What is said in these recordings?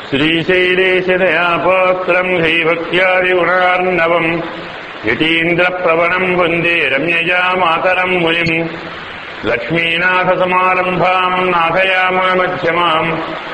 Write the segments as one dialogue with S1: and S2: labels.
S1: श्रीशैलेशदयापात्रम् हैभक्त्यादिगुणार्णवम् यतीन्द्रप्रवणम् वन्दे रम्यजा मातरम् मुनिम् लक्ष्मीनाथसमारम्भाम् नाथयामामध्यमाम्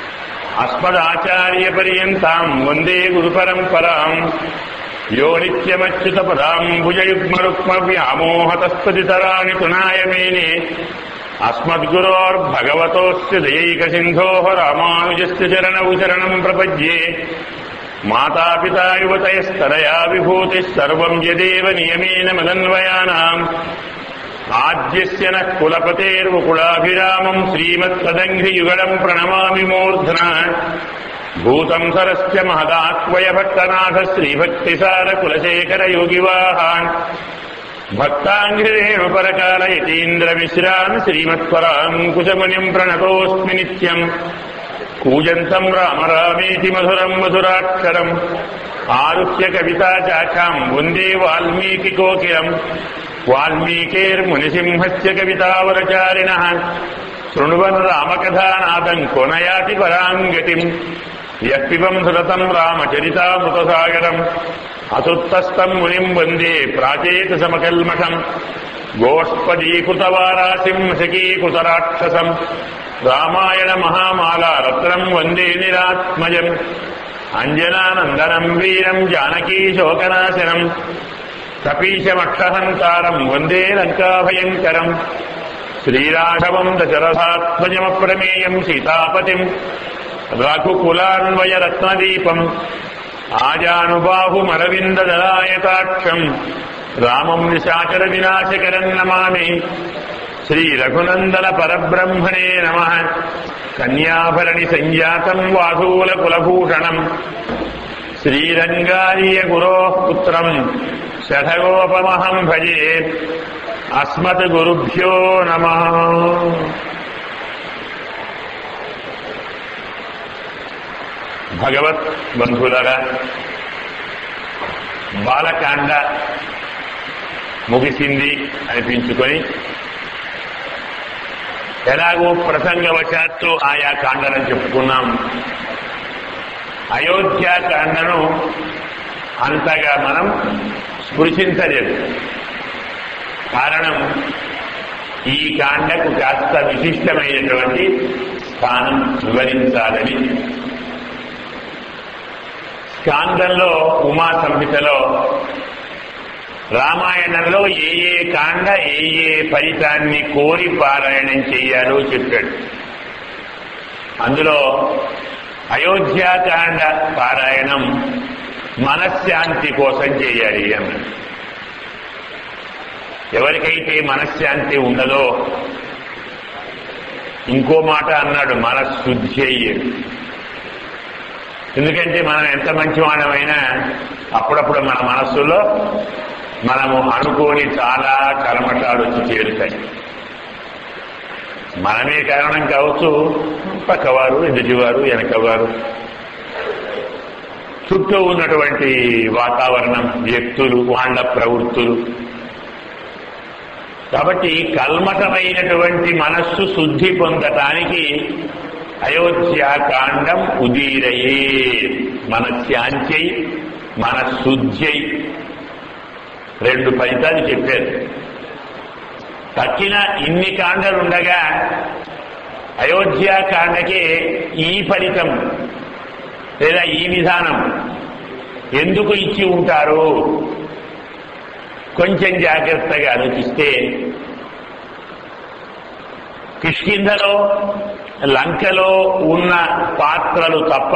S1: अस्मदाचार्यपर्यन्ताम् वन्दे गुरुपरम्पराम् यो नित्यमच्युतपदाम् भुजयुग्मरुक्मव्यामोहतस्पतितराणि तुनाय मेने अस्मद्गुरोर्भगवतोऽस्य दयैकसिन्धोः रामानुजस्य चरणौ शरणम् प्रपद्ये मातापिता युवतयस्तरया विभूतिः सर्वम् यदेव नियमेन मदन्वयानाम् आद्यस्य नः कुलपतेर्वकुलाभिरामम् श्रीमत्सदङ्घ्रियुगलम् प्रणमामि मूर्ध्ना भूतम् सरस्य महदात्वयभट्टनाथ श्रीभक्तिसारकुलशेखरयोगिवाहान् भक्ताङ्घ्रिरेणुपरकाल यतीन्द्रमिश्रान् श्रीमत्पराम् कुशमुनिम् प्रणतोऽस्मि नित्यम् कूजन्तम् राम रामेति मधुरम् मधुराक्षरम् आरुह्य कविता चाखाम् वन्दे वाल्मीकिकोकिलम् वाल्मीकेर्मुनिसिंहस्य कवितावरचारिणः शृण्वन् रामकथानादम् कोनयाति पराम् गतिम् यः पिबम् सुरतम् रामचरितामृतसागरम् असुत्तस्तम् मुनिम् वन्दे प्राचेतसमकल्मषम् गोष्पदीकृतवारासिम् शकीकृतराक्षसम् रामायण महामाला रत्नम् वन्दे निरात्मजम् अञ्जनानन्दनम् वीरम् जानकीशोकनाशनम् कपीशमक्षहन्तारम् वन्दे लङ्काभयङ्करम् श्रीराघवम् दशरथात्मजमप्रमेयम् सीतापतिम् रघुकुलान्वयरत्नदीपम् आजानुबाहुमरविन्ददलायताक्षम् रामम् निशाचरविनाशकरम् नमामि श्रीरघुनन्दन परब्रह्मणे नमः कन्याभरणि सञ्जातम् वाधूलकुलभूषणम् श्रीरङ्गार्यगुरोः पुत्रम् शठगोपमहम् भजे अस्मद्गुरुभ्यो नमः భగవత్ బంధువులరా బాలకాండ ముగిసింది అనిపించుకొని ఎలాగో ప్రసంగవశాత్తు ఆయా కాండలను చెప్పుకున్నాం అయోధ్యాకాండను అంతగా మనం స్పృశించలేదు కారణం ఈ కాండకు కాస్త విశిష్టమైనటువంటి స్థానం వివరించాలని స్కాందంలో ఉమా సంహితలో రామాయణంలో ఏ ఏ కాండ ఏ ఏ ఫలితాన్ని కోరి పారాయణం చేయాలో చెప్పాడు అందులో అయోధ్యాకాండ పారాయణం మనశ్శాంతి కోసం చేయాలి అన్నాడు ఎవరికైతే మనశ్శాంతి ఉండదో ఇంకో మాట అన్నాడు మనశుద్ధి అయ్యేది ఎందుకంటే మనం ఎంత మంచివాడమైనా అప్పుడప్పుడు మన మనస్సులో మనము అనుకోని చాలా కలమటాలు వచ్చి చేరుతాయి మనమే కారణం కావచ్చు పక్కవారు ఎదుటివారు వెనకవారు చుట్టూ ఉన్నటువంటి వాతావరణం వ్యక్తులు వాళ్ళ ప్రవృత్తులు కాబట్టి కల్మటమైనటువంటి మనస్సు శుద్ధి పొందటానికి అయోధ్యాకాండం ఉదీరయే మన శాంత్యై మన శుద్ధ్యై రెండు ఫలితాలు చెప్పారు తక్కిన ఇన్ని కాండలుండగా అయోధ్యాకాండకే ఈ ఫలితం లేదా ఈ విధానం ఎందుకు ఇచ్చి ఉంటారు కొంచెం జాగ్రత్తగా ఆలోచిస్తే కిష్కింధలో లంకలో ఉన్న పాత్రలు తప్ప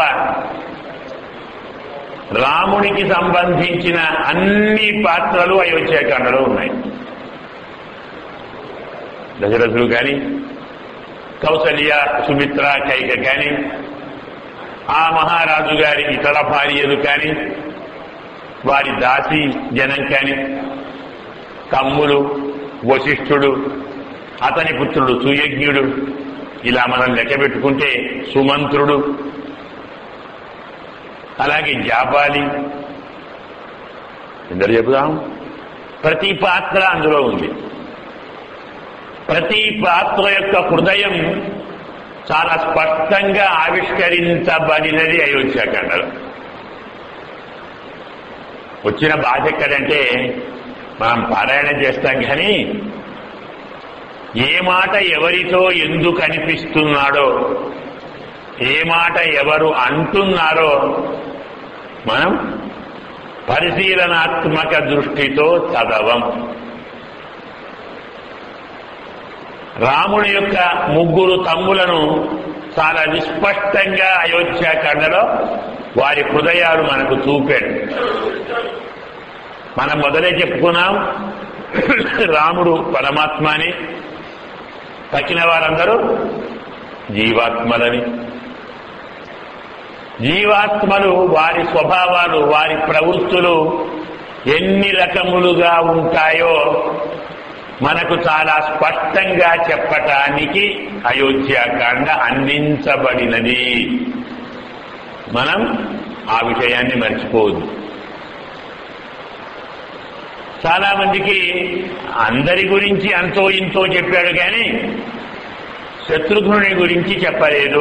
S1: రామునికి సంబంధించిన అన్ని పాత్రలు అయోధ్యాకాండలో ఉన్నాయి దశరథుడు కానీ కౌసల్య సుమిత్ర కైక కానీ ఆ మహారాజు గారి ఇతర భార్యలు కానీ వారి దాసి జనం కానీ తమ్ముడు వశిష్ఠుడు అతని పుత్రుడు సుయజ్ఞుడు ఇలా మనం లెక్క పెట్టుకుంటే సుమంత్రుడు అలాగే జాపాలి ఎందరు చెబుదాం ప్రతి పాత్ర అందులో ఉంది ప్రతి పాత్ర యొక్క హృదయం చాలా స్పష్టంగా ఆవిష్కరించబడినది అయోధ్యాకాండలో వచ్చిన బాధ ఎక్కడంటే మనం పారాయణం చేస్తాం కానీ ఏ మాట ఎవరితో ఎందుకు అనిపిస్తున్నాడో ఏ మాట ఎవరు అంటున్నారో మనం పరిశీలనాత్మక దృష్టితో చదవం రాముడి యొక్క ముగ్గురు తమ్ములను చాలా విస్పష్టంగా అయోధ్యాకాండలో వారి హృదయాలు మనకు చూపాడు మనం మొదలే చెప్పుకున్నాం రాముడు పరమాత్మ అని తక్కిన వారందరూ జీవాత్మలని జీవాత్మలు వారి స్వభావాలు వారి ప్రవృత్తులు ఎన్ని రకములుగా ఉంటాయో మనకు చాలా స్పష్టంగా చెప్పటానికి అయోధ్యాకాండ అందించబడినది మనం ఆ విషయాన్ని మర్చిపోవద్దు చాలా మందికి అందరి గురించి అంతో ఇంతో చెప్పాడు కానీ శత్రుఘ్నుని గురించి చెప్పలేదు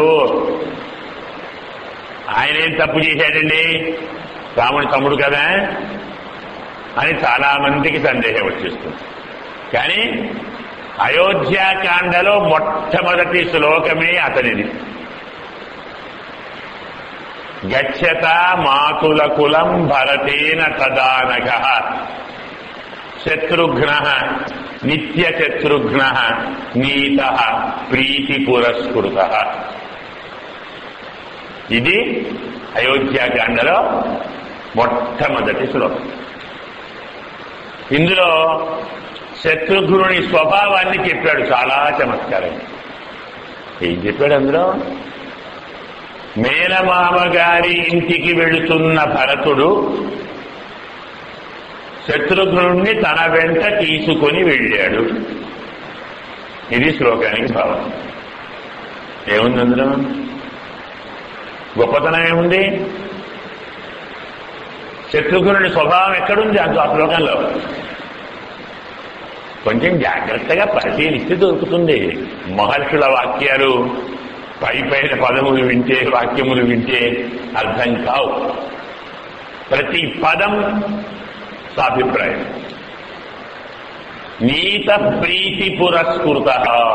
S1: ఆయన ఏం తప్పు చేశాడండి రాముడి తమ్ముడు కదా అని చాలా మందికి సందేహం వచ్చేస్తుంది కానీ అయోధ్యాకాండలో మొట్టమొదటి శ్లోకమే అతనిది గచ్చత మాతుల కులం భరతేన తదానక శత్రుఘ్న నిత్య శత్రుఘ్న నీత ప్రీతి పురస్కృత ఇది అయోధ్యాకాండలో మొట్టమొదటి శ్లోకం ఇందులో శత్రుఘ్నుని స్వభావాన్ని చెప్పాడు చాలా చమత్కారం ఏం చెప్పాడు అందులో మేనమామ గారి ఇంటికి వెళుతున్న భరతుడు శత్రుఘ్నుణ్ణి తన వెంట తీసుకొని వెళ్ళాడు ఇది శ్లోకానికి భావం ఏముంది అందులో గొప్పతనం ఏముంది శత్రుఘ్నుడి స్వభావం ఎక్కడుంది అంత ఆ శ్లోకంలో కొంచెం జాగ్రత్తగా పరిశీలిస్తే దొరుకుతుంది మహర్షుల వాక్యాలు పై పైన పదములు వింటే వాక్యములు వింటే అర్థం కావు ప్రతి పదం సాభిప్రాయం నీత ప్రీతి పురస్కృత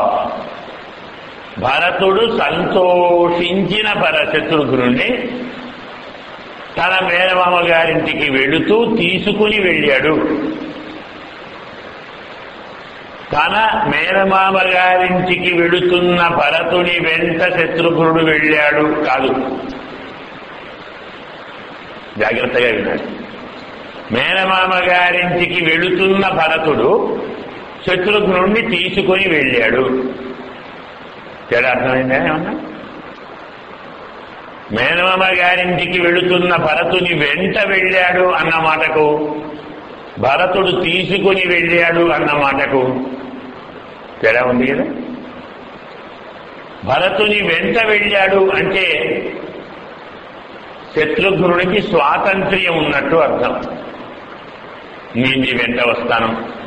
S1: భరతుడు సంతోషించిన పర శత్రుఘ్నుణ్ణి తన మేనమామ గారింటికి వెళుతూ తీసుకుని వెళ్ళాడు తన మేనమామ గారింటికి వెళుతున్న భరతుని వెంట శత్రుఘ్నుడు వెళ్ళాడు కాదు జాగ్రత్తగా వినాలి మేనమామ గారింటికి వెళుతున్న భరతుడు శత్రుఘ్నుణ్ణి తీసుకొని వెళ్ళాడు తేడా అర్థమైందా ఏమన్నా మేనమామ గారింటికి వెళుతున్న భరతుని వెంట వెళ్ళాడు అన్న మాటకు భరతుడు తీసుకుని వెళ్ళాడు అన్న మాటకు తేడా ఉంది కదా భరతుని వెంట వెళ్ళాడు అంటే శత్రుఘ్నుడికి స్వాతంత్ర్యం ఉన్నట్టు అర్థం నేను నీ వెంట వస్తాను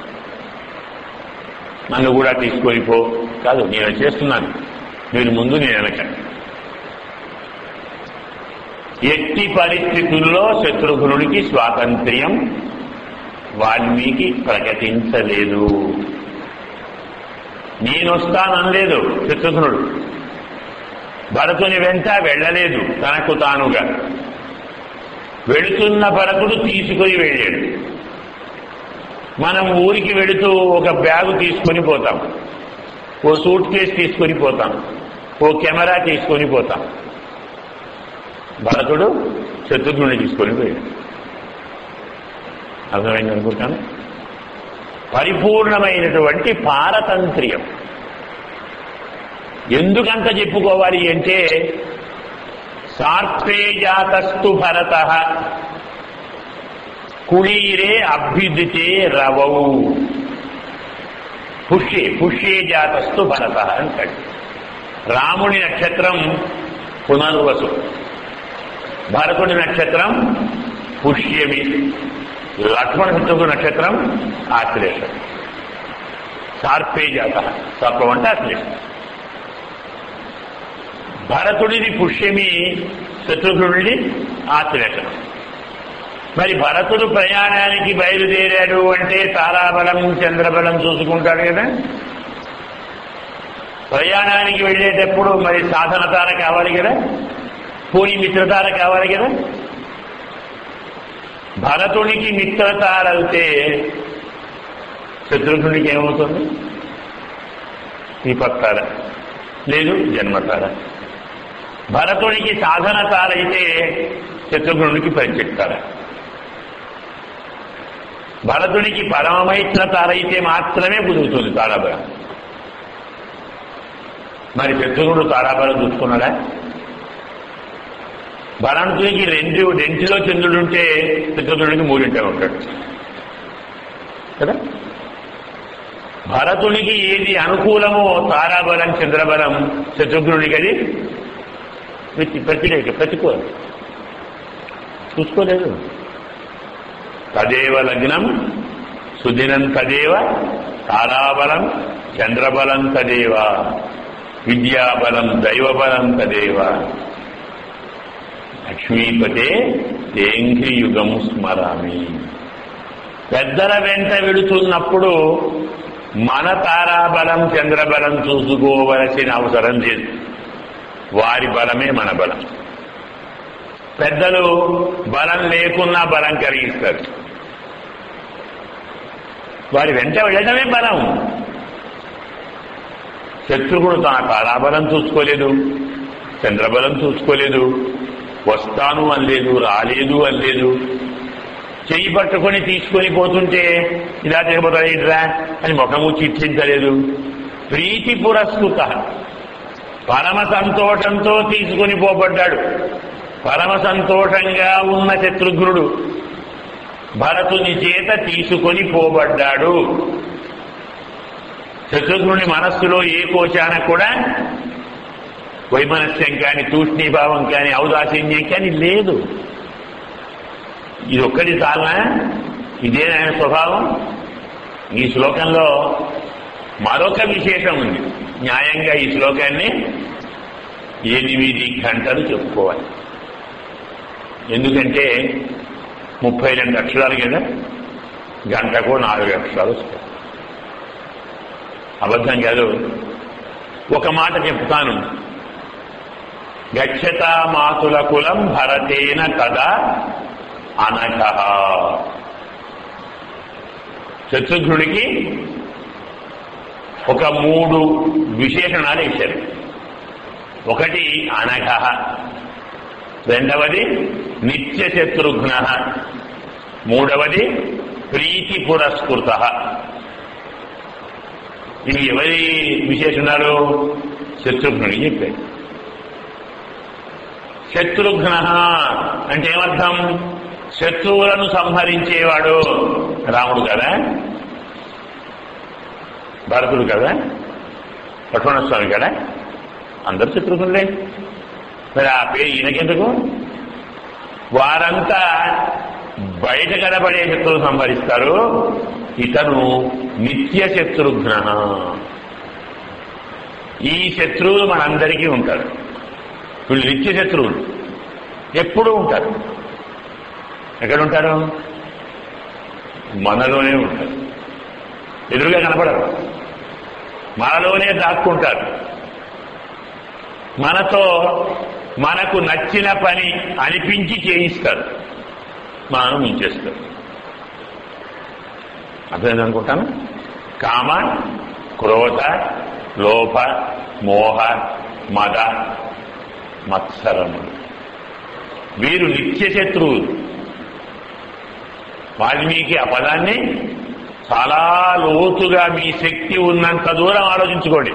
S1: నన్ను కూడా తీసుకొని పో కాదు నేను చేస్తున్నాను మీరు ముందు నేను వెనక ఎట్టి పరిస్థితుల్లో శత్రుఘ్నుడికి స్వాతంత్ర్యం వాల్మీకి ప్రకటించలేదు నేనొస్తాననలేదు శత్రుఘ్నుడు భరతుని వెంట వెళ్ళలేదు తనకు తానుగా వెళుతున్న భరతుడు తీసుకొని వెళ్ళాడు మనం ఊరికి వెళుతూ ఒక బ్యాగు తీసుకొని పోతాం ఓ సూట్ కేసు తీసుకొని పోతాం ఓ కెమెరా తీసుకొని పోతాం భరతుడు శత్రుఘ్నుని తీసుకొని పోయాడు అర్థమైంది అనుకుంటాను పరిపూర్ణమైనటువంటి పారతంత్ర్యం ఎందుకంత చెప్పుకోవాలి అంటే సార్పే జాతస్తు భరత కుళీరే అభ్యుదితే రవౌ పుష్యే పుష్యే జాతస్తు భరత అంటాడు రాముడి నక్షత్రం పునర్వసు భరతుడి నక్షత్రం పుష్యమి లక్ష్మణ శత్రుఘ్న నక్షత్రం ఆశ్లేషం సార్పే జాత సర్పం అంటే ఆశ్లేషం భరతుడిది పుష్యమి శత్రుఘ్నుడిది ఆశ్లేషం మరి భరతుడు ప్రయాణానికి బయలుదేరాడు అంటే తారాబలం చంద్రబలం చూసుకుంటాడు కదా ప్రయాణానికి వెళ్ళేటప్పుడు మరి సాధన తార కావాలి కదా పూని మిత్రతార కావాలి కదా భరతునికి మిత్రతార అయితే శత్రుఘ్నుడికి ఏమవుతుంది విపత్తార లేదు జన్మతార భరతుడికి సాధన తార అయితే శత్రుఘ్నుడికి పరిచెక్తార భరతుడికి పరమమైత్ర తార అయితే మాత్రమే కుదురుతుంది తారాబలం మరి శత్రుఘ్నుడు తారాబలం చూసుకున్నాడా భరతుడికి రెండు రెంటిలో చంద్రుడు ఉంటే శత్రుఘ్నుడికి మూడింటే ఉంటాడు కదా భరతునికి ఏది అనుకూలమో తారాబలం చంద్రబలం శత్రుఘ్నుడికి అది ప్రతి ప్రతిరేక ప్రతికూలం చూసుకోలేదు తదేవ లగ్నం సుదినం తదేవ తారాబలం చంద్రబలం తదేవ విద్యాబలం దైవబలం తదేవ లక్ష్మీపతే తేంఘ్రి యుగం స్మరామి పెద్దల వెంట వెళుతున్నప్పుడు మన తారాబలం చంద్రబలం చూసుకోవలసిన అవసరం లేదు వారి బలమే మన బలం పెద్దలు బలం లేకున్నా బలం కలిగిస్తారు వారి వెంట వెళ్ళడమే బలం శత్రుఘ్నుడు తన తారాబలం చూసుకోలేదు చంద్రబలం చూసుకోలేదు వస్తాను అనలేదు రాలేదు అనలేదు చెయ్యి పట్టుకొని తీసుకొని పోతుంటే ఇలా తిరగబోతాడు ఇట్రా అని ముఖము చిట్లించలేదు ప్రీతి పురస్కృత పరమ సంతోషంతో తీసుకొని పోబడ్డాడు పరమ సంతోషంగా ఉన్న శత్రుఘ్నుడు భరతుని చేత తీసుకొని పోబడ్డాడు శత్రుఘ్నుని మనస్సులో ఏ కోశాన కూడా వైమనస్యం కానీ తూష్ణీభావం కానీ ఔదాసీన్యం కానీ లేదు ఇది ఒక్కటి చాలనా ఇదే ఆయన స్వభావం ఈ శ్లోకంలో మరొక విశేషం ఉంది న్యాయంగా ఈ శ్లోకాన్ని ఎనిమిది గంటలు చెప్పుకోవాలి ఎందుకంటే ముప్పై రెండు అక్షరాలు కదా గంటకు నాలుగు అక్షరాలు వస్తాయి అబద్ధం కాదు ఒక మాట చెప్తాను గచ్చతా మాతుల కులం భరతేన కదా అనఘ శత్రుఘ్నుడికి ఒక మూడు విశేషణాలు ఇచ్చారు ఒకటి అనఘ రెండవది నిత్య శత్రుఘ్న మూడవది ప్రీతి పురస్కృత ఇవి ఎవరి విశేషణాలు శత్రుఘ్నుడికి చెప్పారు శత్రుఘ్న అంటే ఏమర్థం శత్రువులను సంహరించేవాడు రాముడు కదా భరతుడు కదా లక్ష్మణస్వామి కదా అందరు శత్రుఘ్నులే మరి ఆ పేరు ఈయనకెందుకు వారంతా బయట కనబడే శత్రువులు సంహరిస్తారు ఇతను నిత్య శత్రుఘ్న ఈ శత్రువులు మనందరికీ ఉంటారు వీళ్ళు నిత్య శత్రువులు ఎప్పుడూ ఉంటారు ఎక్కడ ఉంటారు మనలోనే ఉంటారు ఎదురుగా కనపడరు మనలోనే దాక్కుంటారు మనతో మనకు నచ్చిన పని అనిపించి చేయిస్తారు మనం ఉంచేస్తారు అర్థమైంది అనుకుంటాను కామ క్రోధ లోభ మోహ మద మత్సరములు వీరు నిత్య శత్రువులు వాల్మీకి ఆ పదాన్ని చాలా లోతుగా మీ శక్తి ఉన్నంత దూరం ఆలోచించుకోండి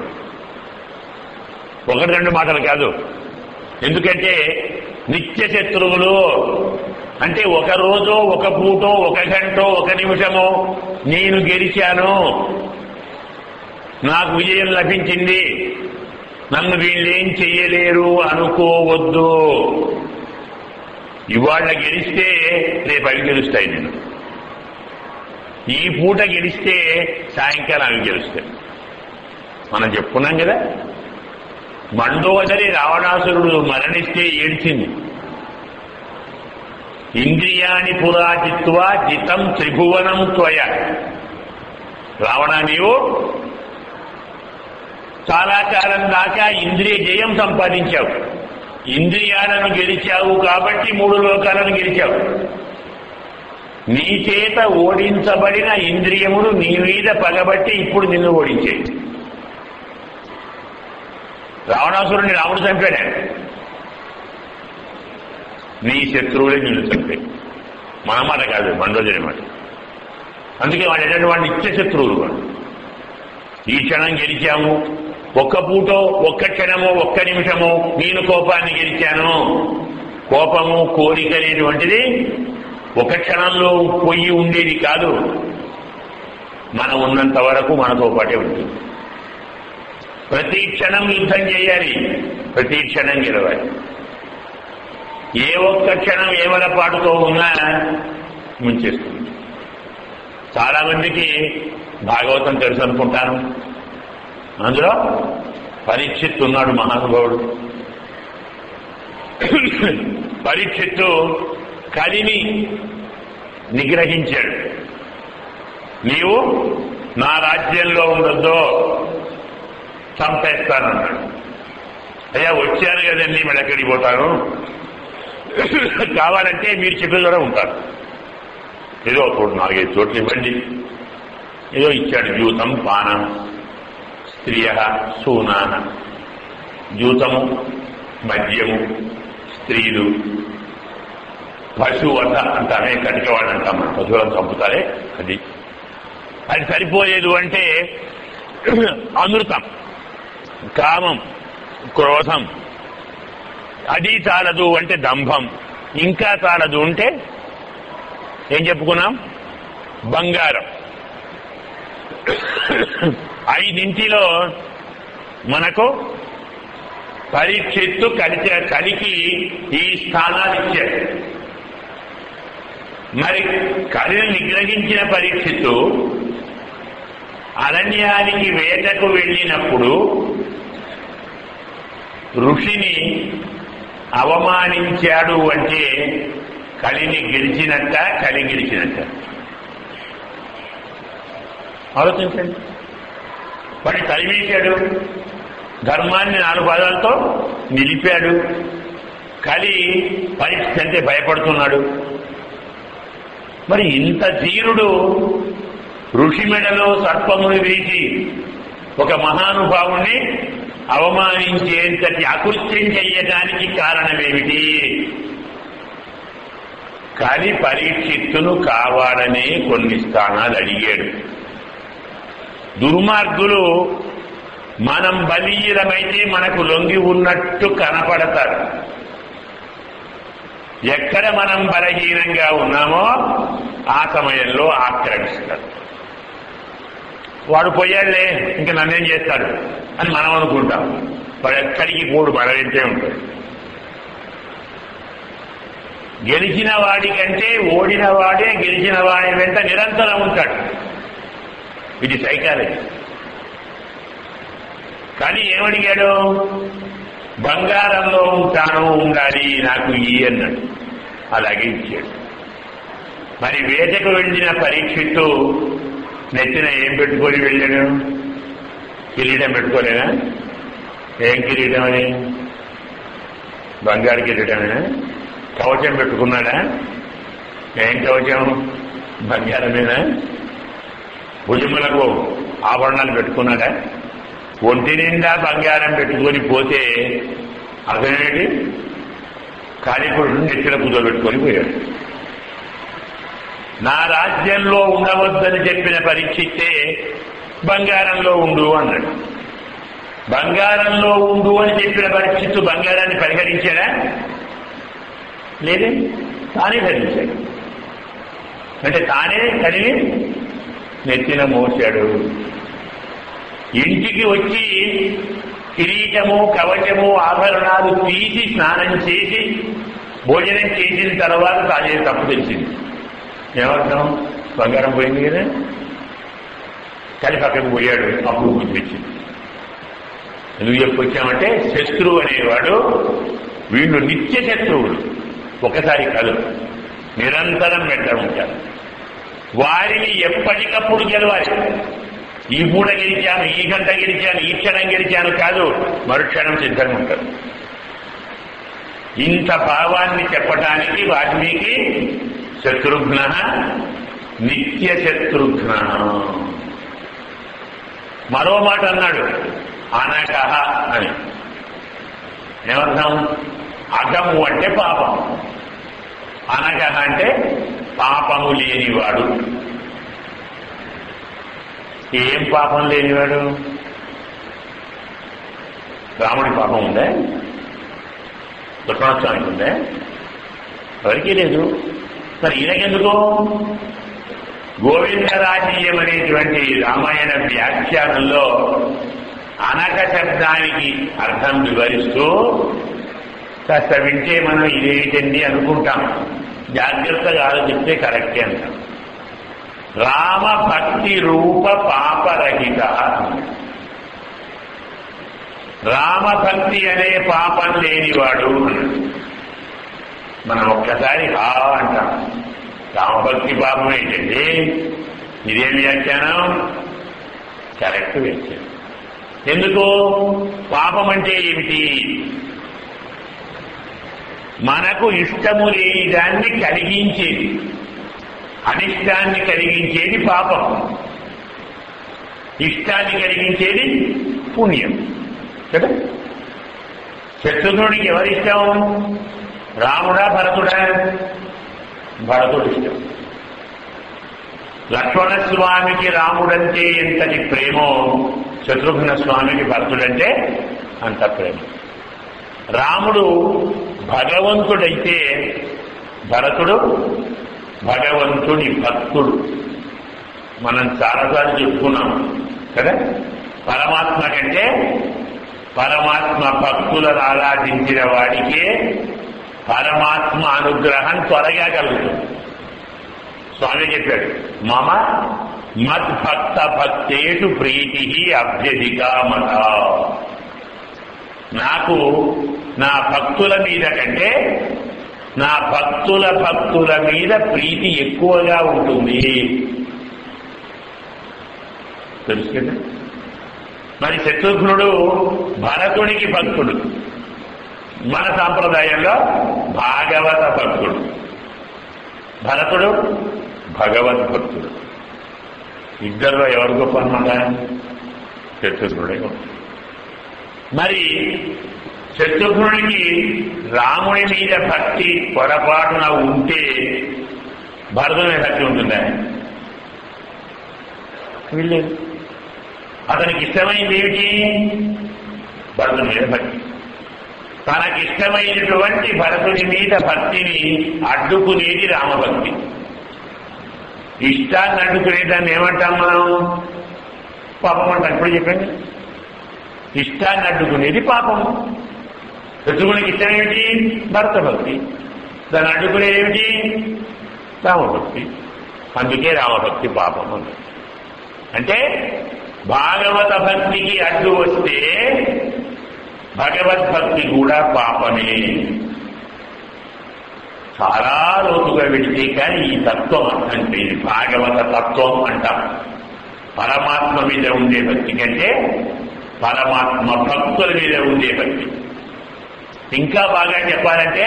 S1: ఒకటి రెండు మాటలు కాదు ఎందుకంటే నిత్య శత్రువులు అంటే ఒక రోజో ఒక పూటో ఒక గంటో ఒక నిమిషమో నేను గెలిచాను నాకు విజయం లభించింది నన్ను వీళ్ళేం చెయ్యలేరు అనుకోవద్దు ఇవాళ గెలిస్తే రేపు అవి గెలుస్తాయి నేను ఈ పూట గెలిస్తే సాయంకాలం అవి గెలుస్తాయి మనం చెప్పుకున్నాం కదా మండోదరి రావణాసురుడు మరణిస్తే ఏడ్చింది ఇంద్రియాణి పురాజిత్వా జితం త్రిభువనం త్వయ రావణ నీవు చాలా కాలం దాకా ఇంద్రియ జయం సంపాదించావు ఇంద్రియాలను గెలిచావు కాబట్టి మూడు లోకాలను గెలిచావు నీ చేత ఓడించబడిన ఇంద్రియములు నీ మీద పగబట్టి ఇప్పుడు నిన్ను ఓడించాయి రావణాసురుని రాముడు చంపాడే నీ శత్రువులే నిన్ను చంపాయి మన మాట కాదు మండోజరి మాట అందుకే వాడు ఏంటంటే వాడిని ఇచ్చే శత్రువులు వాడు ఈ క్షణం గెలిచాము ఒక్క పూటో ఒక్క క్షణమో ఒక్క నిమిషమో నేను కోపాన్ని గెలిచాను కోపము కోరిక అనేటువంటిది ఒక క్షణంలో పొయ్యి ఉండేది కాదు మనం ఉన్నంత వరకు మనతో పాటే ఉంటుంది ప్రతి క్షణం యుద్ధం చేయాలి ప్రతి క్షణం గెలవాలి ఏ ఒక్క క్షణం ఏమలపాటుతో ఉన్నా ముంచేస్తుంది చాలా మందికి భాగవతం తెలుసు అనుకుంటాను అందులో పరీక్షిత్ ఉన్నాడు మహానుభావుడు పరీక్షిత్తు కలిని నిగ్రహించాడు నీవు నా రాజ్యంలో ఉండొద్దో చంపేస్తానన్నాడు అయ్యా వచ్చాను కదండి మళ్ళీ ఎక్కడికి పోతాను కావాలంటే మీరు చెప్పిన కూడా ఉంటారు ఏదో ఒకటి నాలుగైదు చోట్ల ఇవ్వండి ఏదో ఇచ్చాడు జూతం పానం స్త్రియ సూనాన జూతము మద్యము స్త్రీలు పశువత అంటామే కటికవాడు అంటాం మనం పశువులను చంపుతారే అది అది సరిపోలేదు అంటే అమృతం కామం క్రోధం అది చాలదు అంటే దంభం ఇంకా చాలదు అంటే ఏం చెప్పుకున్నాం బంగారం ఐదింటిలో మనకు పరీక్షిత్తు కలిసి కలికి ఈ స్థానాలు ఇచ్చాడు మరి కలిని నిగ్రహించిన పరీక్షిత్తు అరణ్యానికి వేటకు వెళ్ళినప్పుడు ఋషిని అవమానించాడు అంటే కలిని గెలిచినట్ట కలి గెలిచినట్ట ఆలోచించండి వాడి కలివేశాడు ధర్మాన్ని నాలుగు పదాలతో నిలిపాడు కలి పరిస్థితి అంటే భయపడుతున్నాడు మరి ఇంత ధీరుడు ఋషి మెడలో సర్పమును వేసి ఒక మహానుభావుణ్ణి అవమానించేంతటి అకృత్యం చెయ్యడానికి కారణమేమిటి కలి పరీక్షిత్తును కావాలనే కొన్ని స్థానాలు అడిగాడు దుర్మార్గులు మనం బలీయమైతే మనకు లొంగి ఉన్నట్టు కనపడతారు ఎక్కడ మనం బలహీనంగా ఉన్నామో ఆ సమయంలో ఆక్రమిస్తారు వాడు పోయాడులే ఇంకా నన్నేం చేస్తాడు అని మనం అనుకుంటాం వాడు ఎక్కడికి పోడు మన వెంటే ఉంటాడు గెలిచిన వాడికంటే ఓడిన వాడే గెలిచిన వాడి వెంట నిరంతరం ఉంటాడు ఇది సైకాలజీ కానీ ఏమడిగాడు బంగారంలో ఉంటాను ఉండాలి నాకు ఈ అన్నాడు అలాగే ఇచ్చాడు మరి వేటకు వెళ్ళిన పరీక్షిత్తు నెత్తిన ఏం పెట్టుకొని వెళ్ళాడు కిరీటం పెట్టుకోలేనా ఏం కిరీటం అని బంగారు కిరీటమేనా కవచం పెట్టుకున్నాడా ఏం కవచం బంగారమేనా భుజములకు ఆభరణాలు పెట్టుకున్నాడా ఒంటి నిండా బంగారం పెట్టుకొని పోతే అతనేటి కాళీపురుడు నెత్తిన పూజలు పెట్టుకొని పోయాడు నా రాజ్యంలో ఉండవద్దని చెప్పిన పరీక్షిస్తే బంగారంలో ఉండు అన్నాడు బంగారంలో ఉండు అని చెప్పిన పరీక్షిత్తు బంగారాన్ని పరిహరించాడా లేదే తానే ధరించాడు అంటే తానే కలిగి నెత్తిన మోసాడు ఇంటికి వచ్చి కిరీటము కవచము ఆభరణాలు తీసి స్నానం చేసి భోజనం చేసిన తర్వాత తానే తప్పు తెలిసింది ఏమర్థం బంగారం పోయింది కదా కలి పక్కకు పోయాడు అప్పుడు గుర్తించింది ఎందుకు చెప్పొచ్చామంటే శత్రువు అనేవాడు వీళ్ళు నిత్య శత్రువులు ఒకసారి కాదు నిరంతరం వెంట ఉంటారు వారిని ఎప్పటికప్పుడు గెలవాలి ఈ పూట గెలిచాను ఈ గంట గెలిచాను ఈ క్షణం గెలిచాను కాదు మరుక్షణం సిద్ధంగా ఉంటారు ఇంత భావాన్ని చెప్పటానికి వాల్మీకి శత్రుఘ్న నిత్య శత్రుఘ్న మరో మాట అన్నాడు అనకహ అని ఏమర్థం అగము అంటే పాపం అనగహ అంటే పాపము లేనివాడు ఏం పాపం లేనివాడు రాముడి పాపం ఉందే దుర్గణోత్సవానికి ఉందే ఎవరికీ లేదు మరి ఈయనకెందుకు గోవిందరాజీయం అనేటువంటి రామాయణ వ్యాఖ్యానంలో అనక శబ్దానికి అర్థం వివరిస్తూ కాస్త వింటే మనం ఇదేమిటండి అనుకుంటాం జాగ్రత్తగా ఆలోచిస్తే కరెక్టే అంటాం రామ భక్తి రూప పాపరహిత రామభక్తి అనే పాపం లేనివాడు మనం ఒక్కసారి హా అంటాం రామభక్తి పాపం ఏంటండి ఇదేం వ్యాఖ్యానం కరెక్ట్ వ్యాఖ్యానం ఎందుకు పాపం అంటే ఏమిటి మనకు ఇష్టము లేని దాన్ని కలిగించేది అనిష్టాన్ని కలిగించేది పాపం ఇష్టాన్ని కలిగించేది పుణ్యం కదా శత్రుఘ్నుడికి ఎవరిష్టం రాముడా భరతుడా భరతుడు ఇష్టం లక్ష్మణ స్వామికి రాముడంటే ఎంతటి ప్రేమో శత్రుఘ్న స్వామికి భరతుడంటే అంత ప్రేమ రాముడు భగవంతుడైతే భరతుడు భగవంతుడి భక్తుడు మనం చాలాసార్లు చెప్పుకున్నాం కదా పరమాత్మ కంటే పరమాత్మ భక్తులను ఆరాధించిన వాడికే పరమాత్మ అనుగ్రహం త్వరగా కలుగుతుంది స్వామి చెప్పాడు మమ మద్భక్త భక్తేషు ప్రీతి అభ్యధికామత నాకు నా భక్తుల మీద కంటే నా భక్తుల భక్తుల మీద ప్రీతి ఎక్కువగా ఉంటుంది తెలుసు కదా మరి శత్రుఘ్నుడు భరతునికి భక్తుడు మన సాంప్రదాయంలో భాగవత భక్తుడు భరతుడు భగవద్భక్తుడు ఇద్దరిలో ఎవరు గొప్ప అన్నమాట శత్రుఘ్నుడే గొప్ప మరి శత్రుఘ్నుడికి రాముడి మీద భక్తి పొరపాటున ఉంటే భరతుని మీద భక్తి ఉంటుందా వీళ్ళేది అతనికి ఇష్టమైంది ఏమిటి భరతుని మీద భక్తి తనకిష్టమైనటువంటి భరతుని మీద భక్తిని అడ్డుకునేది రామభక్తి ఇష్టాన్ని అడ్డుకునే దాన్ని ఏమంటాం మనం పాపం అంటాం ఇప్పుడు చెప్పండి ఇష్టాన్ని అడ్డుకునేది పాపం శత్రువునికి ఇష్టం ఏమిటి భరత భక్తి దాన్ని అడ్డుకునేది ఏమిటి రామభక్తి అందుకే రామభక్తి పాపం అన్నది అంటే భాగవత భక్తికి అడ్డు వస్తే భగవద్భక్తి కూడా పాపమే చాలా లోతుగా వెళితే కానీ ఈ తత్వం అర్థం చేయదు భాగవత తత్వం అంటాం పరమాత్మ మీద ఉండే భక్తి కంటే పరమాత్మ భక్తుల మీద ఉండే భక్తి ఇంకా బాగా చెప్పాలంటే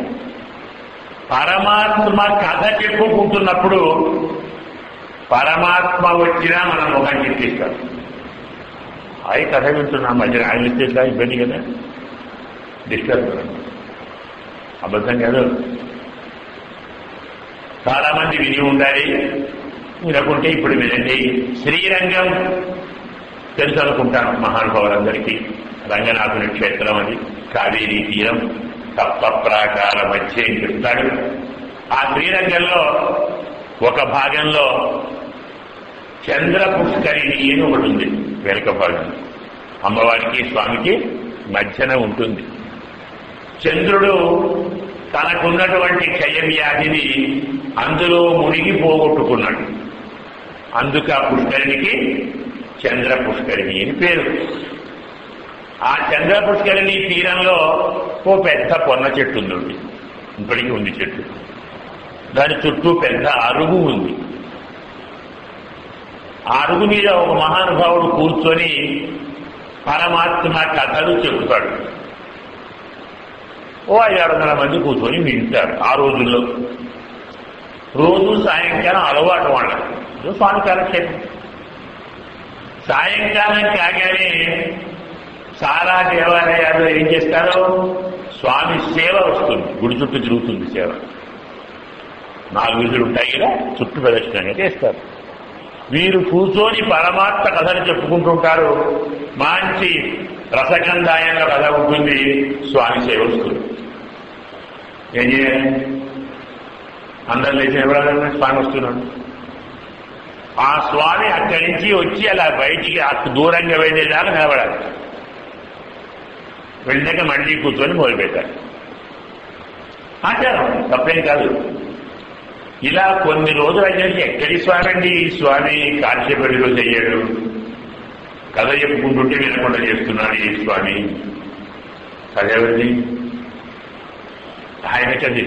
S1: పరమాత్మ కథ చెప్పుకుంటున్నప్పుడు పరమాత్మ వచ్చినా మనం ముఖం చెప్పిస్తాం అవి కథ వింటున్నా మధ్యన ఆయన విచ్చేసా ఇబ్బంది కదా డిస్టర్బ్ అబద్ధం కాదు చాలా మంది విని ఉండాలి వినకుంటే ఇప్పుడు వినండి శ్రీరంగం తెలుసు అనుకుంటాను మహానుభావులందరికీ రంగనాథుని క్షేత్రం అది కావేరీ తీరం తప్ప ప్రాకార మధ్య అని చెప్తాడు ఆ శ్రీరంగంలో ఒక భాగంలో చంద్ర పుష్కరిణి అని ఒకటి ఉంది వెనుక భాగం అమ్మవారికి స్వామికి మధ్యన ఉంటుంది చంద్రుడు తనకున్నటువంటి క్షయవ్యాధిని అందులో మునిగి పోగొట్టుకున్నాడు అందుకు ఆ పుష్కరిణికి చంద్ర పుష్కరిణి అని పేరు ఆ చంద్ర పుష్కరిణి తీరంలో ఓ పెద్ద పొన్న చెట్టు ఉంది ఒకటి. ఇప్పటికీ ఉంది చెట్టు దాని చుట్టూ పెద్ద అరుగు ఉంది ఆ అరుగు మీద ఒక మహానుభావుడు కూర్చొని పరమాత్మ కథలు చెబుతాడు ఓ ఐదారు వందల మంది కూర్చొని వింటారు ఆ రోజుల్లో రోజు సాయంకాలం అలవాటు వాళ్ళ స్వామి కాలక్షేపం సాయంకాలం కాగానే చాలా దేవాలయాల్లో ఏం చేస్తారో స్వామి సేవ వస్తుంది గుడి చుట్టూ తిరుగుతుంది సేవ నాలుగు వీధులు ఉంటాయి కదా చుట్టూ ప్రదక్షిణంగా చేస్తారు వీరు కూర్చొని పరమాత్మ కథలు చెప్పుకుంటుంటారు మంచి రసగంధాయంగా కథ ఉంటుంది స్వామి సేవ వస్తుంది ఏం చేయాలి అందరు లేచిన ఎవరైనా స్వామి వస్తున్నాడు ఆ స్వామి అక్కడి నుంచి వచ్చి అలా బయటికి అటు దూరంగా వెళ్ళేదాకా నిలబడాలి వెళ్ళాక మళ్ళీ కూర్చొని మొదలుపెట్టాలి ఆచారం తప్పేం కాదు ఇలా కొన్ని రోజులు అయ్యాక ఎక్కడి స్వామి అండి ఈ స్వామి కాశ్యపడిలో చెయ్యాడు కథ చెప్పుకుంటుంటే వినకుండా చేస్తున్నాడు ఈ స్వామి కథ ఎవరిది ఆయన కది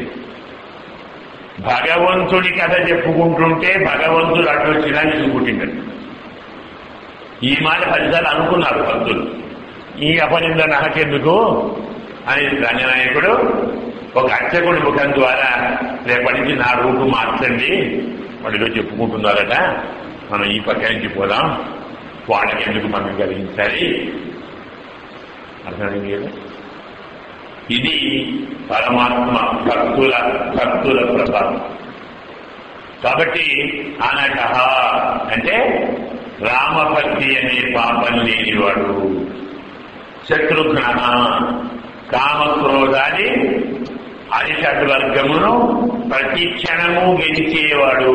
S1: భగవంతుడి కథ చెప్పుకుంటుంటే భగవంతుడు అటు వచ్చినా చూపుట్టిందండి ఈ మాట పదిసార్లు అనుకున్నారు భక్తులు ఈ అపనింద నాకెందుకు అని రంగనాయకుడు ఒక అర్చకుడి ముఖం ద్వారా రేపటి నుంచి నా రూపు మార్చండి వాడిలో చెప్పుకుంటున్నారట మనం ఈ పక్క నుంచి పోదాం వాళ్ళకి ఎందుకు మనం కలిగించాలి అర్థమైంది కదా ఇది పరమాత్మ భక్తుల భక్తుల ప్రభావం కాబట్టి అనట అంటే రామభక్తి అనే పాపం లేనివాడు శత్రుఘ్న కామక్రోధాది అరిషడ్వర్గమును ప్రతి క్షణము గెలిచేవాడు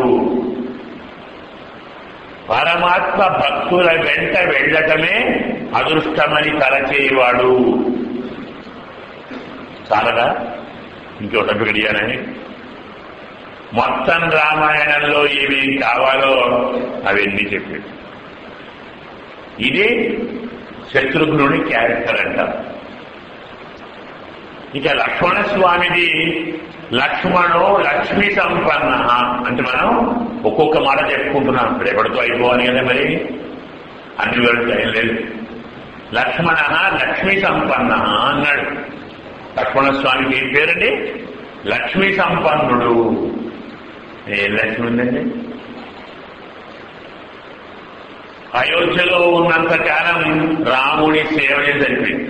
S1: పరమాత్మ భక్తుల వెంట వెళ్ళటమే అదృష్టమని తలచేవాడు చాలదా ఇంకోటి గడియానని మొత్తం రామాయణంలో ఏమేం కావాలో అవన్నీ చెప్పాడు ఇది శత్రుఘ్నుడి క్యారెక్టర్ అంటారు ఇక లక్ష్మణ స్వామిది లక్ష్మణో లక్ష్మీ సంపన్న అంటే మనం ఒక్కొక్క మాట చెప్పుకుంటున్నాం రేపటితో అయిపోవాలి కదా మరి అన్ని వరకు టైం లేదు లక్ష్మణ లక్ష్మీ సంపన్న అన్నాడు లక్ష్మణ స్వామికి ఏం పేరండి లక్ష్మీ సంపన్నుడు ఏం లక్ష్మి ఉందండి అయోధ్యలో ఉన్నంత కాలం రాముడి సేవనే సరిపోయింది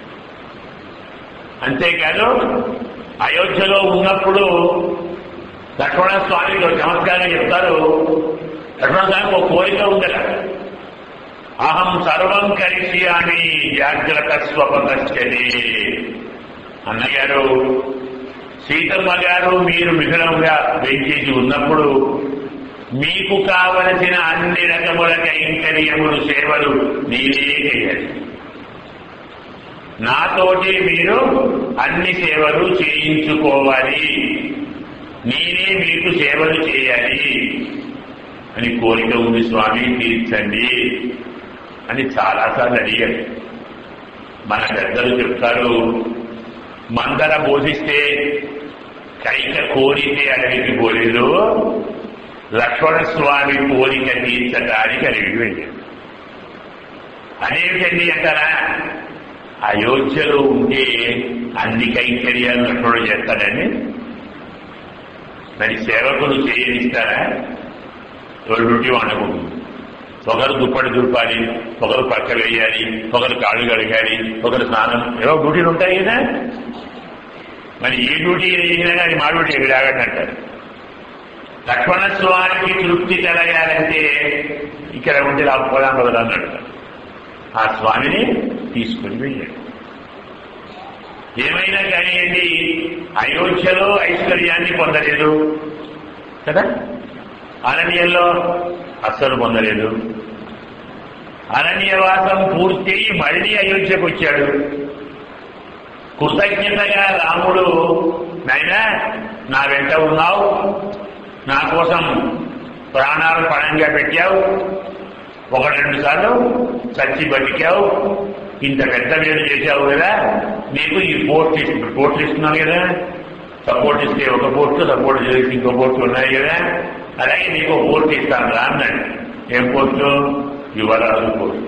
S1: అంతేకాదు అయోధ్యలో ఉన్నప్పుడు లక్ష్మణ స్వామికి ఒక చమత్కారం చెప్తారు లక్ష్మణ స్వామికి ఒక కోరిక ఉందట అహం సర్వం కరిష్యామి జాగ్రత్త స్వపతశ్చది అన్నగారు సీతమ్మ గారు మీరు మిథునంగా వెంచేసి ఉన్నప్పుడు మీకు కావలసిన అన్ని రకముల కైంకర్యములు సేవలు నేనే చేయాలి నాతోటి మీరు అన్ని సేవలు చేయించుకోవాలి నేనే మీకు సేవలు చేయాలి అని కోరిక ఉంది స్వామి తీర్చండి అని చాలాసార్లు అడిగారు మన పెద్దలు చెప్తారు మందర బోధిస్తే కైక కోరితే అడవికి పోలేదు లక్ష్మణ స్వామి కోరిక తీర్చడానికి అడవికి వెళ్ళాడు అదేమిటండి అంటారా అయోధ్యలో ఉంటే అన్ని కైంకర్యాలు లక్ష్మణుడు చేస్తాడని మరి సేవకులు చేయనిస్తారా డ్యూటీ వండకూడదు ఒకరు దుప్పటి దుర్పాలి ఒకరు పక్క వేయాలి ఒకరు కాళ్ళు కడగాలి ఒకరు స్నానం ఏవో డ్యూటీలు ఉంటాయి కదా మరి ఏ డ్యూటీ చేసినా అది మా డ్యూటీ ఎక్కడ ఆగండి అంటారు లక్ష్మణ స్వామికి తృప్తి కలగాలంటే ఇక్కడ ఉంటే రాకపోదాం కదా అన్నాడు ఆ స్వామిని తీసుకుని వెళ్ళాడు ఏమైనా కానివ్వండి అయోధ్యలో ఐశ్వర్యాన్ని పొందలేదు కదా అరణ్యంలో అస్సలు పొందలేదు అరణ్యవాసం పూర్తయి మళ్ళీ అయోధ్యకు వచ్చాడు కృతజ్ఞతగా రాముడు నాయనా నా వెంట ఉన్నావు నా కోసం ప్రాణాలు పణంగా పెట్టావు ఒక రెండు సార్లు చచ్చి బతికావు ఇంత పెద్ద వేలు చేశావు కదా నీకు ఈ పోర్ట్ ఇస్తు పోర్ట్లు ఇస్తున్నాను కదా సపోర్ట్ ఇస్తే ఒక పోర్టు సపోర్ట్ చేసి ఇంకో పోర్టు ఉన్నాయి కదా అలాగే నీకు ఒక పోర్టు ఇస్తాను రా అన్నాడు ఏం పోర్టు యువరాజు పోర్టు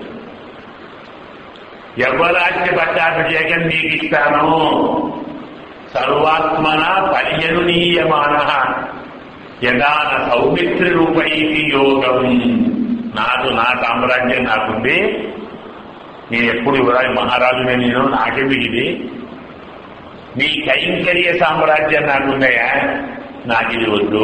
S1: యవ్వరాజ్య పట్టాభిషేకం నీకు ఇస్తాను సర్వాత్మన పరిజనునీయమాన యదాన సౌమిత్రి రూపైతి యోగం నాకు నా సామ్రాజ్యం నాకుంది నేను ఎప్పుడు యువరాజు మహారాజునే నేను నాకేమి ఇది నీ కైంకర్య సామ్రాజ్యం నాకుందయా నాకు ఇది వద్దు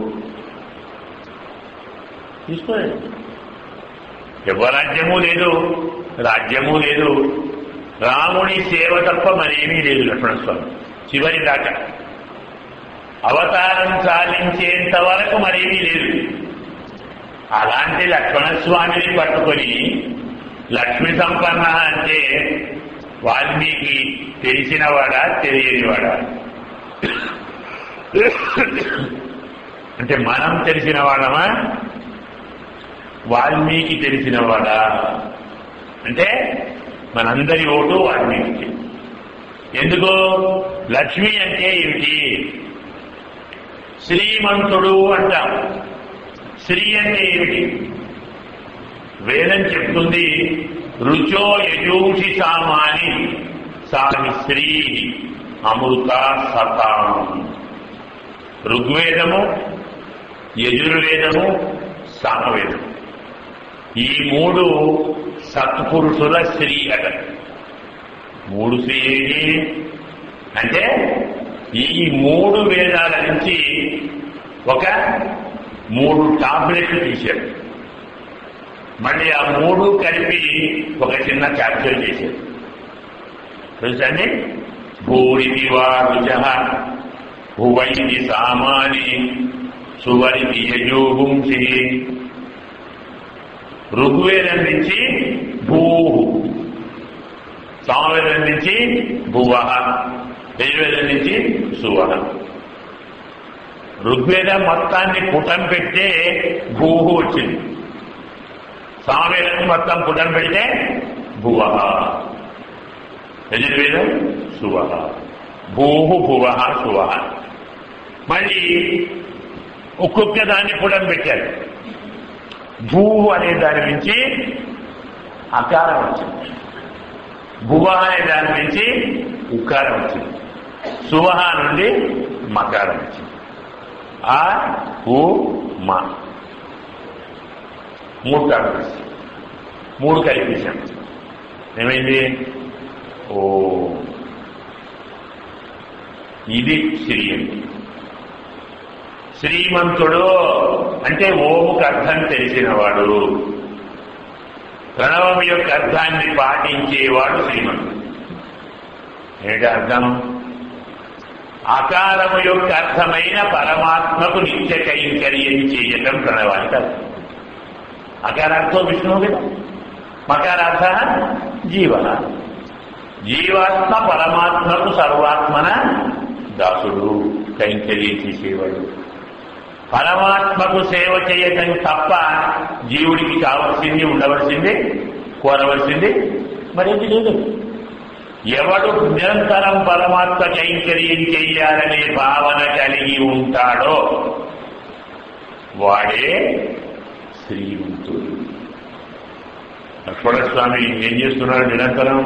S1: తీసుకోలేదు యువరాజ్యము లేదు రాజ్యము లేదు రాముని సేవ తప్ప మరేమీ లేదు లక్ష్మణస్వామి చివరి దాకా అవతారం సాధించేంత వరకు మరేమీ లేదు అలాంటి లక్ష్మణస్వామిని పట్టుకొని లక్ష్మి సంపన్న అంటే వాల్మీకి తెలిసినవాడా తెలియనివాడా అంటే మనం తెలిసిన వాళ్ళమా వాల్మీకి తెలిసినవాడా అంటే మనందరి ఓటు వాల్మీకి ఎందుకు లక్ష్మి అంటే ఏమిటి శ్రీమంతుడు అంటాం శ్రీ అంటే ఏమిటి వేదం చెప్తుంది రుచో యజూషి సామాని సామి శ్రీ అమృత సతాం ఋగ్వేదము యజుర్వేదము సామవేదము ఈ మూడు సత్పురుషుల శ్రీ అట మూడు శ్రీ ఏంటి అంటే ఈ మూడు వేదాల నుంచి ఒక మూడు టాబ్లెట్లు తీశాడు మళ్ళీ ఆ మూడు కలిపి ఒక చిన్న క్యాప్చర్ చేశాడు తెలుసండి భూరిది వా రుజ భువైది సామాని సువరిది యజోగుంసి ఋగ్వేదం నుంచి భూ సామవేదం నుంచి భువ యజుర్వేదం నుంచి సువ ఋగ్వేదం మొత్తాన్ని పుటం పెట్టే భూహు వచ్చింది సామవేదం మొత్తం పుటం పెడితే భువ యజుర్వేదం సువ భూహు భువ సువ మళ్ళీ ఒక్కొక్క దాన్ని పుటం పెట్టారు భూ అనే దాని నుంచి అకారం వచ్చింది భువ అనే దాని నుంచి ఉకారం వచ్చింది సువహ నుండి మకారం వచ్చింది ఆ ఉ మా మూడు కలిపేసి మూడు కలిపేశాం ఏమైంది ఓ ఇది శ్రీ అంటే శ్రీమంతుడు అంటే ఓముకు అర్థం తెలిసినవాడు ప్రణవం యొక్క అర్థాన్ని పాటించేవాడు శ్రీమంతుడు ఏంటి అర్థం అకారము యొక్క అర్థమైన పరమాత్మకు నిత్య కైంకర్యం చేయటం ప్రణవానికి అర్థం అకారార్థం విష్ణువు కదా మకారార్థ జీవ జీవాత్మ పరమాత్మకు సర్వాత్మన దాసుడు కైంకర్యం చేసేవాడు పరమాత్మకు సేవ చేయటం తప్ప జీవుడికి కావలసింది ఉండవలసింది కోరవలసింది మరేది లేదు ఎవడు నిరంతరం పరమాత్మ కైంకర్యం చెయ్యాలనే భావన కలిగి ఉంటాడో వాడే శ్రీమంతుడు లక్ష్మణస్వామి ఏం చేస్తున్నాడు నిరంతరం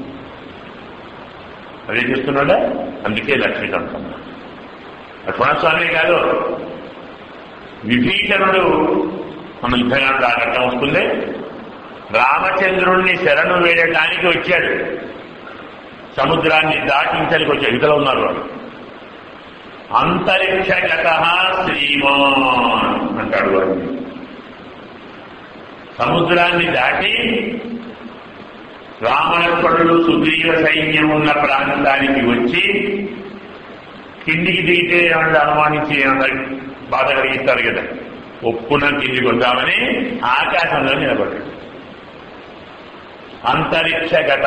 S1: అదే చేస్తున్నాడా అందుకే లక్ష్మీకాంతం లక్ష్మణస్వామి కాదు విభీషణుడు మన యుద్ధనాడు ఆ ఘట్టం వస్తుంది రామచంద్రుణ్ణి శరణు వేయడానికి వచ్చాడు సముద్రాన్ని దాటించడానికి వచ్చాడు ఇతలో ఉన్నారు వాడు అంతరిక్షగత శ్రీమాన్ అంటాడు వాడు సముద్రాన్ని దాటి రామలక్ష్మణుడు సుగ్రీవ సైన్యం ఉన్న ప్రాంతానికి వచ్చి కిందికి దిగితే ఏమన్నా అనుమానించి ఏమన్నా బాధ కలిగిస్తారు కదా ఒప్పున కిందికి వద్దామని ఆకాశంలో నిలబడ్డాడు అంతరిక్షగత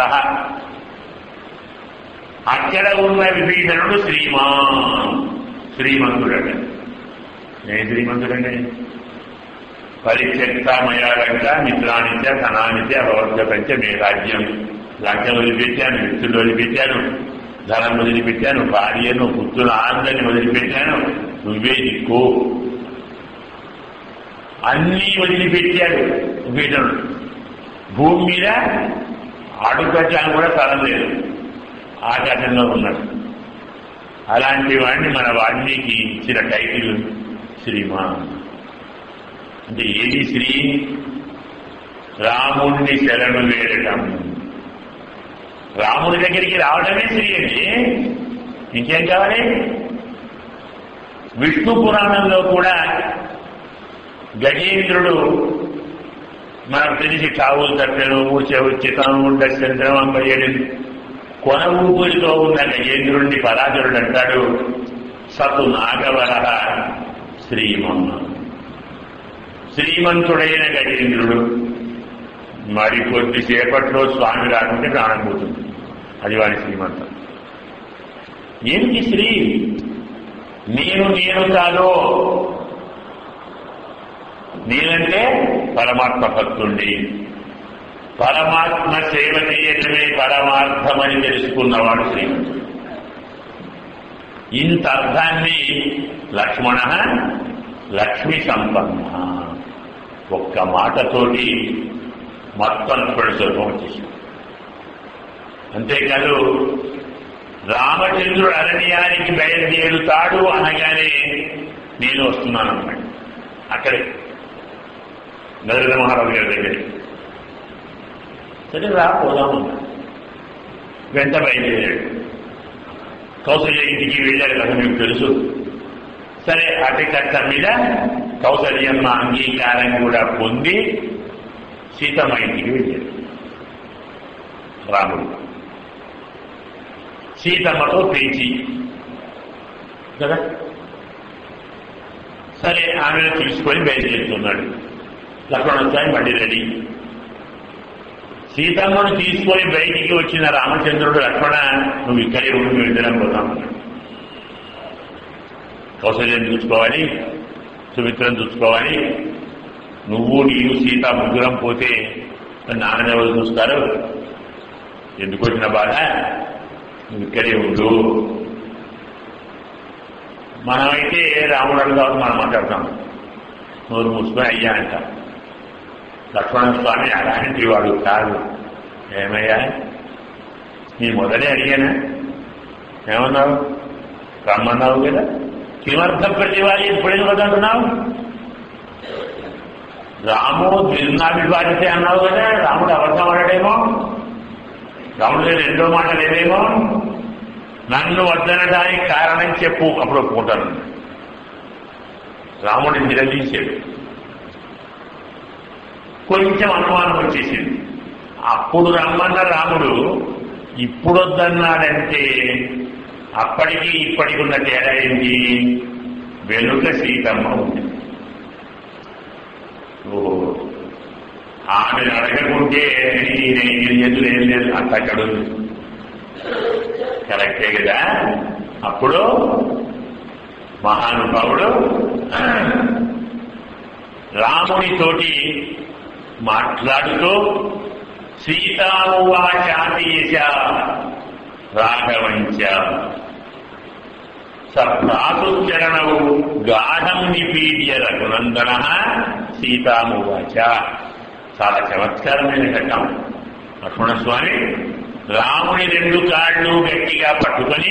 S1: అక్కడ ఉన్న విభీషణుడు శ్రీమాన్ శ్రీమంతుడట ఏ శ్రీమంతుడండి పరిత్యక్త మయాలంక మిత్రానిత్య ధనానిత్య భగవద్గతంచ మే రాజ్యం లక్ష వదిలిపెట్టాను వ్యక్తులు వదిలిపెట్టాను ధనం వదిలిపెట్టాను భార్యను పుత్రులు ఆనందాన్ని వదిలిపెట్టాను నువ్వే దిక్కు అన్నీ వదిలిపెట్టాడు వీటను భూమి మీద అడుగట్టాను కూడా స్థలం లేదు ఆకాశంలో ఉన్నాడు అలాంటి వాడిని మన వాల్మీకి ఇచ్చిన టైటిల్ శ్రీమాన్ అంటే ఏది శ్రీ రాముణ్ణి శరణు వేరటం రాముడి దగ్గరికి రావడమే శ్రీ అండి ఇంకేం కావాలి విష్ణు పురాణంలో కూడా గజేంద్రుడు మనకు తెలిసి చావులు తట్టను మూర్చ వచ్చి తను ఉండ చంద్రమంబయ్యడు కొన ఊపిరితో ఉన్న గజేంద్రుడిని పరాజరుడు అంటాడు సతు నాగవర శ్రీమన్న శ్రీమంతుడైన గజేంద్రుడు మరి కొద్దిసేపట్లో స్వామి రాకుంటే ప్రాణం పోతుంది అది వాడి శ్రీమంతం ఏమిటి శ్రీ నేను నేను కాదో నేనంటే పరమాత్మ భక్తుణ్ణి పరమాత్మ సేవ చేయటమే పరమార్థమని తెలుసుకున్నవాడు శ్రీమంతుడు ఇంత అర్థాన్ని లక్ష్మణ లక్ష్మి సంపన్న ఒక్క మాటతోటి మొత్తం ఇప్పుడు సులభం వచ్చేసింది అంతేకాదు రామచంద్రుడు అరణ్యానికి బయలుదేరుతాడు అనగానే నేను వస్తున్నాను అన్నాడు అక్కడే నరేంద్ర మహారాజు గారి దగ్గర సరే రా పోదాము వెంట బయలుదేరాడు కౌశల్య ఇంటికి వెళ్ళారు కదా మీకు తెలుసు సరే అతి కష్టం మీద కౌశల్యమ్మ అంగీకారం కూడా పొంది సీతమ్మ ఇంటికి వెళ్ళాడు రాముడు సీతమ్మతో పేచి కదా సరే ఆమెను తీసుకొని బయలుదేరుతున్నాడు లక్ష్మణ స్వామి బండి రెడీ సీతమ్మను తీసుకొని బయటికి వచ్చిన రామచంద్రుడు లక్ష్మణ నువ్వు ఇక్కడే ఉండి మేము ఇద్దరం పోతాం కౌశల్యం చూసుకోవాలి సుమిత్రం చూసుకోవాలి నువ్వు నీవు సీత ముగ్గురం పోతే నాన్న ఎవరు చూస్తారు ఎందుకు వచ్చిన బాధ నువ్వు ఇక్కడే ఉండు మనమైతే రాముడు అడుగుతాం మనం మాట్లాడతాం నోరు మూసుకొని అయ్యా అంటాం లక్ష్మణ స్వామి అలాంటి వాడు కాదు ఏమయ్యా నీ మొదలే అడిగానా ఏమన్నావు రమ్మన్నావు కదా కిమర్థం ప్రతివాలి ఇప్పుడేం వదంటున్నావు రాము దిల్నాభిపాడితే అన్నావు కదా రాముడు అబద్ధం ఆడాడేమో రాముడు రెండో మాట లేదేమో నన్ను వద్దనడానికి కారణం చెప్పు అప్పుడు ఒప్పుకుంటాను రాముడిని నిలదీశాడు కొంచెం అనుమానం వచ్చేసింది అప్పుడు రమ్మన్న రాముడు ఇప్పుడు వద్దన్నాడంటే అప్పటికి ఇప్పటికి ఉన్న తేడా ఏంటి వెనుక సీతమ్మ ఉంది ఓహో ఆమెను అడగకుంటే నేను ఎదురు ఏం లేదు అంత అక్కడ ఉంది కరెక్టే కదా అప్పుడు మహానుభావుడు రామునితోటి మాట్లాడుతూ సీతామువాచాతీశ రాఘవంచ సప్తాసుచరణవు గాఢం నిపీడ్య రఘునందన సీతామువాచ చాలా చమత్కారమైన ఘట్టం లక్ష్మణస్వామి రాముని రెండు కాళ్ళు గట్టిగా పట్టుకొని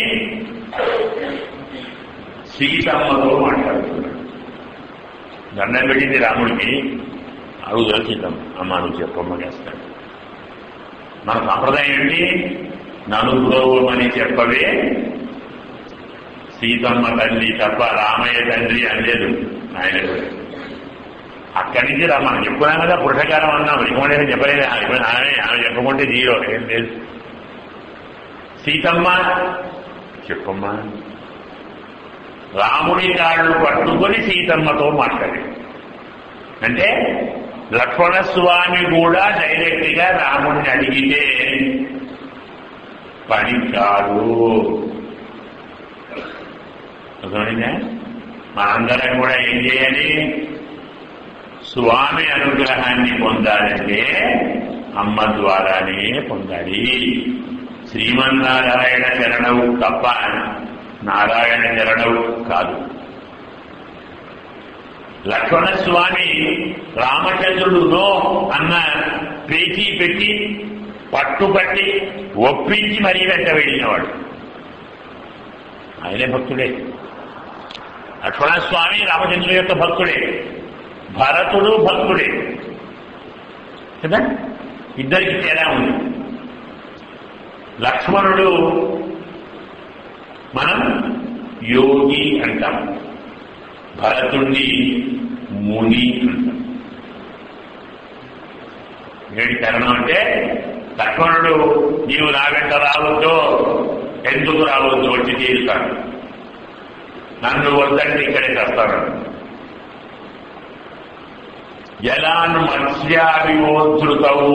S1: సీతమ్మతో మాట్లాడుతున్నాడు దండం పెట్టింది రాముడికి అడుగు సీతమ్మ అమ్మ నువ్వు చెప్పమ్మ చేస్తాడు మన సంప్రదాయం ఏంటి నన్ను బ్రోవమని చెప్పవే సీతమ్మ తల్లి తప్ప రామయ్య తండ్రి అనలేదు ఆయన కూడా. అక్కడి నుంచి రా మనం చెప్పుకున్నాం కదా పురుషకారం అన్నాం ఇవ్వలేదు చెప్పలేదు ఆమె ఆమె ఆమె చెప్పకుంటే జీరో ఏం లేదు సీతమ్మ చెప్పమ్మా రాముడి కాళ్ళు పట్టుకొని సీతమ్మతో మాట్లాడి అంటే లక్ష్మణస్వామి కూడా డైరెక్ట్ గా రాముడిని అడిగితే పని కాదు అర్థమైందా మనందరం కూడా ఏం చేయాలి స్వామి అనుగ్రహాన్ని పొందాలంటే అమ్మ ద్వారానే పొందాలి శ్రీమన్నారాయణ చరణవు తప్ప నారాయణ చరణవు కాదు లక్ష్మణస్వామి రామచంద్రుడు నో అన్న పేచీ పెట్టి పట్టుపట్టి ఒప్పించి మరీ వెంట వెళ్ళినవాడు ఆయనే భక్తుడే లక్ష్మణస్వామి రామచంద్రుడి యొక్క భక్తుడే భరతుడు భక్తుడే కదా ఇద్దరికి తేడా ఉంది లక్ష్మణుడు మనం యోగి అంటాం భరతుణ్ణి ముని అంటాం ఏంటి కారణం అంటే లక్ష్మణుడు నీవు నా వెంట రావద్దు ఎందుకు రావద్దు వచ్చి తీరుతాను నన్ను వద్దంటే ఇక్కడే చేస్తాను జలాన్ మత్స్యాభిమోద్ధృతవు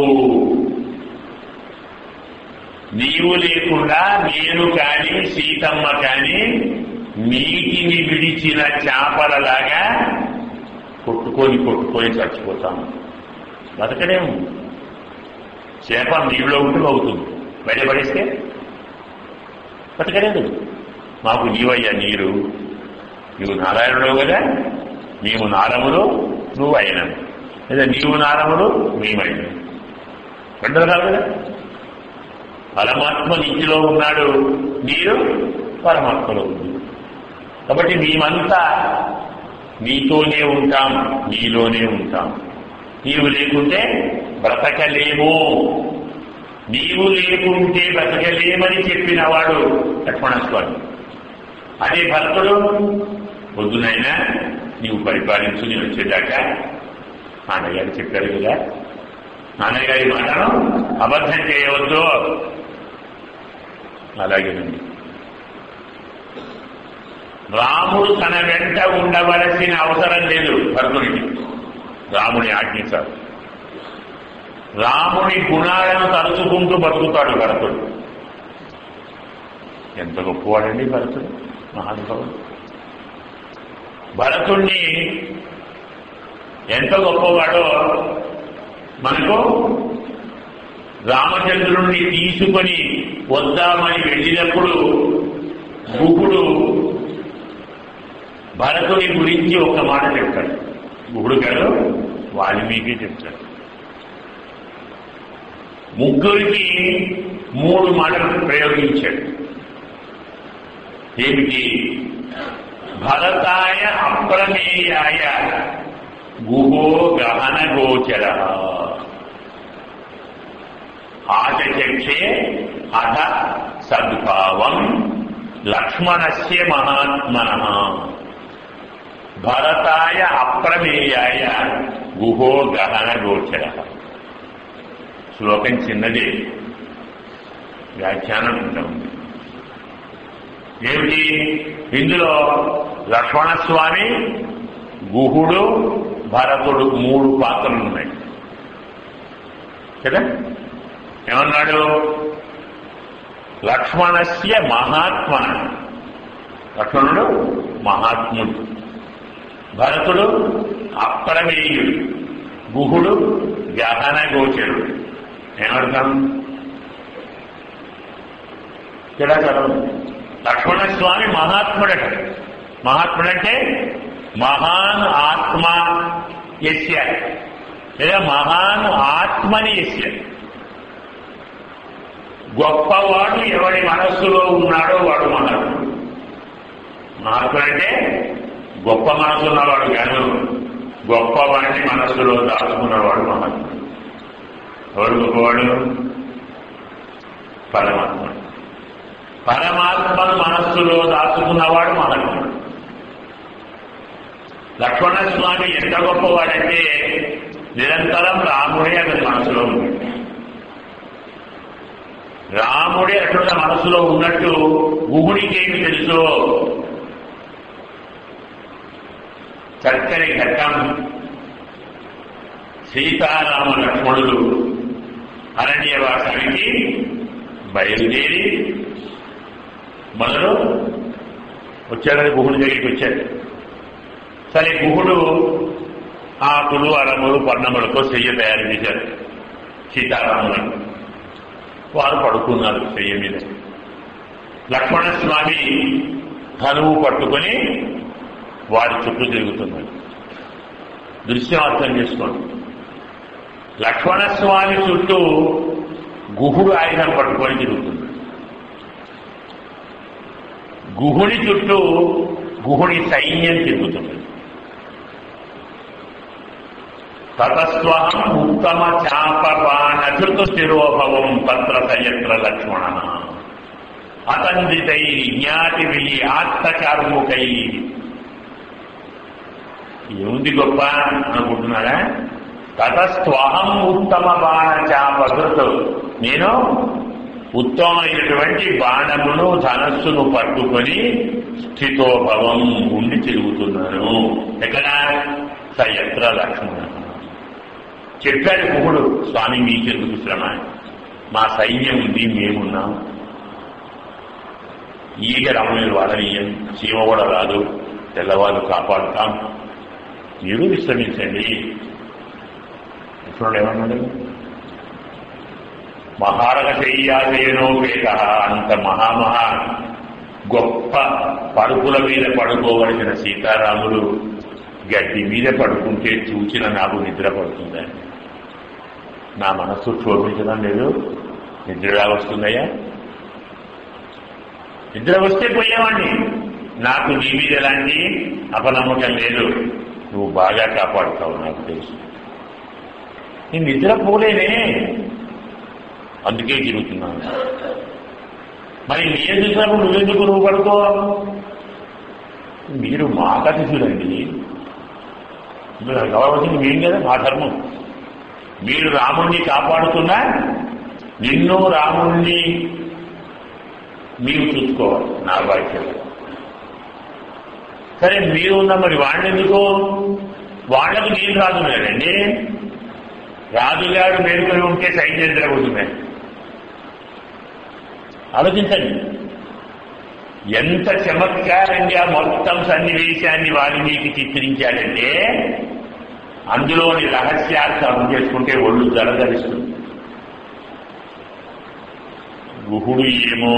S1: నీవు లేకుండా నేను కాని సీతమ్మ కాని నీటిని విడిచిన చేపలలాగా కొట్టుకొని కొట్టుకొని చచ్చిపోతాము బతకలేము చేప నీళ్ళలో ఉంటే అవుతుంది బయటపడేస్తే బతకలేదు మాకు నీవయ్యా నీరు నీవు నారాయణుడు కదా నీవు నారములు నువ్వు అయినను లేదా నీవు నారములు మేమైన రెండు రకాలు కదా పరమాత్మ నీటిలో ఉన్నాడు నీరు పరమాత్మలో ఉంది కాబట్టి మేమంతా నీతోనే ఉంటాం నీలోనే ఉంటాం నీవు లేకుంటే బ్రతకలేము నీవు లేకుంటే బ్రతకలేమని చెప్పిన వాడు లక్ష్మణస్వామి అదే భక్తుడు పొద్దునైనా నీవు పరిపాలించు నేను వచ్చేదాకా నాన్నగారు చెప్పారు కదా నాన్నగారి మాటను అబద్ధం చేయవద్దు అలాగేనండి రాముడు తన వెంట ఉండవలసిన అవసరం లేదు భరతుడికి రాముని ఆజ్ఞించారు రాముని గుణాలను తలుచుకుంటూ బతుకుతాడు భరతుడు ఎంత గొప్పవాడండి భరతుడు మహానుభావుడు భరతుణ్ణి ఎంత గొప్పవాడో మనకు రామచంద్రుణ్ణి తీసుకొని వద్దామని వెళ్ళినప్పుడు గుహుడు భరతుని గురించి ఒక మాట చెప్తాడు గుహుడు గారు వాల్మీకి చెప్తాడు ముగ్గురికి మూడు మాటలు ప్రయోగించాడు ఏమిటి భరతాయ అప్రమేయాయ గుహో గహన గోచర ఆచచక్షే అథ సద్భావం లక్ష్మణస్య మహాత్మన భరతాయ అప్రమేయాయ గుహో గహన గోచర శ్లోకం చిన్నదే వ్యాఖ్యానం ఉంటుంది ఏమిటి ఇందులో లక్ష్మణస్వామి గుహుడు భరతుడు మూడు పాత్రలు ఉన్నాయి కదా ఏమన్నాడు లక్ష్మణస్య మహాత్మ లక్ష్మణుడు మహాత్ముడు భరతుడు అప్రమేయుడు గుహుడు గహన గోచరుడు ఏమర్థం ఇక్కడ చదవండి లక్ష్మణస్వామి మహాత్ముడట మహాత్ముడంటే మహాన్ ఆత్మ యస్య లేదా మహాన్ ఆత్మని యస్య గొప్పవాడు ఎవడి మనస్సులో ఉన్నాడో వాడు మహాత్ముడు మహాత్ముడంటే గొప్ప మనసు ఉన్నవాడు కాదు గొప్పవాడిని మనస్సులో దాచుకున్నవాడు మహాత్ముడు ఎవడు గొప్పవాడు పరమాత్మ పరమాత్మను మనస్సులో దాచుకున్నవాడు మహాత్ముడు లక్ష్మణస్వామి ఎంత గొప్పవాడంటే నిరంతరం రాముడే అతని మనసులో ఉంది రాముడే అటువంటి మనసులో ఉన్నట్టు గుహుడికేమి తెలుసు చక్కని ఘట్టం సీతారామ లక్ష్మణులు అరణ్యవాసానికి బయలుదేరి మొదలు వచ్చాడని గుహుడి దగ్గరికి వచ్చాడు సరే గుహుడు ఆకులు అరములు పర్ణములతో చెయ్య తయారు చేశారు సీతారాములను వారు పడుకున్నారు చెయ్యి మీద లక్ష్మణస్వామి ధనువు పట్టుకొని వారి చుట్టూ తిరుగుతున్నాడు దృశ్యం అర్థం చేసుకోండి లక్ష్మణస్వామి చుట్టూ గుహుడు ఆయుధం పట్టుకొని తిరుగుతున్నాడు గుహుడి చుట్టూ గుహుడి సైన్యం తిరుగుతున్నది తతస్వహం ఉత్తమ చాపపానధృత శిరోభవం పత్ర సయత్ర లక్ష్మణ అతండితై జ్ఞాతివి ఆత్మకార్ముకై ఏముంది గొప్ప అనుకుంటున్నారా తతస్త్వహం ఉత్తమ బాణ చాపధృతు నేను ఉత్తమమైనటువంటి బాణమును ధనస్సును పట్టుకొని స్థితోభవం ఉండి తిరుగుతున్నాను ఎక్కడ సయత్ర లక్ష్మణ చెప్పాడు కుహుడు స్వామి మీకెందుకు శ్రమ మా సైన్యం ఉంది మేమున్నాం ఈగ రమణులు వాడనీయం చీమ కూడా రాదు తెల్లవారు కాపాడుతాం మీరు విశ్రమించండి ఇప్పుడు ఏమన్నాడు మహారక శయ్యాసేనోపేత అంత మహామహా గొప్ప పడుకుల మీద పడుకోవలసిన సీతారాములు గడ్డి మీద పడుకుంటే చూచిన నాకు నిద్ర పడుతుందని నా మనస్సు క్షోభించడం లేదు నిద్ర వస్తుందయ్యా నిద్ర వస్తే పోయేవాడిని నాకు నీ మీద ఎలాంటి అపనమ్మకం లేదు నువ్వు బాగా కాపాడుతావు నాకు తెలుసు నేను నిద్ర పోలేనే అందుకే తిరుగుతున్నాను మరి నేను చూసినప్పుడు నువ్వెందుకు నువ్వు పడుకో మీరు మాట అతిథులండి మీరు కావాల్సింది మేం కదా మా ధర్మం మీరు రాముణ్ణి కాపాడుతున్నా నిన్ను రాముణ్ణి మీరు చూసుకోవాలి నా బాధ్యత సరే మీరు ఉన్న మరి వాళ్ళు ఎందుకు వాళ్ళకు నేను రాజున్నాడండి రాజుగారు మేలుకొని ఉంటే సైన్యం జరుగుతున్నాయి ఆలోచించండి ఎంత చమత్కారంగా మొత్తం సన్నివేశాన్ని వాల్మీకి చిత్రించాడంటే అందులోని రహస్యార్థం చేసుకుంటే ఒళ్ళు జలధరిస్తుంది గుహుడు ఏమో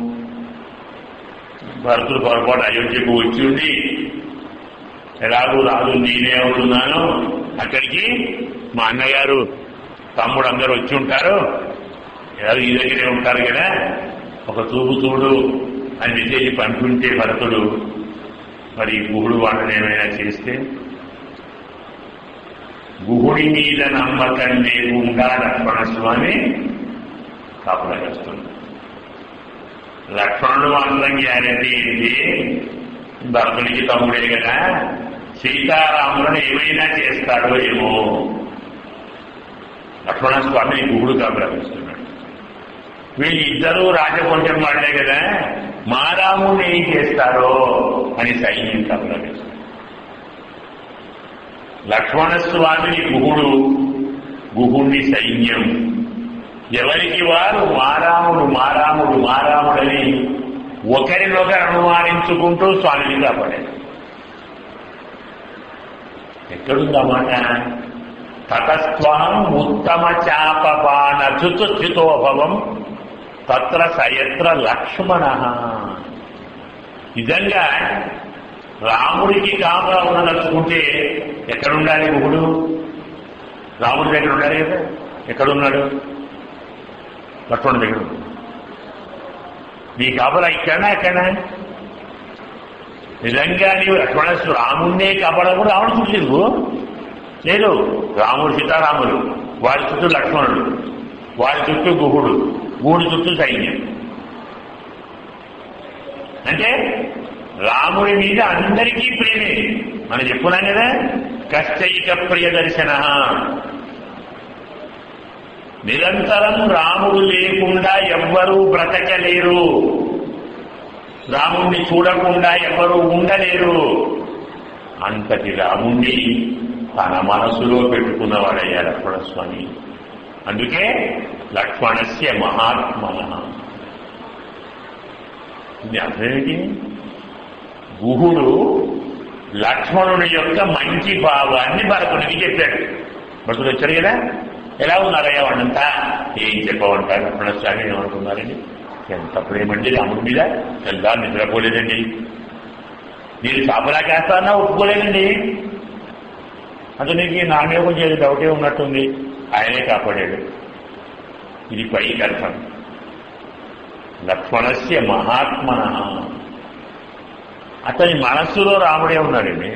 S1: భరతుడు పొరపాటు అయోధ్యకు వచ్చి ఉండి ఎలాగూ రాదు నేనే అవుతున్నాను అక్కడికి మా అన్నగారు తమ్ముడు అందరూ వచ్చి ఉంటారు ఎలాగో ఈ దగ్గరే ఉంటారు కదా ఒక చూపు చూడు అని విజయ్ పంపుంటే భరతుడు మరి గుహుడు వాళ్ళని ఏమైనా చేస్తే గుహుడి మీద నమ్మకం లేకుండా లక్ష్మణస్వామి కాపులా చేస్తుంది లక్ష్మణుడు మాత్రం గ్యారంటీ ఏంటి భరతుడికి తమ్ముడే కదా సీతారాములను ఏమైనా చేస్తాడో ఏమో లక్ష్మణస్వామి గుహుడు కాపులాస్తున్నాడు వీళ్ళిద్దరూ రాజవంశం వాళ్లే కదా మా రాముని ఏం చేస్తారో అని సైన్యం కాపులాస్తున్నాడు లక్ష్మణస్వామిని గుహుడు గుహుణ్ణి సైన్యం ఎవరికి వారు మారాముడు మారాముడు మారాముడని ఒకరినొకరు అనుమానించుకుంటూ స్వామిని కాపాడారు ఎక్కడుందన్నమాట తతస్త్వం ఉత్తమ చాపబాణచుతుస్థితోభవం తత్ర సయత్ర లక్ష్మణ నిజంగా రాముడికి కాపలా ఉండదలుచుకుంటే ఎక్కడుండాలి గుహుడు రాముడి దగ్గర ఉండాలి కదా ఎక్కడున్నాడు లక్ష్మణుడి దగ్గర ఉన్నాడు నీ కాపలా ఇక్కడనా ఎక్కడనా నిజంగా నీవు లక్ష్మణ రాముణ్ణే కాపాడకు రావణ చుట్టూ లేదు రాముడు సీతారాములు వారి చుట్టూ లక్ష్మణుడు వారి చుట్టూ గుహుడు గుహుడు చుట్టూ సైన్యం అంటే రాముడి మీద అందరికీ ప్రేమే మనం చెప్పున్నాం కదా కష్టైక ప్రియ దర్శన నిరంతరం రాముడు లేకుండా ఎవ్వరూ బ్రతకలేరు రాముణ్ణి చూడకుండా ఎవరు ఉండలేరు అంతటి రాముణ్ణి తన మనసులో పెట్టుకున్నవాడయ్యా లక్ష్మణస్వామి అందుకే లక్ష్మణస్య మహాత్మన ఇది అర్థమేంటి గుహుడు లక్ష్మణుని యొక్క మంచి భావాన్ని భరతుడికి చెప్పాడు భరతుడు వచ్చాడు కదా ఎలా ఉన్నారయ్యా వాళ్ళంతా ఏం చెప్పమంటారు లక్ష్మణస్వామి ఏమనుకున్నారండి ఎంత ప్రేమండి రాముడి మీద తెల్లా నిద్రపోలేదండి మీరు చాపలాకేస్తానా ఒప్పుకోలేదండి అతనికి నా మీద కొంచెం డౌటే ఉన్నట్టుంది ఆయనే కాపాడాడు ఇది పైకి అర్థం లక్ష్మణస్య మహాత్మన అతని మనస్సులో రాముడే ఉన్నాడండి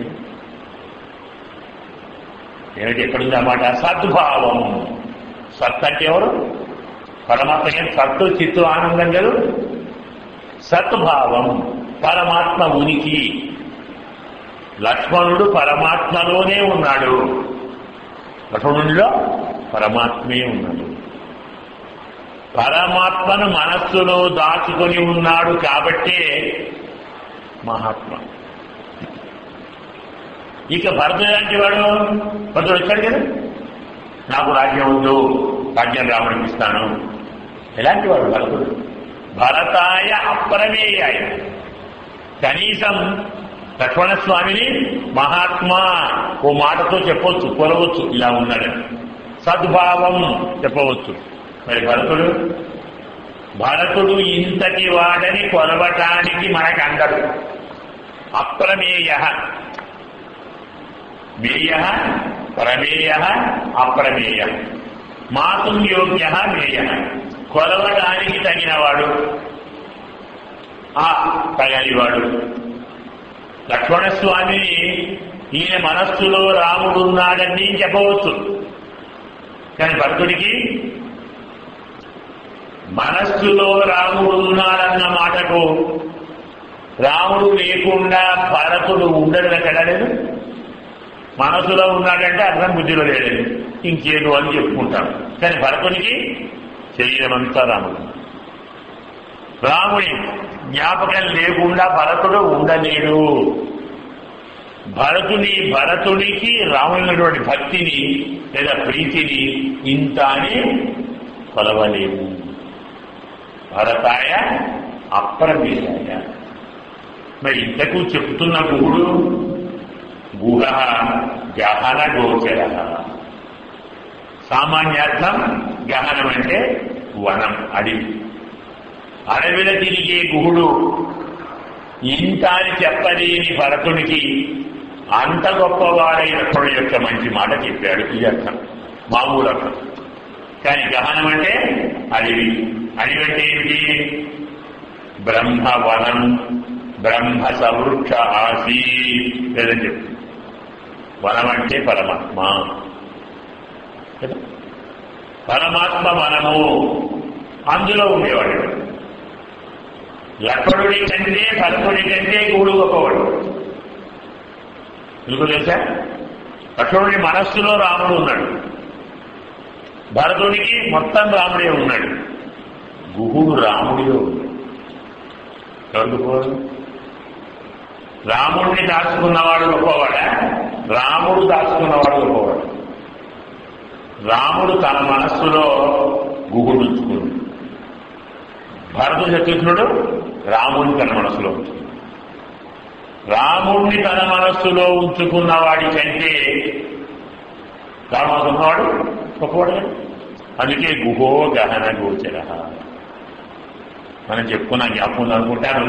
S1: ఏమిటి ఎక్కడుంది అన్నమాట సద్భావం సత్ అంటే ఎవరు పరమాత్మ ఏం సత్తు చిత్తు ఆనందం గలు సద్భావం పరమాత్మ ఉనికి లక్ష్మణుడు పరమాత్మలోనే ఉన్నాడు లక్ష్మణుడిలో పరమాత్మే ఉన్నాడు పరమాత్మను మనస్సులో దాచుకొని ఉన్నాడు కాబట్టే మహాత్మ ఇక భరతుడు లాంటి వాడు భరతుడు వచ్చాడు కదా నాకు రాజ్యం ఉందో రాజ్యం రావడానికి ఇస్తాను ఎలాంటి వాడు భరతుడు భరతాయ అప్రమేయాయ కనీసం లక్ష్మణస్వామిని మహాత్మా ఓ మాటతో చెప్పవచ్చు కొలవచ్చు ఇలా ఉన్నాడని సద్భావం చెప్పవచ్చు మరి భరతుడు భరతుడు ఇంతటి వాడని కొలవటానికి మనకు అందడు అప్రమేయ మేయ ప్రమేయ అప్రమేయ మాతుం యోగ్య మేయ కొలవడానికి తగినవాడు ఆ తగనివాడు లక్ష్మణస్వామిని ఈయన మనస్సులో రాముడున్నాడని చెప్పవచ్చు కానీ భక్తుడికి మనస్సులో రాముడు ఉన్నాడన్న మాటకు రాముడు లేకుండా భరతుడు ఉండడు ఎక్కడలేదు మనసులో ఉన్నాడంటే అర్థం బుద్ధిలో లేడని ఇంకేదో అని చెప్పుకుంటాం కానీ భరతునికి శరీరం అంతా రాముడు రాముడి జ్ఞాపకం లేకుండా భరతుడు ఉండలేడు భరతుని భరతుడికి రాముడినటువంటి భక్తిని లేదా ప్రీతిని ఇంత అని కొలవలేము భరతాయ అప్రమేయాయ మరి ఇంతకు చెప్తున్న గుహుడు గుహ గహన గోచర సామాన్యార్థం గహనం అంటే వనం అడవి అడవిల తిరిగే గుహుడు ఇంత అని చెప్పలేని భరతునికి అంత గొప్పవాడైన తొడ యొక్క మంచి మాట చెప్పాడు ఈ అర్థం మామూలు అర్థం కానీ గహనం అంటే అడవి అడవి అంటే ఏమిటి బ్రహ్మవనం బ్రహ్మ సవృక్ష ఆసీ లేదని చెప్పి వనం అంటే పరమాత్మ కదా? పరమాత్మ వనము అందులో ఉండేవాడు లక్ష్మణుడి కంటే భరతుడి కంటే గూడు గొప్పవాడు ఎందుకు తెలుసా లక్ష్మణుడి మనస్సులో రాముడు ఉన్నాడు భరతుడికి మొత్తం రాముడే ఉన్నాడు గుహుడు రాముడిలో ఉన్నాడు ఎవరు గొప్పవాడు రాముడిని దాచుకున్నవాడు గొప్పవాడా రాముడు దాచుకున్నవాడు గొప్పవాడు రాముడు తన మనస్సులో గుహుడు ఉంచుకుంది భరత శత్రుఘ్నుడు రాముడిని తన మనస్సులో ఉంచుకుంది రాముణ్ణి తన మనస్సులో ఉంచుకున్న వాడి కంటే రాముడు ఉన్నవాడు గొప్పవాడు కదా. అందుకే గుహో గహన గోచర మనం చెప్పుకున్న జ్ఞాపకం అనుకుంటాను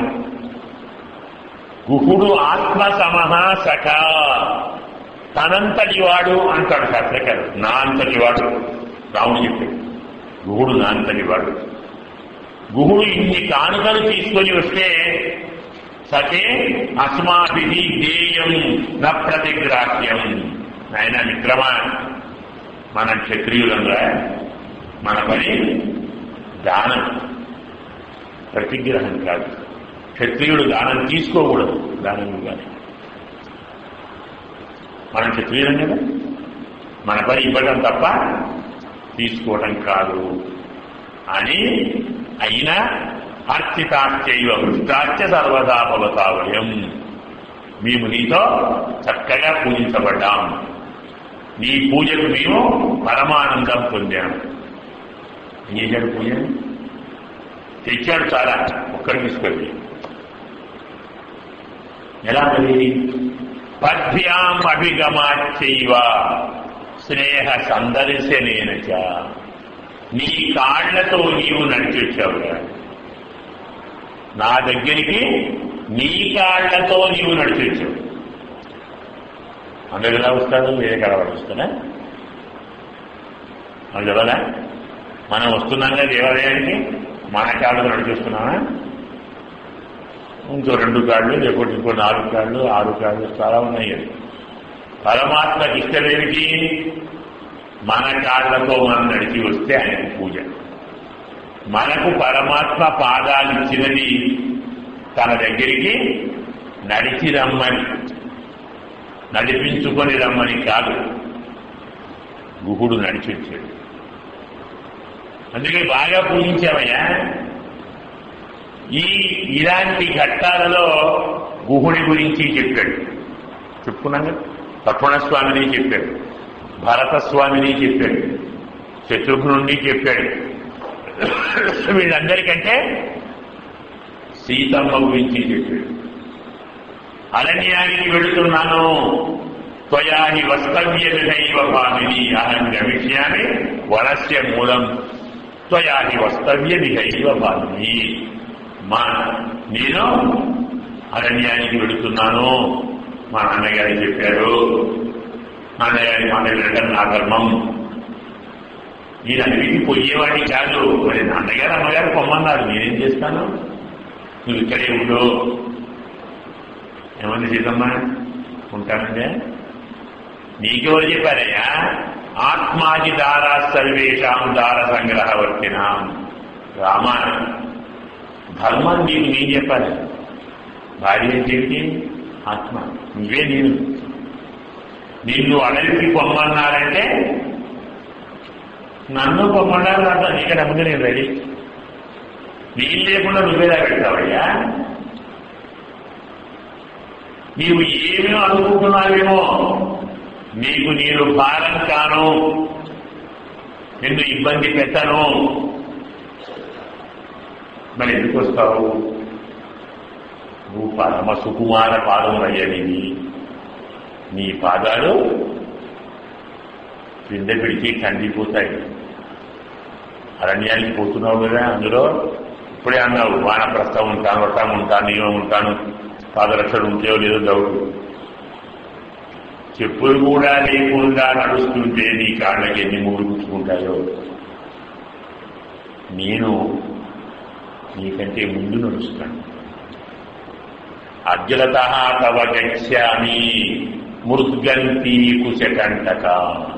S1: గుహుడు ఆత్మ సమహ సఖ తనంతటి వాడు అంటాడు శాస్త్రకారు నా అంతటి వాడు రాముడు చెప్పాడు గుహుడు నా అంతటి వాడు గుహుడు ఇన్ని కానుకలు తీసుకొని వస్తే సకే అస్మాభి ధ్యేయం న ప్రతిగ్రాహ్యం ఆయన మిత్రమా మన క్షత్రియులంగా మన పని దానం ప్రతిగ్రహం కాదు క్షత్రియుడు దానం తీసుకోకూడదు దానం ఇవ్వాలి మనం క్షత్రియులం కదా మన పని ఇవ్వడం తప్ప తీసుకోవడం కాదు అని అయినా అర్చితాశ్చైవ వృష్టాశ్చ సర్వదా భవతావయం మేము నీతో చక్కగా పూజించబడ్డాం నీ పూజకు మేము పరమానందం పొందాం ఏం చేశాడు పూజ తెచ్చాడు చాలా ఒక్కడు తీసుకెళ్ళి ఎలా మరి పద్భ్యాం అభిగమాచైవ స్నేహ సందర్శనేనచ నీ కాళ్లతో నీవు నడిచి వచ్చావుగా నా దగ్గరికి నీ కాళ్లతో నీవు నడిచి వచ్చావు అందరు ఎలా వస్తాడు వేరే కలవాడు వస్తాడా మనకు చెప్పదా మనం వస్తున్నాంగా దేవాలయానికి మన కాళ్ళు నడిపిస్తున్నామా ఇంకో రెండు కాళ్ళు లేకపోతే ఇంకో నాలుగు కాళ్ళు ఆరు కాళ్ళు చాలా ఉన్నాయి అది పరమాత్మకి ఇష్టమేమిటి మన కాళ్ళతో మనం నడిచి వస్తే ఆయనకు పూజ మనకు పరమాత్మ పాదాలు ఇచ్చినది తన దగ్గరికి నడిచి రమ్మని నడిపించుకొని రమ్మని కాదు గుహుడు నడిచి వచ్చాడు అందుకే బాగా పూజించామయ్యా ఈ ఇలాంటి ఘట్టాలలో గుహుడి గురించి చెప్పాడు చెప్పుకున్నాను లక్ష్మణస్వామిని చెప్పాడు భరతస్వామిని చెప్పాడు శత్రుఘ్నుడిని చెప్పాడు వీళ్ళందరికంటే సీతమ్మ గురించి చెప్పాడు అరణ్యానికి వెళుతున్నాను త్వయాని వస్తవ్యమిహైవ భామిని అహం గమిష్యామి వనస్య మూలం త్వయాని వస్తవ్యమిహైవ భామిని మా నేను అరణ్యానికి వెళుతున్నాను మా నాన్నగారు చెప్పారు నాన్నగారి మాట వినడం నా ధర్మం నేను అడవికి పోయేవాడిని కాదు మరి నాన్నగారు అమ్మగారు పొమ్మన్నారు నేనేం చేస్తాను నువ్వు ఇక్కడే ఉండు ఏమంది సీతమ్మ ఉంటానండి నీకెవరు చెప్పారయ్యా ఆత్మాది దారా సర్వేషాం దార సంగ్రహవర్తినాం రామ ధర్మం నీకు నేను చెప్పాలి భార్య ఏంటి ఆత్మ నువ్వే నేను నిన్ను అడవికి పొమ్మన్నారంటే నన్ను పొమ్మన్నారు అంటాను ఇక్కడ ముందు నేను రెడీ నేను లేకుండా నువ్వేలా పెడతావయ్యా నీవు ఏమేమో అనుకుంటున్నావేమో నీకు నేను భారం కాను నిన్ను ఇబ్బంది పెట్టను మరి ఎందుకు వస్తావు నువ్వు పరమ సుకుమార పాదం అయ్యనివి నీ పాదాలు కింద పిడిచి కందిపోతాయి అరణ్యానికి పోతున్నావు కదా అందులో ఇప్పుడే అన్నావు వానప్రస్థం ఉంటాను వటం ఉంటాను నియమం ఉంటాను పాదరక్షలు ఉంటేయో లేదో డౌట్ చెప్పులు కూడా లేకుండా నడుస్తుంటే నీ కాళ్ళకి ఎన్ని మూడు గుచ్చుకుంటాయో నేను నీకంటే ముందు నడుస్తాను అగ్రత తవ గచ్చామి మృద్గంతి కుశకంటక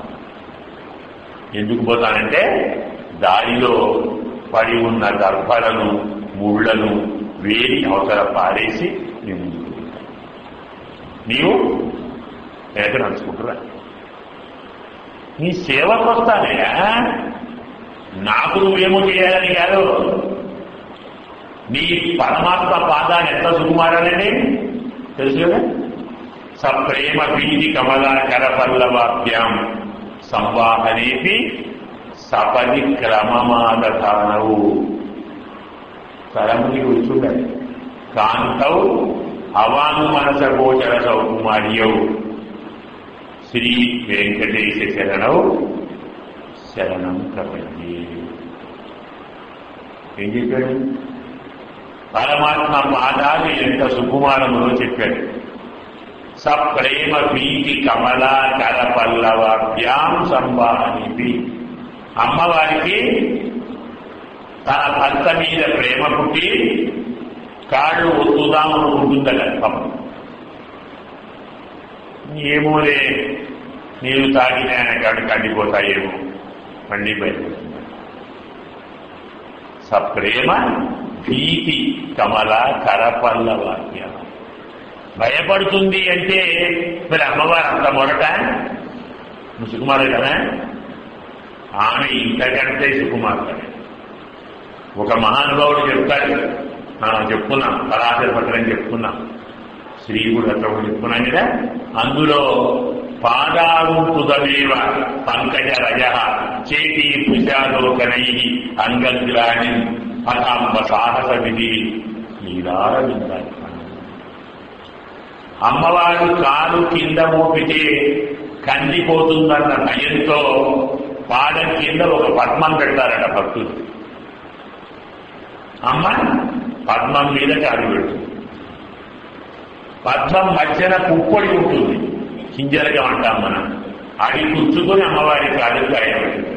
S1: ఎందుకు పోతానంటే దారిలో పడి ఉన్న గర్భలను ముళ్లను వేడి అవతల పారేసి నేను ముందుకు వెళ్తాను. నీవు వెనక నడుచుకుంటురా నీ సేవకు వస్తానయ్యా నాకు నువ్వేమో చేయాలని కాదు నీ పరమాత్మ పాదాన్ని ఎంత సుకుమారాలండి తెలుసు కదా సప్రేమ భీతి కమలాకర పల్లవాభ్యాం సంవాహనేపి సపది క్రమమాదధానవు తరముని కూర్చుండాలి కాంతౌ అవాను మనస గోచర సౌకుమార్యౌ శ్రీ వెంకటేశ శరణౌ శరణం ప్రపంచే ఏం చెప్పాడు పరమాత్మ పాదాలు ఎంత సుకుమారములో చెప్పాడు సప్రేమ భీతి కమలా కర పల్లవాభ్యాం సంవాహనిపి అమ్మవారికి తన భర్త మీద ప్రేమ పుట్టి కాళ్ళు ఒత్తుదాం అనుకుంటుందట పాపం ఏమోలే నీరు తాగిన కాడు కండిపోతాయేమో మళ్ళీ బయటపడుతుంది సప్రేమ భీతి కమల కరపల్ల వాక్యం భయపడుతుంది అంటే మరి అమ్మవారు అంత మొదట నువ్వు సుకుమారు కదా ఆమె ఇంతకంటే సుకుమారుడు ఒక మహానుభావుడు చెప్తాడు మనం చెప్పుకున్నాం పరాశర పత్రం చెప్పుకున్నాం శ్రీగుడు అట్లా ఒకటి చెప్పుకున్నాం కదా అందులో పాదారుంతుదమేవ పంకజ రజ చేతి పుషాలోకనై అంగగ్రాణి హతాంబ సాహస విధి నీరారవిందాలి అమ్మవారు కాలు కింద మోపితే కందిపోతుందన్న భయంతో పాదం కింద ఒక పద్మం పెడతారట భక్తులు అమ్మ పద్మం మీద కాలు పెడుతుంది పద్మం మధ్యన పుప్పొడి ఉంటుంది కింజలుగా అంటాం మనం అది కూర్చుకొని అమ్మవారి కాలు గాయపడుతుంది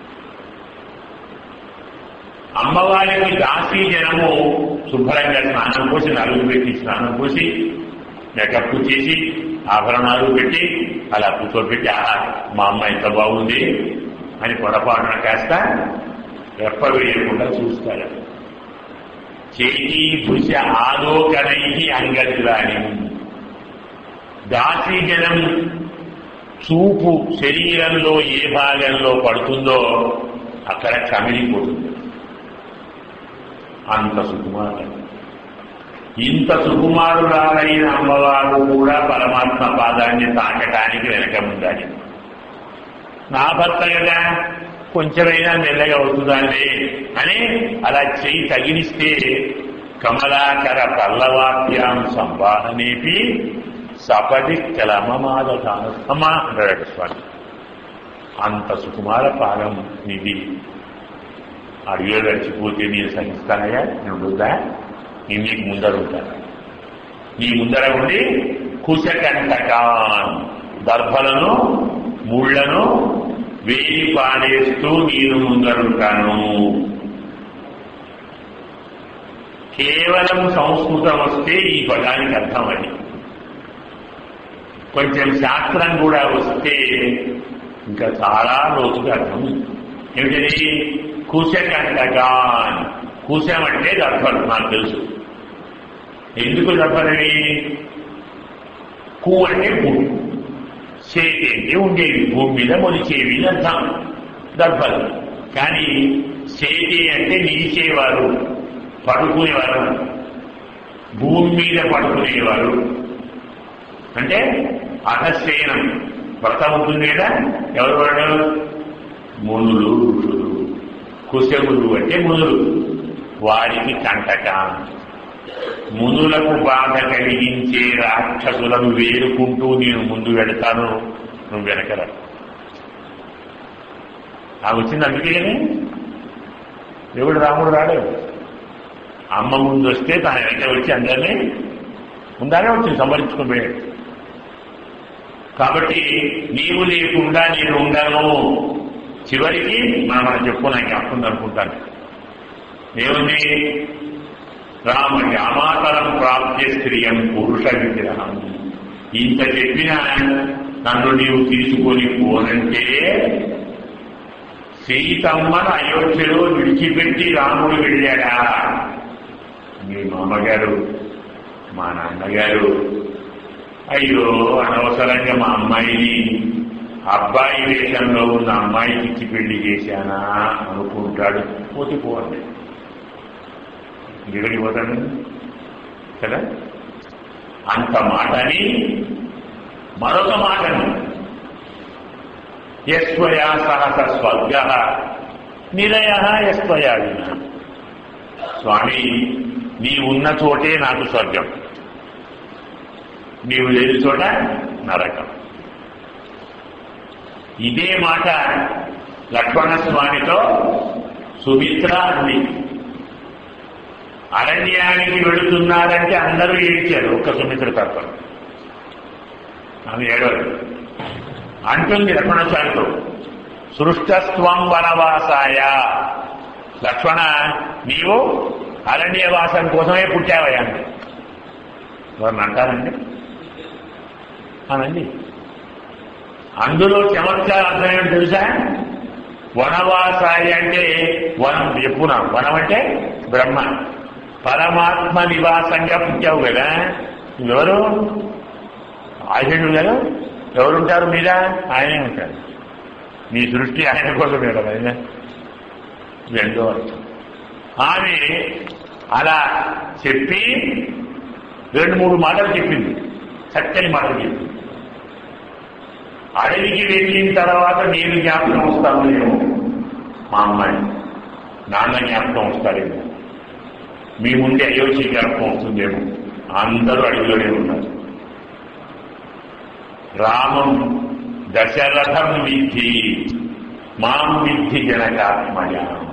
S1: అమ్మవారికి దాసీ జనము శుభ్రంగా స్నానం పోసి నలుగు పెట్టి స్నానం పోసి మేకప్ చేసి ఆభరణాలు పెట్టి అలా కూర్చోబెట్టి ఆహా మా అమ్మ ఎంత బాగుంది అని పొరపాటున కాస్త రెప్ప వేయకుండా చూస్తాడు చేతి భుజ ఆలోకనై అంగద్రాని దాసీ జనం చూపు శరీరంలో ఏ భాగంలో పడుతుందో అక్కడ కమిలిపోతుంది అంత సుకుమారుడు ఇంత సుకుమారురాలైన అమ్మవారు కూడా పరమాత్మ పాదాన్ని తాకటానికి వెనక ఉండాలి నా భర్త కదా కొంచెమైనా మెల్లగా అవుతుందండి అని అలా చెయ్యి తగిలిస్తే కమలాకర పల్లవాద్యాం సంవాహనేపి సపది కలమమాదతాను అమ్మా అంటాడు స్వామి అంత సుకుమార పాదం నిధి అడిగే గడిచిపోతే నేను సహిస్తానయ్యా నేను వద్దా నేను నీకు ముందర ఉంటాను నీ ముందర ఉండి కుశకంటకాన్ దర్భలను ముళ్లను వేయి పాడేస్తూ నేను ముందరుంటాను కేవలం సంస్కృతం వస్తే ఈ పదానికి అర్థం అది కొంచెం శాస్త్రం కూడా వస్తే ఇంకా చాలా లోతుగా అర్థం ఉంది. ఏమిటది కుశకంటకాన్ కుశం అంటే దర్భలు నాకు తెలుసు ఎందుకు దర్భలవి కు అంటే భూమి చేతి అంటే ఉండేవి భూమి మీద మొలిచేవి అని అర్థం దర్భలు కానీ చేతి అంటే నిలిచేవారు పడుకునేవారు భూమి మీద పడుకునేవారు అంటే అధశయనం వ్రతం ఉంటుంది కదా ఎవరు వాడు మునులు ఋషులు కుశములు అంటే మునులు వారికి కంటక మునులకు బాధ కలిగించే రాక్షసులను వేరుకుంటూ నేను ముందు వెడతాను నువ్వు వెనకరా ఆ వచ్చింది అందుకేనే దేవుడు రాముడు రాలేదు అమ్మ ముందు వస్తే తన వెనక వచ్చి అందరినీ ముందానే వచ్చింది సంబరించుకుని పోయాడు కాబట్టి నీవు లేకుండా నేను ఉండను చివరికి మనం మనం చెప్పుకున్నాం జ్ఞాపకం అనుకుంటాను ఏముంది రామ యామాతరం ప్రాప్య స్త్రియం పురుష విగ్రహం ఇంత చెప్పిన నన్ను నీవు తీసుకొని పోనంటే సీతమ్మను అయోధ్యలో విడిచిపెట్టి రాముడు వెళ్ళాడా మీ మామగారు మా నాన్నగారు అయ్యో అనవసరంగా మా అమ్మాయిని అబ్బాయి వేషంలో ఉన్న అమ్మాయికి ఇచ్చి పెళ్లి చేశానా అనుకుంటాడు పోతే పోవండి ఎక్కడికి పోతాడు కదా అంత మాటని మరొక మాటను యస్వయా సహస స్వర్గ నిలయ యస్వయా విన స్వామి నీ ఉన్న చోటే నాకు స్వర్గం నీవు లేని చోట నరకం ఇదే మాట లక్ష్మణ స్వామితో సుమిత్ర అంది అరణ్యానికి వెళుతున్నారంటే అందరూ ఏడ్చారు ఒక్క సుమిత్ర తప్ప ఆమె ఏడవదు అంటుంది లక్ష్మణ స్వామితో సృష్టస్త్వం వనవాసాయ లక్ష్మణ నీవు అరణ్యవాసం కోసమే పుట్టావయ్యా అంది ఎవరిని అంటారండి అనండి అందులో చమత్కార అర్థం ఏంటి తెలుసా వనవాసాయి అంటే వనం చెప్పున వనం అంటే బ్రహ్మ పరమాత్మ నివాసంగా పుట్టావు కదా ఎవరు ఆయుడు కదా ఎవరుంటారు మీద ఆయనే ఉంటారు నీ సృష్టి ఆయన కోసమే కదా ఆయన రెండో అర్థం ఆమె అలా చెప్పి రెండు మూడు మాటలు చెప్పింది చక్కని మాటలు చెప్పింది అడవికి వెళ్ళిన తర్వాత నేను జ్ఞాపకం వస్తాను మా అమ్మాయి నాన్న జ్ఞాపకం వస్తారేమో మీ ముందే అయోధ్య జ్ఞాపకం వస్తుందేమో అందరూ అడవిలోనే ఉన్నారు రామం దశరథం విద్ధి మాం విద్ధి జనకాత్మయ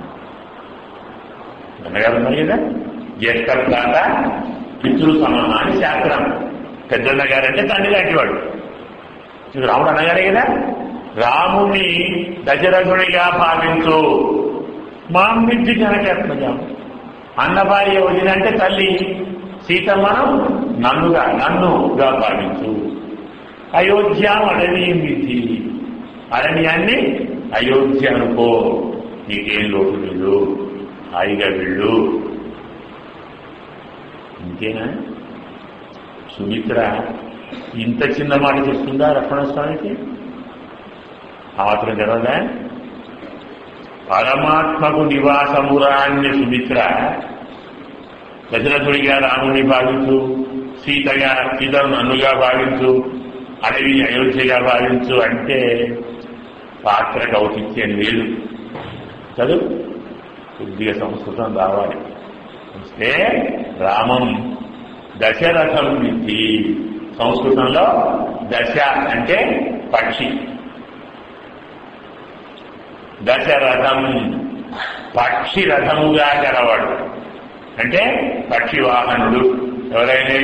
S1: అన్నగారు ఉన్నాయి కదా జ్యేష్ఠాత పితృ సమాన అని శాస్త్రం పెద్దన్న గారంటే తండ్రి లాంటివాడు ఇది రాముడు అన్నగారే కదా రాముని దశరథుడిగా భావించు మాం విద్ధి జనకాత్మజం అన్న భార్య వదినంటే తల్లి సీతమ్మను నన్నుగా నన్నుగా భావించు అయోధ్య అడవి విధి అరణ్యాన్ని అయోధ్య అనుకో నీకేం లోటు లేదు హాయిగా వెళ్ళు ఇంకేనా సుమిత్ర ఇంత చిన్న మాట చెప్తుందా లక్ష్మణస్వామికి ఆ మాత్రం జరగదా పరమాత్మకు నివాసమురాన్య సుమిత్ర దశరథుడిగా రాముని భావించు సీతగా సీతను నన్నుగా భావించు అడవిని అయోధ్యగా భావించు అంటే పాత్రకు ఔచిత్యం లేదు చదువు కొద్దిగా సంస్కృతం రావాలి వస్తే రామం దశరథం విద్ధి సంస్కృతంలో దశ అంటే పక్షి దశరథం పక్షి రథముగా గలవాడు అంటే పక్షి వాహనుడు ఎవరైనా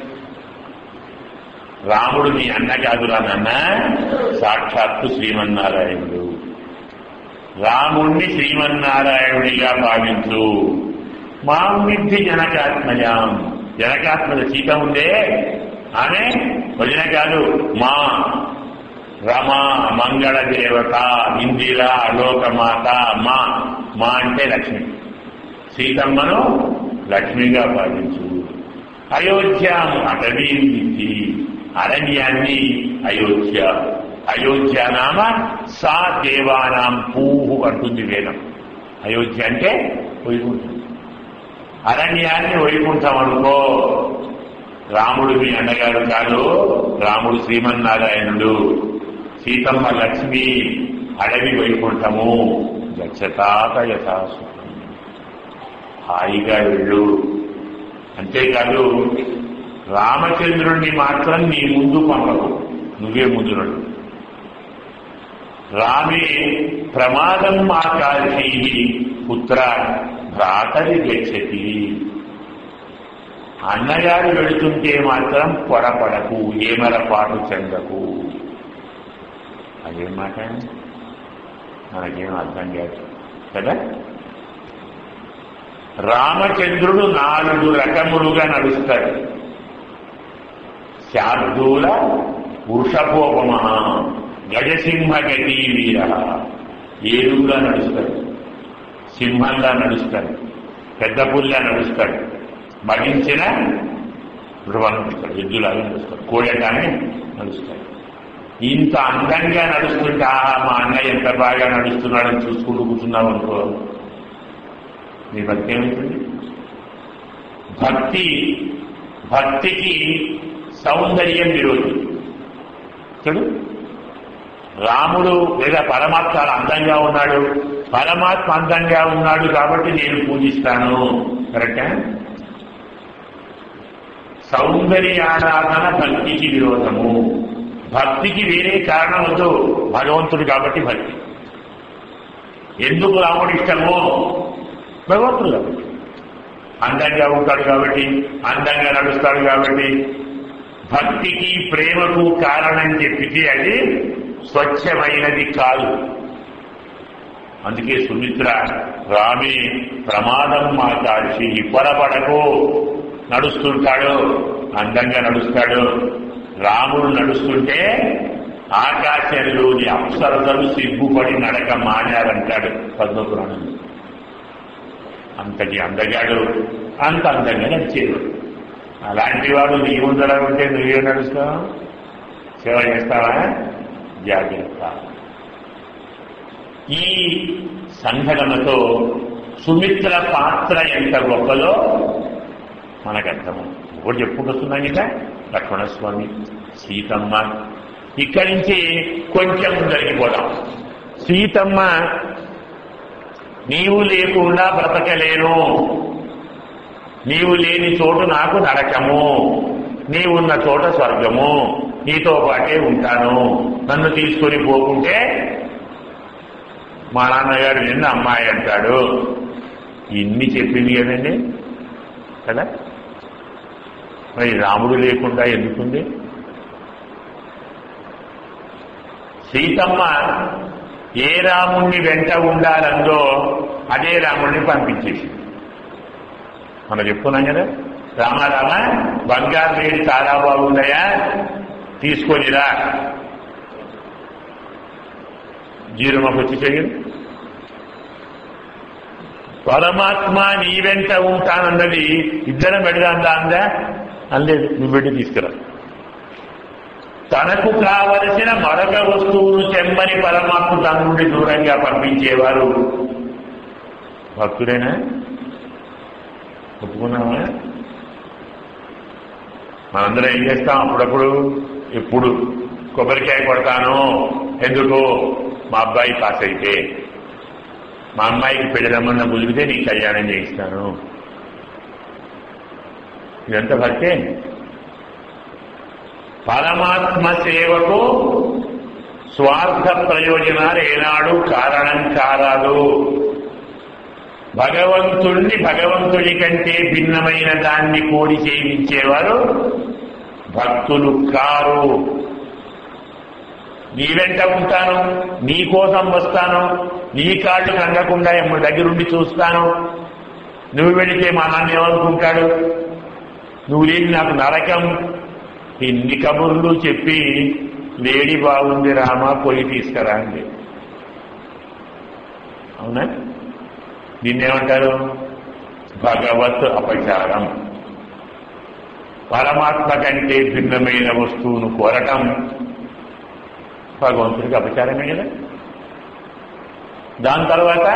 S1: రాముడు నీ అన్న కాదురా నాన్న సాక్షాత్తు శ్రీమన్నారాయణుడు రాముణ్ణి శ్రీమన్నారాయణుడిగా భావించు మాం విద్ధి జనకాత్మజాం జనకాత్మజ సీత ఉందే ఆమె వదిన కాదు మా రమ మంగళ దేవత ఇందిర లోకమాత మా మా అంటే లక్ష్మి సీతమ్మను లక్ష్మిగా భావించు అయోధ్య అటవీ విద్ధి అరణ్యాన్ని అయోధ్య అయోధ్య నామ సా దేవానాం పూహు అంటుంది వేదం అయోధ్య అంటే వైకుంఠం అరణ్యాన్ని వైకుంఠం అనుకో రాముడు మీ అన్నగారు కాదు రాముడు శ్రీమన్నారాయణుడు సీతమ్మ లక్ష్మి అడవి వైకుంఠము గచ్చతాత యథాసుఖం హాయిగా వెళ్ళు అంతేకాదు రామచంద్రుణ్ణి మాత్రం నీ ముందు పంపకు నువ్వే ముందు నడు రామే ప్రమాదం ఆకాశీ పుత్ర భ్రాతరి గచ్చతి అన్నగారు వెళుతుంటే మాత్రం పొరపడకు ఏమరపాటు చెందకు అదేం మాట మనకేం అర్థం కాదు కదా రామచంద్రుడు నాలుగు రకములుగా నడుస్తాడు శార్దూల వృషభోపమ గజసింహ గతి వీర ఏనుగులా నడుస్తాడు సింహంలా నడుస్తాడు పెద్ద పుల్లా నడుస్తాడు మరించిన వృషభం నడుస్తాడు ఎద్దులాగా నడుస్తాడు కోడటాన్ని నడుస్తాడు ఇంత అందంగా నడుస్తుంటే ఆహా మా అన్నయ్య ఎంత బాగా నడుస్తున్నాడని చూసుకుంటూ కూర్చున్నావు అనుకో నీ భక్తి ఏమవుతుంది భక్తి భక్తికి సౌందర్యం విరోధి చూడు రాముడు లేదా పరమాత్మ చాలా అందంగా ఉన్నాడు పరమాత్మ అందంగా ఉన్నాడు కాబట్టి నేను పూజిస్తాను కరెక్టా సౌందర్యారాధన భక్తికి విరోధము భక్తికి వేరే కారణం వద్దు భగవంతుడు కాబట్టి భక్తి ఎందుకు రాముడు ఇష్టము భగవంతుడు కాబట్టి అందంగా ఉంటాడు కాబట్టి అందంగా నడుస్తాడు కాబట్టి భక్తికి ప్రేమకు కారణం చెప్పితే అది స్వచ్ఛమైనది కాదు అందుకే సుమిత్ర రామే ప్రమాదం మాతాడిసి పొరపడకు నడుస్తుంటాడు అందంగా నడుస్తాడు రాముడు నడుస్తుంటే ఆకాశంలోని అప్సరసలు సిగ్గుపడి నడక మానారంటాడు పద్మపురాణం అంతటి అందగాడు అంత అందంగా నడిచేవాడు అలాంటి వాడు నీ ముందర ఉంటే నువ్వే నడుస్తావు సేవ చేస్తావా జాగ్రత్త ఈ సంఘటనతో సుమిత్ర పాత్ర ఎంత గొప్పదో మనకు అర్థం ఒకటి చెప్పుకుంటున్నాం కదా లక్ష్మణస్వామి సీతమ్మ ఇక్కడి నుంచి కొంచెం జరిగిపోదాం సీతమ్మ నీవు లేకుండా బ్రతకలేను నీవు లేని చోటు నాకు నరకము నీవున్న చోట స్వర్గము నీతో పాటే ఉంటాను నన్ను తీసుకొని పోకుంటే మా నాన్నగారు నిన్న అమ్మాయి అంటాడు ఇన్ని చెప్పింది కదండి కదా మరి రాముడు లేకుండా ఎందుకుంది సీతమ్మ ఏ రాముణ్ణి వెంట ఉండాలందో అదే రాముణ్ణి పంపించేసింది మనం చెప్పుకున్నాం కదా రామ రామ బంగారు వేడి చాలా బాగుందయా తీసుకొనిరా జీరమకు వచ్చి చెయ్యదు పరమాత్మ నీ వెంట ఉంటానన్నది ఇద్దరం పెడదాందా అందా అనలేదు నువ్వు పెట్టి తీసుకురా తనకు కావలసిన మరొక వస్తువును చెమ్మని పరమాత్మ తన నుండి దూరంగా పంపించేవారు భక్తుడేనా ఒప్పుకున్నామా మనందరం ఏం చేస్తాం అప్పుడప్పుడు ఎప్పుడు కొబ్బరికాయ కొడతాను ఎందుకు మా అబ్బాయి పాస్ అయితే మా అమ్మాయికి పెళ్లి రమ్మన్న కుదిరితే నీకు కళ్యాణం చేయిస్తాను ఇదంతా భక్తే పరమాత్మ సేవకు స్వార్థ ప్రయోజనాలు ఏనాడు కారణం కారాదు భగవంతుణ్ణి భగవంతుడి కంటే భిన్నమైన దాన్ని కోరి సేవించేవారు భక్తులు కారు నీ వెంట ఉంటాను నీ కోసం వస్తాను నీ కాళ్ళు కంగకుండా ఎమ్మ దగ్గరుండి చూస్తాను నువ్వు వెళితే మా నాన్న ఏమనుకుంటాడు నువ్వు లేని నాకు నరకం ఇన్ని కబుర్లు చెప్పి లేడీ బాగుంది రామా పోయి తీసుకురా అండి అవునా దీన్నేమంటారు భగవత్ అపచారం పరమాత్మ కంటే భిన్నమైన వస్తువును కోరటం భగవంతుడికి అపచారమే కదా దాని తర్వాత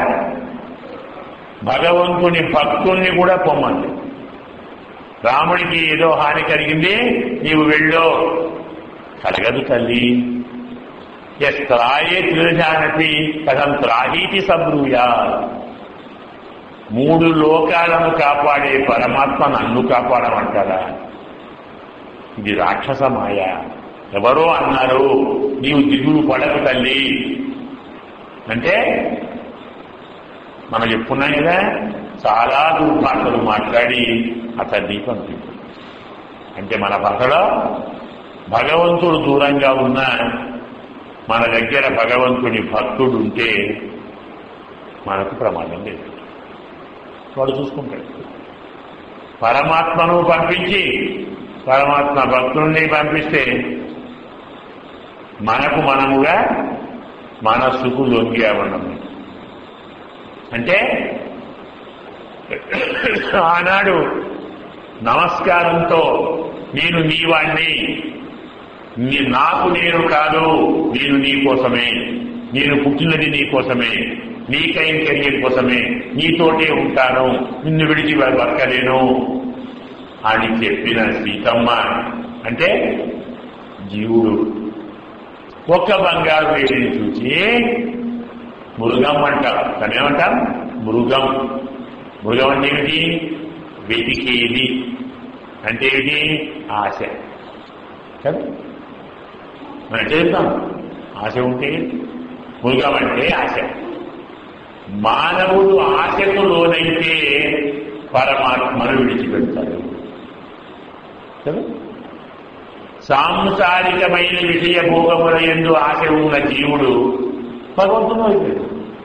S1: భగవంతుని భక్తుల్ని కూడా పొమ్మంది రాముడికి ఏదో హాని కలిగింది నీవు వెళ్ళో కలగదు తల్లి ఎస్త్రాయే త్రిజానతి కథం త్రాహీతి సబ్రూయా మూడు లోకాలను కాపాడే పరమాత్మ నన్ను కాపాడమంటారా ఇది రాక్షస మాయ ఎవరో అన్నారు నీవు దిగులు పడకు తల్లి అంటే మనం చెప్పుకున్నాం కదా చాలా దుర్భాషలు మాట్లాడి అతన్ని పంపింది అంటే మన భాషలో భగవంతుడు దూరంగా ఉన్న మన దగ్గర భగవంతుని భక్తుడు ఉంటే మనకు ప్రమాదం లేదు వాడు చూసుకుంటాడు పరమాత్మను పంపించి పరమాత్మ భక్తుల్ని పంపిస్తే మనకు మనముగా మనస్సుకు లొంగావడం అంటే ఆనాడు నమస్కారంతో నేను నీవాణ్ణి నీ- నాకు నేను కాదు నేను నీ కోసమే నేను పుట్టినది నీ కోసమే నీ కైంకర్యం కోసమే నీతోటే ఉంటాను నిన్ను విడిచి బతకలేను అని చెప్పిన సీతమ్మ అంటే జీవుడు ఒక్క బంగారు వేడిని చూచి మృగం అంటాం తనేమంటాం మృగం మృగం అంటే ఏమిటి వెతికేది అంటే ఏమిటి ఆశ కదా మనం చేస్తాం ఆశ ఉంటే మృగం అంటే ఆశ మానవుడు ఆశకు లోనైతే పరమాత్మను విడిచిపెడతాడు కదా సాంసారికమైన విషయ భోగముల ఎందు ఆశ ఉన్న జీవుడు భగవంతుడు అయిపోయాడు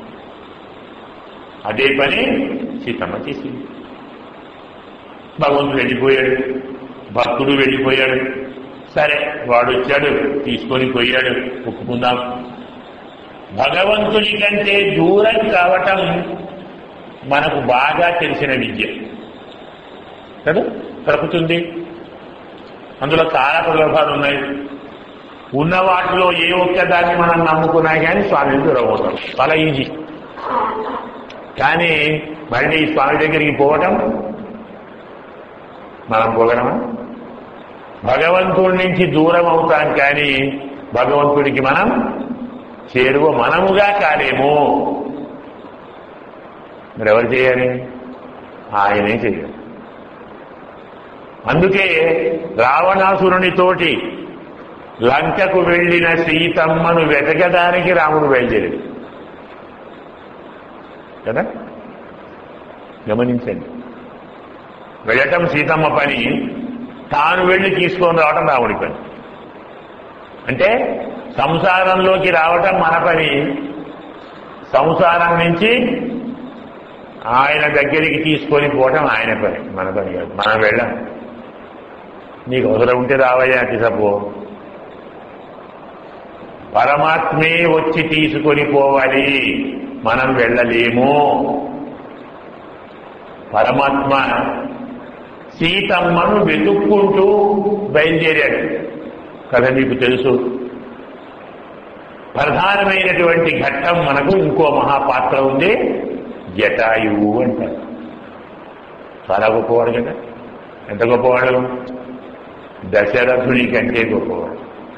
S1: అదే పని సీతమ్మ చేసింది భగవంతుడు వెళ్ళిపోయాడు భక్తుడు వెళ్ళిపోయాడు సరే వాడు వచ్చాడు తీసుకొని పోయాడు ఒప్పుకుందాం భగవంతుని కంటే దూరం కావటం మనకు బాగా తెలిసిన విద్య కదా ప్రకృతి ఉంది అందులో చాలా ప్రలోభాలు ఉన్నాయి ఉన్న వాటిలో ఏ ఒక్క దాన్ని మనం నమ్ముకున్నా కానీ స్వామిని దూరమవుతాం చాలా ఈజీ కానీ మళ్ళీ ఈ స్వామి దగ్గరికి పోవటం మనం పోగలమా భగవంతుడి నుంచి దూరం అవుతాం కానీ భగవంతుడికి మనం చేరువ మనముగా కాలేము మరి ఎవరు చేయాలి ఆయనే చేయాలి అందుకే రావణాసురునితోటి లంకకు వెళ్లిన సీతమ్మను వెతకడానికి రాముడు బయలుదేరాడు కదా గమనించండి వెళ్ళటం సీతమ్మ పని తాను వెళ్ళి తీసుకొని రావటం రాముడి పని అంటే సంసారంలోకి రావటం మన పని సంసారం నుంచి ఆయన దగ్గరికి తీసుకొని పోవటం ఆయన పని మన పని కాదు మనం వెళ్ళాం నీకు అవసరం ఉంటే రావయ్యా తీసపో పరమాత్మే వచ్చి తీసుకొని పోవాలి మనం వెళ్ళలేము పరమాత్మ సీతమ్మను వెతుక్కుంటూ బయలుదేరాడు కదా మీకు తెలుసు ప్రధానమైనటువంటి ఘట్టం మనకు ఇంకో మహాపాత్ర ఉంది జటాయువు అంటారు చాలా గొప్పవాడు కదా ఎంత గొప్పవాడు దశరథుని కంటే గొప్పవాడు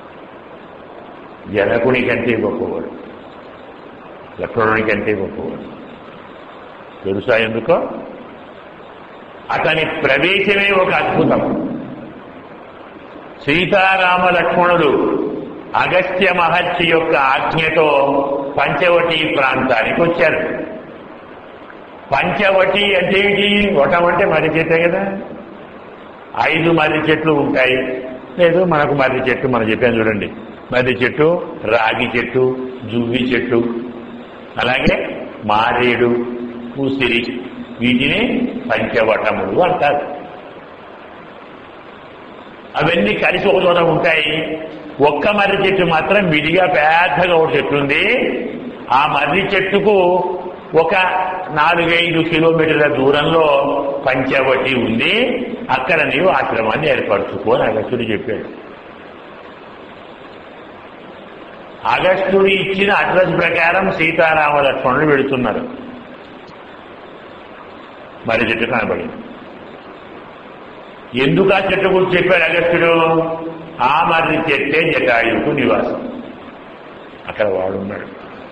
S1: జనకుని కంటే గొప్పవాడు లక్ష్మణుని కంటే గొప్పవాడు తెలుసా ఎందుకో అతని ప్రవేశమే ఒక అద్భుతం సీతారామ లక్ష్మణుడు అగస్త్య మహర్షి యొక్క ఆజ్ఞతో పంచవటి ప్రాంతానికి వచ్చారు పంచవటి అంటే ఏంటి వటం అంటే మర్రి చెట్టే కదా ఐదు మర్రి చెట్లు ఉంటాయి లేదు మనకు మర్రి చెట్టు మనం చెప్పాను చూడండి మర్రి చెట్టు రాగి చెట్టు జువ్వి చెట్టు అలాగే మారేడు ఉసిరి వీటిని పంచవటములు అంటారు అవన్నీ కలిసి ఒక చోట ఉంటాయి ఒక్క మర్రి చెట్టు మాత్రం విడిగా పెద్దగా ఒక చెట్టు ఉంది ఆ మర్రి చెట్టుకు ఒక నాలుగైదు కిలోమీటర్ల దూరంలో పంచవటి ఉంది అక్కడ నీవు ఆశ్రమాన్ని ఏర్పరచుకో అని అగస్టుడు చెప్పాడు అగస్టుడు ఇచ్చిన అడ్రస్ ప్రకారం సీతారామ లక్ష్మణులు వెళుతున్నారు మరి చెట్టు కనబడింది ఎందుకు ఆ చెట్టు గురించి చెప్పాడు అగస్టుడు ఆ మర్రి చెట్టే జటాయుకు నివాసం అక్కడ వాడున్నాడు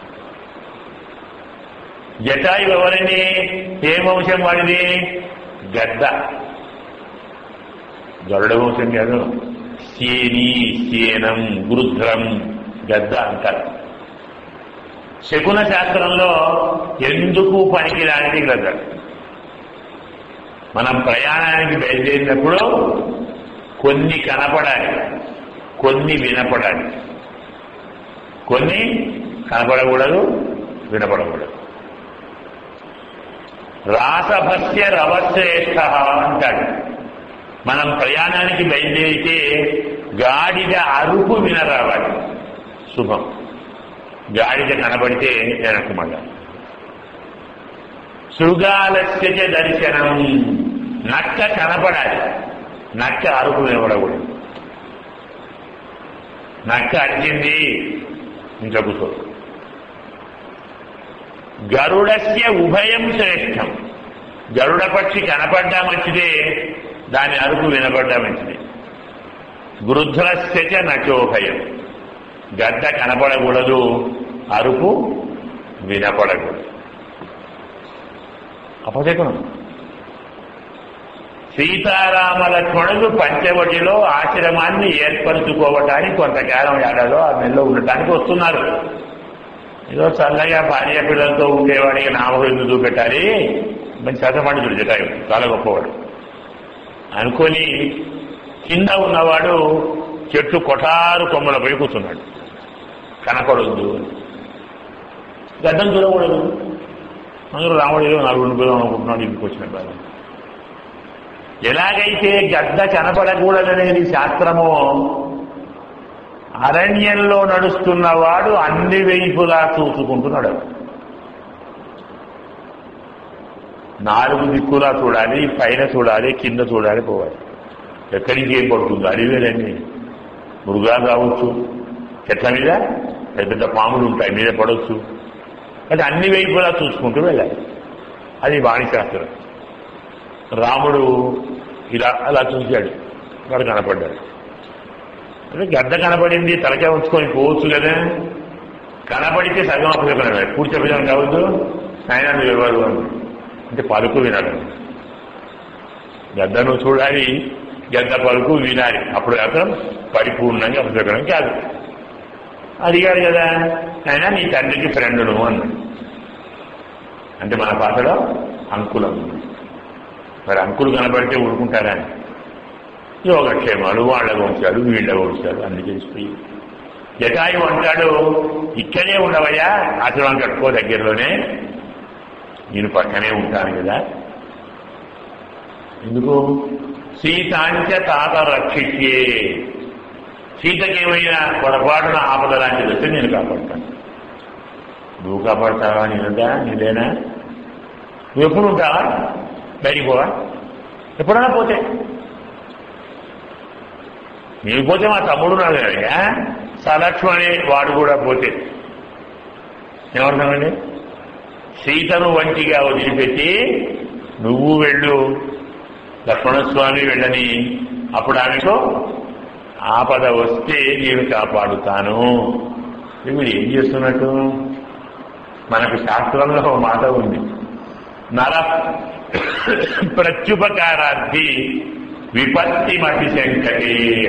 S1: జటాయు ఎవరిని ఏ వంశం వాడిది గద్ద గరుడ వంశం కాదు సేని సేనం గృధ్రం గద్ద అంటారు శకున శాస్త్రంలో ఎందుకు పనికిరానిది గద్ద మనం ప్రయాణానికి బయలుదేరినప్పుడు కొన్ని కనపడాలి కొన్ని వినపడాలి కొన్ని కనపడకూడదు వినపడకూడదు రాసభస్య రవశ్రేష్ఠ అంటాడు మనం ప్రయాణానికి బయలుదేరితే గాడిద అరుపు వినరావాలి శుభం గాడిద కనబడితే వెనక్కు మళ్ళా శృగాలస్య చ దర్శనం నక్క కనపడాలి నక్క అరుపు వినపడకూడదు నక్క అరిచింది ఇంకా కూర్చో గరుడస్య ఉభయం శ్రేష్టం గరుడ పక్షి కనపడ్డా మంచిదే దాని అరుపు వినపడ్డా మంచిది గృధ్రస్య చ నచోభయం గద్ద కనపడకూడదు అరుపు వినపడకూడదు అపశకునం సీతారామ లక్ష్మణులు పంచవటిలో ఆశ్రమాన్ని ఏర్పరచుకోవటానికి కొంతకాలం ఏడాదో ఆ నెలలో ఉండటానికి వస్తున్నారు ఏదో చల్లగా భార్య పిల్లలతో ఉండేవాడికి నామకు ఎందుకు చూపెట్టాలి మంచి శాతపండితుడు జటాయు చాలా గొప్పవాడు అనుకొని కింద ఉన్నవాడు చెట్టు కొఠారు కొమ్మలపై కూర్చున్నాడు కనపడొద్దు గడ్డం చూడకూడదు అందరూ రాముడు ఏదో నాలుగు ఉండిపోదాం అనుకుంటున్నాడు ఇంటికి వచ్చిన బాధ ఎలాగైతే గద్ద కనపడకూడదనేది శాస్త్రమో అరణ్యంలో నడుస్తున్నవాడు అన్ని వైపులా చూసుకుంటున్నాడు నాలుగు దిక్కులా చూడాలి పైన చూడాలి కింద చూడాలి పోవాలి ఎక్కడికి ఏం పడుతుందో అడివేలన్నీ మృగాలు రావచ్చు చెట్ల మీద పెద్ద పెద్ద పాములు ఉంటాయి మీద పడవచ్చు అంటే అన్ని వైపులా చూసుకుంటూ వెళ్ళాలి అది వాణిశాస్త్రం రాముడు ఇలా అలా చూశాడు వాడు కనపడ్డాడు అంటే గద్ద కనపడింది తలకే ఉంచుకొని పోవచ్చు కదా కనపడితే సగం అప్పచెప్పడం పూర్తి అప్పచెప్పడం కావద్దు ఆయన మీరు ఎవరు అని అంటే పలుకు వినడం గద్దను చూడాలి ఎంత పలుకు వినాలి అప్పుడు మాత్రం పరిపూర్ణంగా అపశకనం కాదు అడిగాడు కదా అయినా నీ తండ్రికి ఫ్రెండును అన్నాడు అంటే మన పాటలో అంకులం మరి అంకులు కనబడితే ఊరుకుంటారా యోగక్షేమాలు వాళ్ళ వంశాలు వీళ్ళ వంశాలు అన్ని తెలిసిపోయి జటాయు అంటాడు ఇక్కడే ఉండవయ్యా ఆశ్రమం కట్టుకో దగ్గరలోనే నేను పక్కనే ఉంటాను కదా ఎందుకు సీతాంచ తాత రక్షించే సీతకి ఏమైనా పొరపాటున ఆపద లాంటిది వస్తే నేను కాపాడుతాను నువ్వు కాపాడుతావా నేనుందా నీదేనా నువ్వు ఎప్పుడు ఉంటావా బయటికి పోవా ఎప్పుడైనా పోతే నీవు పోతే మా తమ్ముడు నాడు కదా సలక్ష్మణి వాడు కూడా పోతే ఏమంటామండి సీతను వంటిగా వదిలిపెట్టి నువ్వు వెళ్ళు లక్ష్మణస్వామి వెళ్ళని అప్పుడు ఆమెకు ఆపద వస్తే నేను కాపాడుతాను వీడు ఏం చేస్తున్నట్టు మనకు శాస్త్రంలో ఒక మాట ఉంది నర ప్రత్యుపకారార్థి విపత్తి మతి శంకటి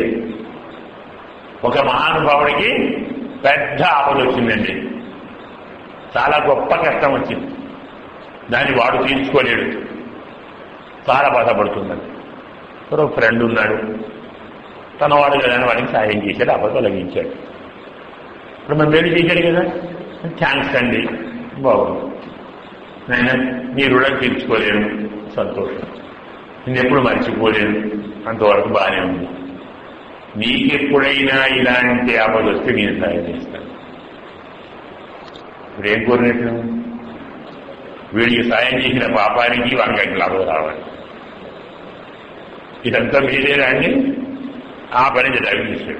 S1: ఒక మహానుభావుడికి పెద్ద ఆపద వచ్చిందండి చాలా గొప్ప కష్టం వచ్చింది దాన్ని వాడు తీర్చుకోలేడు చాలా బాధపడుతుందండి ఒక ఫ్రెండ్ ఉన్నాడు తన వాడు కదా అని వాడికి సాయం చేశాడు అబద్ధం తొలగించాడు ఇప్పుడు మన మేలు చేశాడు కదా థ్యాంక్స్ అండి బాగుంది నేను నీ రుణం తీర్చుకోలేను సంతోషం నేను ఎప్పుడు మర్చిపోలేను అంతవరకు బాగానే ఉంది నీకెప్పుడైనా ఇలాంటి ఆపద వస్తే నేను సాయం చేస్తాను ఇప్పుడు ఏం కోరినట్టు వీడికి సాయం చేసిన పాపానికి వంకటి లాభం రావాలి ఇదంతా మీరేనా అండి ఆ పని జరుగుతాడు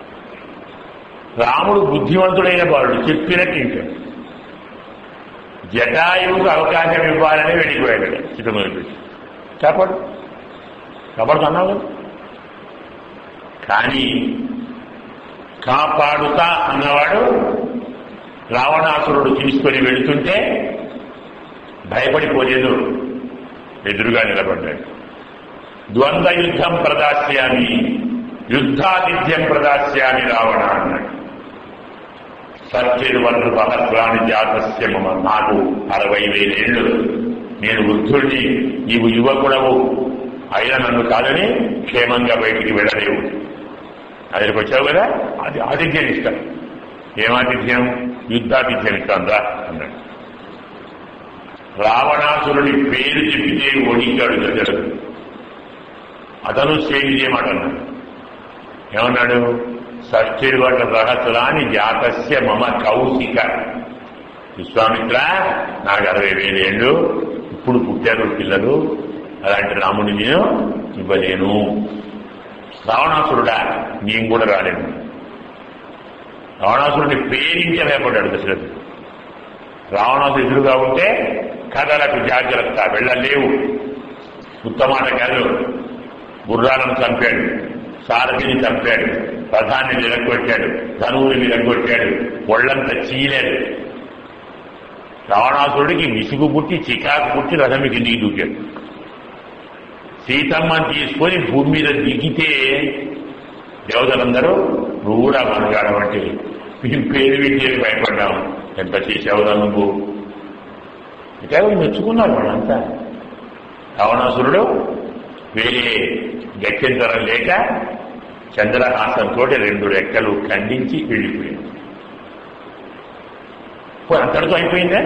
S1: రాముడు బుద్ధివంతుడైన వాడు చెప్పినట్టు ఇంటాడు జటాయువుకు అవకాశం ఇవ్వాలని వెళ్ళిపోయాడు చిట్టమూరు పెట్టి కాపాడు కాపాడుతున్నావు కదా కానీ కాపాడుతా అన్నవాడు రావణాసురుడు తీసుకొని వెళుతుంటే భయపడిపోలేదు ఎదురుగా నిలబడ్డాడు ద్వంద్వ యుద్ధం ప్రదాస్యామి యుద్ధాతిథ్యం ప్రదాస్యామి రావణ అన్నాడు సత్యవర్ణ బహత్వాని జాతస్య మమ నాకు అరవై వేలేళ్ళు నేను వృద్ధుడిని నీవు యువకుడవు అయినా నన్ను కాదని క్షేమంగా బయటికి వెళ్ళలేవు అదికి వచ్చావు కదా అది ఆతిథ్యం ఇష్టం ఏం ఆతిథ్యం యుద్ధాతిథ్యం ఇస్తాం రా అన్నాడు రావణాసురుడి పేరు చెప్పితే ఓడించాడు దశరథుడు అతను సేవి చేయమాట అన్నాడు ఏమన్నాడు షష్ఠిర్వట సహస్రాన్ని జాతస్య మమ కౌశిక విశ్వామిత్ర నాకు అరవై వేలేళ్ళు ఇప్పుడు పుట్టారు పిల్లలు అలాంటి రాముని నేను ఇవ్వలేను రావణాసురుడా నేను కూడా రాలేను రావణాసురుడిని ప్రేరించే భయపడ్డాడు దశరథుడు రావణాసుడు ఎదురుగా ఉంటే కథలకు జాగ్రత్త వెళ్ళలేవు ఉత్తమాట కాదు గుర్రాలను చంపాడు సారథిని చంపాడు రథాన్ని నిలగొట్టాడు ధనువుని నిలగొట్టాడు ఒళ్ళంతా చీలాడు రావణాసురుడికి విసుగు పుట్టి చికాకు పుట్టి రథం కిందికి దూకాడు సీతమ్మని తీసుకొని భూమి మీద దిగితే దేవతలందరూ నువ్వు కూడా మనగాడం అంటే మేము పేరు వింటేది భయపడ్డాం ఎంత చేసావురా నువ్వు ఇక మెచ్చుకున్నారు వాళ్ళంతా రావణాసురుడు వేరే గత్యంతరం లేక చంద్రహాసంతో రెండు రెక్కలు ఖండించి వెళ్ళిపోయాడు పోనీ అంతటితో అయిపోయిందా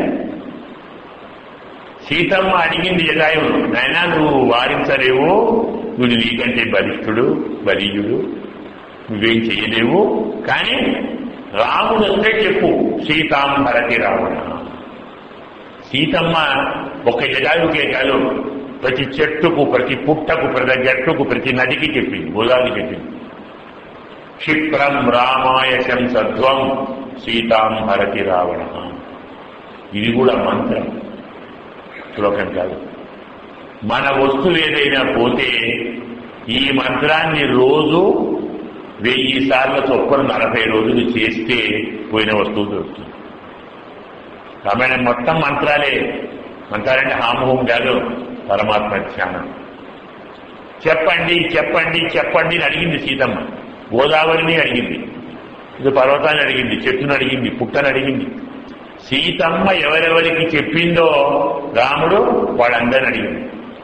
S1: సీతమ్మ అడిగింది జటాయువు నాయనా నువ్వు వారించలేవు నువ్వు నీకంటే బలిష్ఠుడు బలీయుడు నువ్వేం చేయలేవు కానీ రాముడు వస్తే చెప్పు సీతాంబరతి రావణ సీతమ్మ ఒక జటాయుకే కాదు ప్రతి చెట్టుకు ప్రతి పుట్టకు ప్రతి జట్టుకు ప్రతి నదికి చెప్పింది గోదావరి చెప్పింది క్షిప్రం రామాయశం సధ్వం సీతాంబరతి రావణ ఇది కూడా మంత్రం శ్లోకం కాదు మన వస్తువు ఏదైనా పోతే ఈ మంత్రాన్ని రోజు వెయ్యి సార్లు చొప్పున నలభై రోజులు చేస్తే పోయిన వస్తువు దొరుకుతుంది రామాయణం మొత్తం మంత్రాలే మంత్రాలంటే హామహోం కాదు పరమాత్మ ధ్యానం చెప్పండి చెప్పండి చెప్పండి అని అడిగింది సీతమ్మ గోదావరిని అడిగింది ఇది పర్వతాన్ని అడిగింది చెట్టును అడిగింది పుట్టని అడిగింది సీతమ్మ ఎవరెవరికి చెప్పిందో రాముడు వాళ్ళందరిని అడిగింది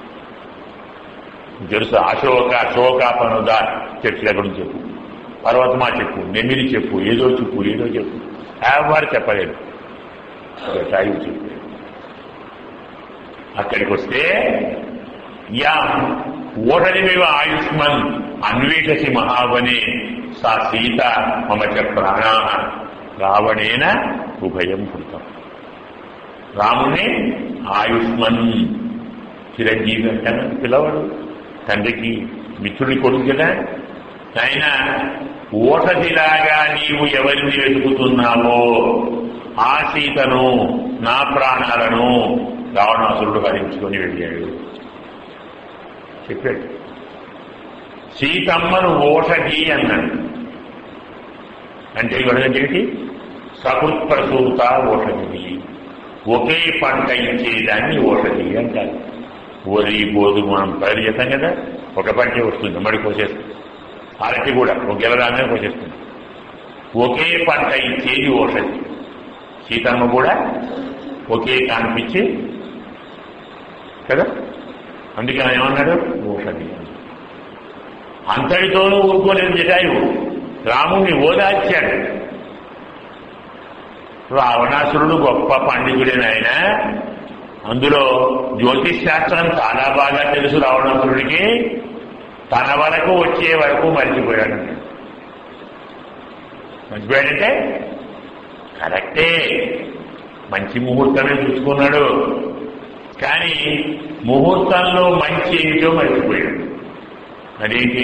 S1: తెలుసు అశోక అశోకాపనుద చెట్ల గురించి చెప్పు పర్వతమా చెప్పు నెమిలి చెప్పు ఏదో చెప్పు ఏదో చెప్పు ఎవరు చెప్పలేదు జటాయువు చెప్పాడు అక్కడికి వస్తే యా ఓటనిమివ ఆయుష్మన్ అన్వేషసి మహావనే సా సీత మమ చ ప్రాణా రావణేన ఉభయం కృతం రాముణ్ణి ఆయుష్మన్ చిరంజీవి అంటాను పిలవడు తండ్రికి మిత్రుడి కొడుకు కదా ఆయన ఓటదిలాగా నీవు ఎవరిని వెతుకుతున్నావో ఆ సీతను నా ప్రాణాలను రావణాసురుడు హరించుకొని వెళ్ళాడు చెప్పాడు సీతమ్మను ఓషధి అన్నాడు అంటే ఇవ్వడంటే సకృత్ ప్రసూత ఓషధి ఒకే పంట ఇచ్చేదాన్ని ఓషధి అంటారు వరి గోధుమ మనం పైరు చేస్తాం కదా ఒక పంటే వస్తుంది మడి కోసేస్తుంది అరటి కూడా ఒక గెలరాగానే కోసేస్తుంది ఒకే పంట ఇచ్చేది ఓషధి సీతమ్మ కూడా ఒకే కానిపించి కదా అందుకే ఆయన ఏమన్నాడు ఓషధి అంతటితోనూ ఊరుకోలేదు జటాయువు రాముణ్ణి ఓదార్చాడు రావణాసురుడు గొప్ప పండితుడేన ఆయన అందులో జ్యోతిష్ శాస్త్రం చాలా బాగా తెలుసు రావణాసురుడికి తన వరకు వచ్చే వరకు మర్చిపోయాడు మర్చిపోయాడంటే కరెక్టే మంచి ముహూర్తమే చూసుకున్నాడు కానీ ముహూర్తంలో మంచి ఏమిటో మర్చిపోయాడు అదేంటి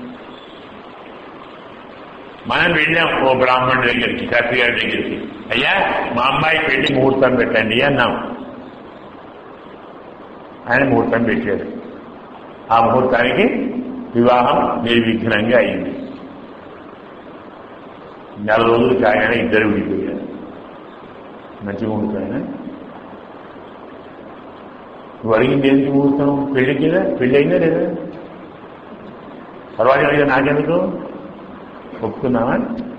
S1: మనం వెళ్ళాం ఓ బ్రాహ్మణుడి దగ్గరికి శాస్త్రి గారి దగ్గరికి అయ్యా మా అమ్మాయి పెళ్లి ముహూర్తం పెట్టండి అన్నాం ఆయన ముహూర్తం పెట్టాడు ఆ ముహూర్తానికి వివాహం నిర్విఘ్నంగా అయింది నెల రోజులు కాగానే ఇద్దరు విడిపోయారు మంచి ముహూర్తం నువ్వు అడిగింది ఏంటి ముహూర్తం పెళ్లికి కదా పెళ్లి అయిందా లేదా తర్వాత అడిగా నాకెందుకు ఒప్పుకున్నావా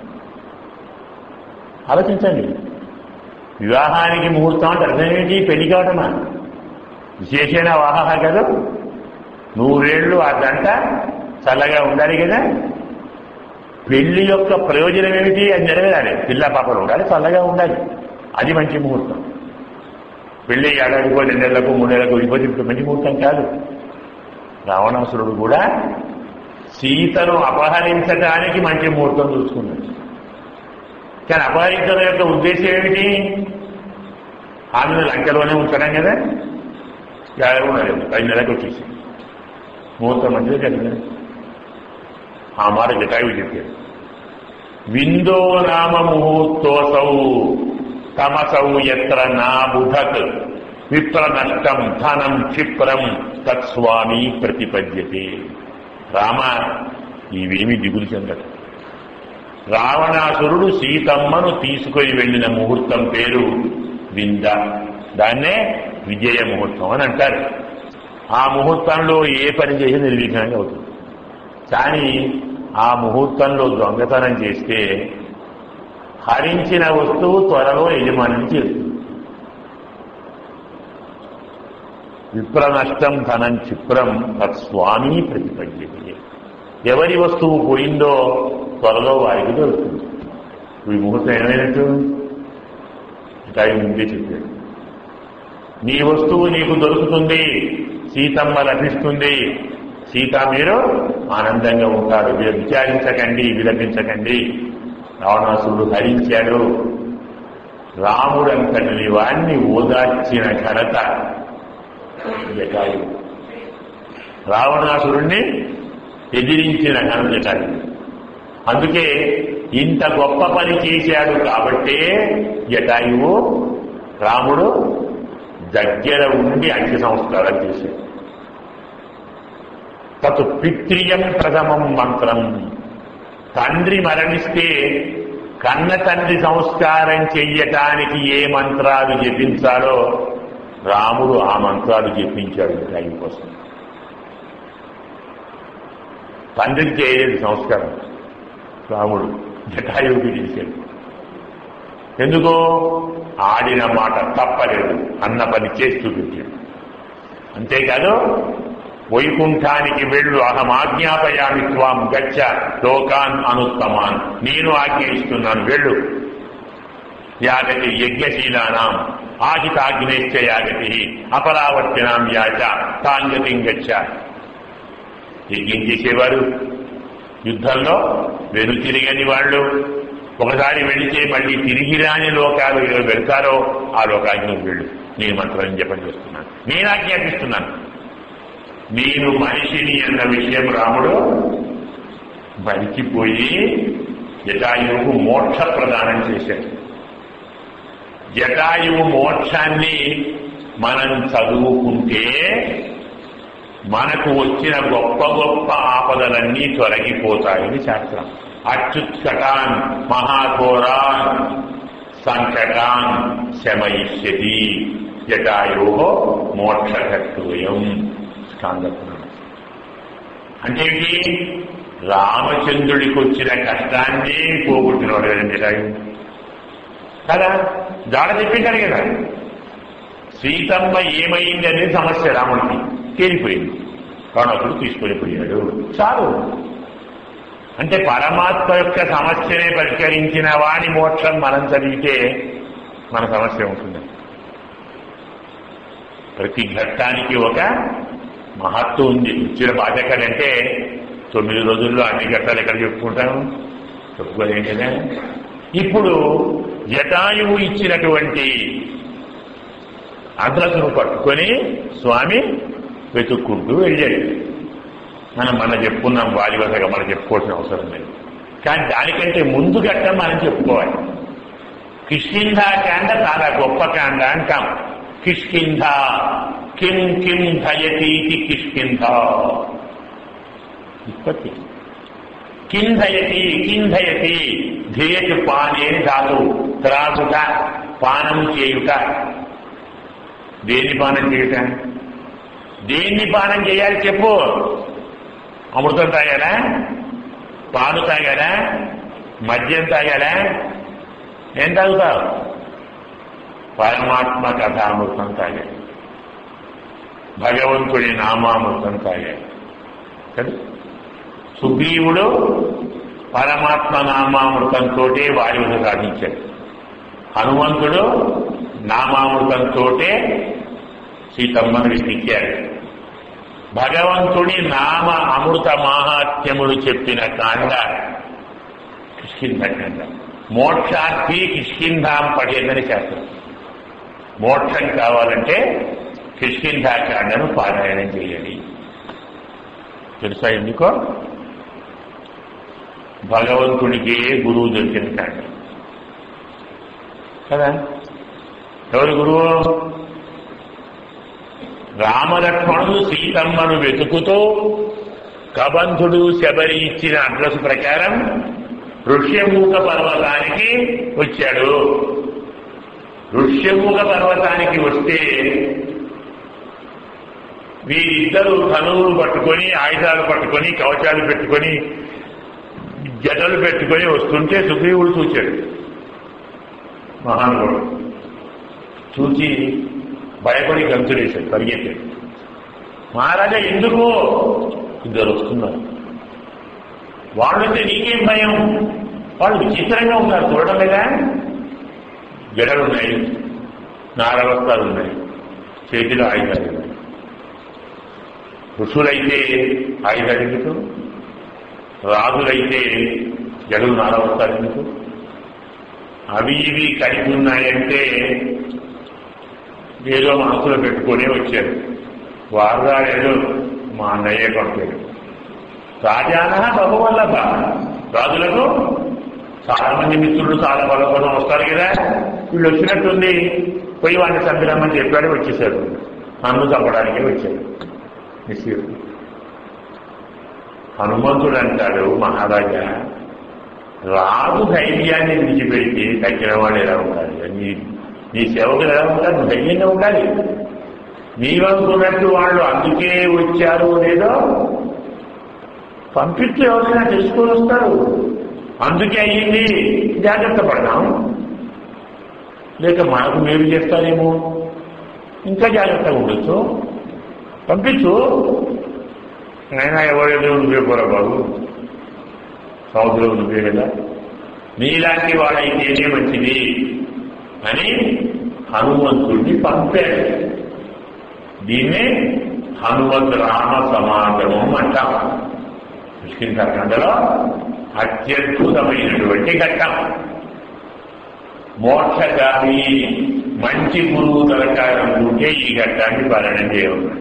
S1: ఆలోచించండి వివాహానికి ముహూర్తం అంటే అర్థం ఏంటి పెళ్లి కావటమా విశేషమైన వాహ కదా నూరేళ్లు ఆ దంట చల్లగా ఉండాలి కదా పెళ్లి యొక్క ప్రయోజనం ఏమిటి అది నెరవేరాలి పిల్ల పాపలు ఉండాలి చల్లగా ఉండాలి అది మంచి ముహూర్తం పెళ్లి ఏడాదికో రెండు నెలలకు మూడు నెలలకు విడిపోతే ఇప్పుడు మంచి ముహూర్తం కాదు రావణాసురుడు కూడా సీతను అపహరించడానికి మంచి ముహూర్తం చూసుకున్నాడు కానీ అపహరించడం యొక్క ఉద్దేశం ఏమిటి ఆమెను లంకలోనే ఉంచడం కదా ఏడాది ఉండలేదు ఐదు నెలలకు వచ్చేసి ముహూర్తం మంచిదే కదా ఆ మాట జటాయువు చెప్పాడు విందో నామ ముహూర్తోసౌ తమసౌ ఎత్ర నా బుధత్ విప్ర నష్టం ధనం క్షిప్రం తత్స్వామి ప్రతిపద్యతే రామ ఇవేమి దిగులు చెందడు రావణాసురుడు సీతమ్మను తీసుకొని వెళ్ళిన ముహూర్తం పేరు వింద దాన్నే విజయ ముహూర్తం అని అంటారు ఆ ముహూర్తంలో ఏ పని చేసి నిర్విఘ్నంగా అవుతుంది కానీ ఆ ముహూర్తంలో దొంగతనం చేస్తే హరించిన వస్తువు త్వరలో యజమాని చేస్తుంది విప్రనష్టం ధనం క్షిప్రం తత్స్వామి ప్రతిపద్యతే ఎవరి వస్తువు పోయిందో త్వరలో వారికి దొరుకుతుంది ఈ ముహూర్తం ఏమైనట్టు టైం ముందే చెప్పాడు నీ వస్తువు నీకు దొరుకుతుంది సీతమ్మ లభిస్తుంది సీత మీరు ఆనందంగా ఉంటారు మీరు విచారించకండి విలపించకండి రావణాసురుడు హరించాడు రాముడంతటి వాణ్ణి ఓదార్చిన ఘనత జటాయు రావణాసురుణ్ణి ఎదిరించిన ఘనత జటాయు అందుకే ఇంత గొప్ప పని చేశాడు కాబట్టే జటాయువు రాముడు దగ్గర ఉండి అంత్య సంస్కారం చేశాడు తత్ పిత్రియం ప్రథమం మంత్రం తండ్రి మరణిస్తే కన్న తండ్రి సంస్కారం చెయ్యటానికి ఏ మంత్రాలు జపించాలో రాముడు ఆ మంత్రాలు జపించాడు టైం కోసం తండ్రికి చేయలేదు సంస్కారం రాముడు జటాయువుకి చేశాడు ఎందుకు ఆడిన మాట తప్పలేదు అన్న పని చేసి చూపించాడు అంతేకాదు వైకుంఠానికి వెళ్ళు అహమాజ్ఞాపయామి త్వాం గచ్చ లోకాన్ అనుత్తమాన్ నేను ఆజ్ఞ ఇస్తున్నాను వెళ్ళు యాగతి యజ్ఞశీలానాం ఆహితాగ్నేశ్చ యాగతి అపరావర్తినాం యాచ తాంగతిం గచ్చ యజ్ఞం చేసేవారు యుద్ధంలో వెనుతిరిగని వాళ్ళు ఒకసారి వెళితే మళ్ళీ తిరిగి రాని లోకాలు ఏదో వెళ్తారో ఆ లోకానికి వెళ్ళు నేను మంత్రం జపం చేస్తున్నాను నేను ఆజ్ఞాపిస్తున్నాను నేను మనిషిని అన్న విషయం రాముడు బలికిపోయి జటాయువుకు మోక్ష ప్రదానం చేశాడు జటాయువు మోక్షాన్ని మనం చదువుకుంటే మనకు వచ్చిన గొప్ప గొప్ప ఆపదలన్నీ తొలగిపోతాయని శాస్త్రం అత్యుత్కటాన్ మహాఘోరాన్ సంకటాన్ శమయిష్యతి జటాయో మోక్షకర్తవ్యం స్కాందపురాణం అంటే ఏంటి రామచంద్రుడికి వచ్చిన కష్టాన్ని పోగొట్టినవాడు కదండి జటాయు కదా దాడ చెప్పింటాడు కదా సీతమ్మ ఏమైంది అనేది సమస్య రాముడికి తేలిపోయింది కౌనకుడు తీసుకొని పోయాడు చాలు అంటే పరమాత్మ యొక్క సమస్యనే పరిష్కరించిన వాణి మోక్షం మనం చదివితే మన సమస్య ఉంటుంది ప్రతి ఘట్టానికి ఒక మహత్వం ఉంది ఇచ్చిన బాధ్యతలంటే తొమ్మిది రోజుల్లో అన్ని ఘట్టాలు ఎక్కడ చెప్పుకుంటాం చెప్పుకోలేం కదా ఇప్పుడు జటాయువు ఇచ్చినటువంటి అడ్రస్ను పట్టుకొని స్వామి వెతుక్కుంటూ వెళ్ళాడు మనం మనం చెప్పుకున్నాం వాలివసగా మనం చెప్పుకోవాల్సిన అవసరం లేదు కానీ దానికంటే ముందు ఘట్టం మనం చెప్పుకోవాలి కిష్కింధ కాండ చాలా గొప్ప కాండ అంటాం కిష్కింధ కిం కిం ధయతీతి కిష్కింధ ఉత్పత్తి కింధయతి కింధయతి ధేయతి పానే ధాతు త్రాగుట పానం చేయుట దేన్ని పానం చేయుట దేన్ని పానం చేయాలి చెప్పు అమృతం తాగాలా పాలు తాగాలా మద్యం తాగాలా ఏం తాగుతావు పరమాత్మ కథామృతం తాగాలి భగవంతుడి నామామృతం తాగాలి కదా సుగ్రీవుడు పరమాత్మ నామామృతంతో వాయువును సాధించాడు హనుమంతుడు నామామృతంతో సీతమ్మను విసిచ్చాడు భగవంతుడి నామ అమృత మాహాత్మ్యములు చెప్పిన కాండ కిష్కింధ కాండ మోక్షార్థి కిష్కింధాం పడేదని శాస్త్రం మోక్షం కావాలంటే కిష్కింధాకాండను పారాయణం చేయాలి తెలుసా ఎందుకో భగవంతుడికే గురువు దొరికిన కాండ కదా ఎవరు గురువు రామలక్ష్మణుడు సీతమ్మను వెతుకుతూ కబంధుడు శబరి ఇచ్చిన అడ్రస్ ప్రకారం ఋష్యమూక పర్వతానికి వచ్చాడు ఋష్యమూక పర్వతానికి వస్తే వీరిద్దరూ ధనువులు పట్టుకొని ఆయుధాలు పట్టుకొని కవచాలు పెట్టుకొని జటలు పెట్టుకొని వస్తుంటే సుగ్రీవుడు చూచాడు మహానుభావుడు చూచి భయపడి గంతులేశాడు పరిగెత్తాడు మహారాజా ఎందుకు ఇద్దరు వస్తున్నారు వాళ్ళైతే నీకేం భయం వాళ్ళు విచిత్రంగా ఉన్నారు చూడడం లేదా జడలు ఉన్నాయి నారవస్త్రాలు ఉన్నాయి చేతిలో ఆయుధాలు ఉన్నాయి ఋషులైతే ఆయుధాలు ఎందుకు రాజులైతే జడలు నారవస్త్రాలు ఎందుకు అవి ఇవి కలిగి ఉన్నాయంటే ఏదో మనసులో పెట్టుకొని వచ్చారు వారుగా ఏదో మా అన్నయ్య పంపాడు రాజాన బహువల్లభ రాజులకు చాలా మంది మిత్రులు చాలా బలపదం వస్తారు కదా వీళ్ళు వచ్చినట్టుంది పోయి వాడిని చంపినామని చెప్పాడు వచ్చేసాడు నన్ను చంపడానికే వచ్చాడు నిశ్చయం హనుమంతుడు అంటాడు మహారాజా రాజు ధైర్యాన్ని విడిచిపెడితే తగ్గిన వాడు ఎలా ఉండాలి నీ నీ సేవకులు ఎలా ఉంటారు నువ్వు ధైర్యంగా ఉండాలి నీవనుకున్నట్టు వాళ్ళు అందుకే వచ్చారు లేదో పంపిస్తే ఎవరైనా తెలుసుకొని వస్తారు అందుకే అయ్యింది జాగ్రత్త పడదాం లేక మనకు మేలు చేస్తారేమో ఇంకా జాగ్రత్తగా ఉండొచ్చు పంపించు అయినా ఎవరైనా నువ్వే పోరా బాబు సౌత్లో నువ్వే కదా నీలాంటి వాడైతేనే మంచిది అని హనుమంతుడిని పంపాడు దీన్నే హనుమంతు రామ సమాగమం అంటాం కిష్కిందఖండలో అత్యద్భుతమైనటువంటి ఘట్టం మోక్షగామి మంచి గురువు దొరకాలనుకుంటే ఈ ఘట్టాన్ని పాలన చేయవచ్చు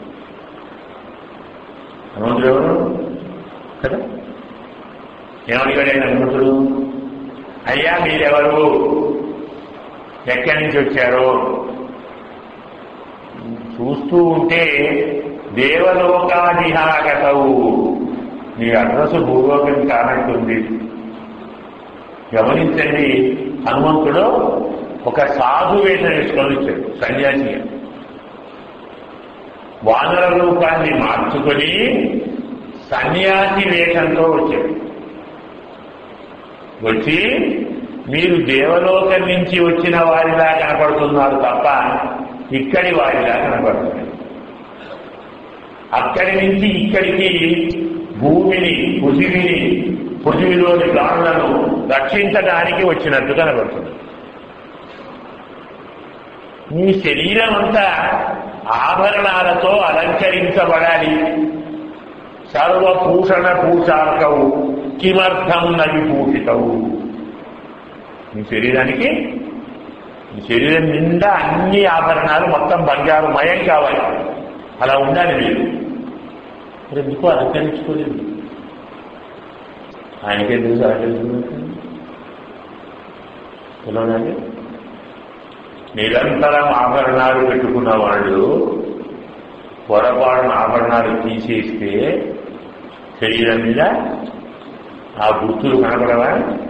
S1: హనుమంతుడు ఎవరు కదా ఏమడిగాడే హనుమంతుడు అయ్యా మీరెవరు ఎక్కడి నుంచి వచ్చారు చూస్తూ ఉంటే దేవలోకాదిహాగతవు మీ అడ్రస్ భూలోకం కానట్టుంది గమనించండి హనుమంతుడు ఒక సాధు వేషం వేసుకొని వచ్చాడు సన్యాసిగా వానర రూపాన్ని మార్చుకొని సన్యాసి వేషంతో వచ్చాడు వచ్చి మీరు దేవలోకం నుంచి వచ్చిన వారిలా కనపడుతున్నారు తప్ప ఇక్కడి వారిలా కనపడుతున్నారు అక్కడి నుంచి ఇక్కడికి భూమిని పృథివిని పృథివిలోని ప్రాణులను రక్షించడానికి వచ్చినట్టు కనబడుతుంది మీ శరీరం అంతా ఆభరణాలతో అలంకరించబడాలి సర్వభూషణ పూషాకవు కిమర్థం నవిభూషితవు మీ శరీరానికి మీ శరీరం నిండా అన్ని ఆభరణాలు మొత్తం బంగారు మయం కావాలి అలా ఉండాలి మీరు మరి ఎందుకు అలంకరించుకోలేదు ఆయనకే తెలుసు అలంకరించుకున్నట్టు పిలవడానికి నిరంతరం ఆభరణాలు పెట్టుకున్న వాళ్ళు పొరపాటున ఆభరణాలు తీసేస్తే శరీరం మీద ఆ గుర్తులు కనపడవా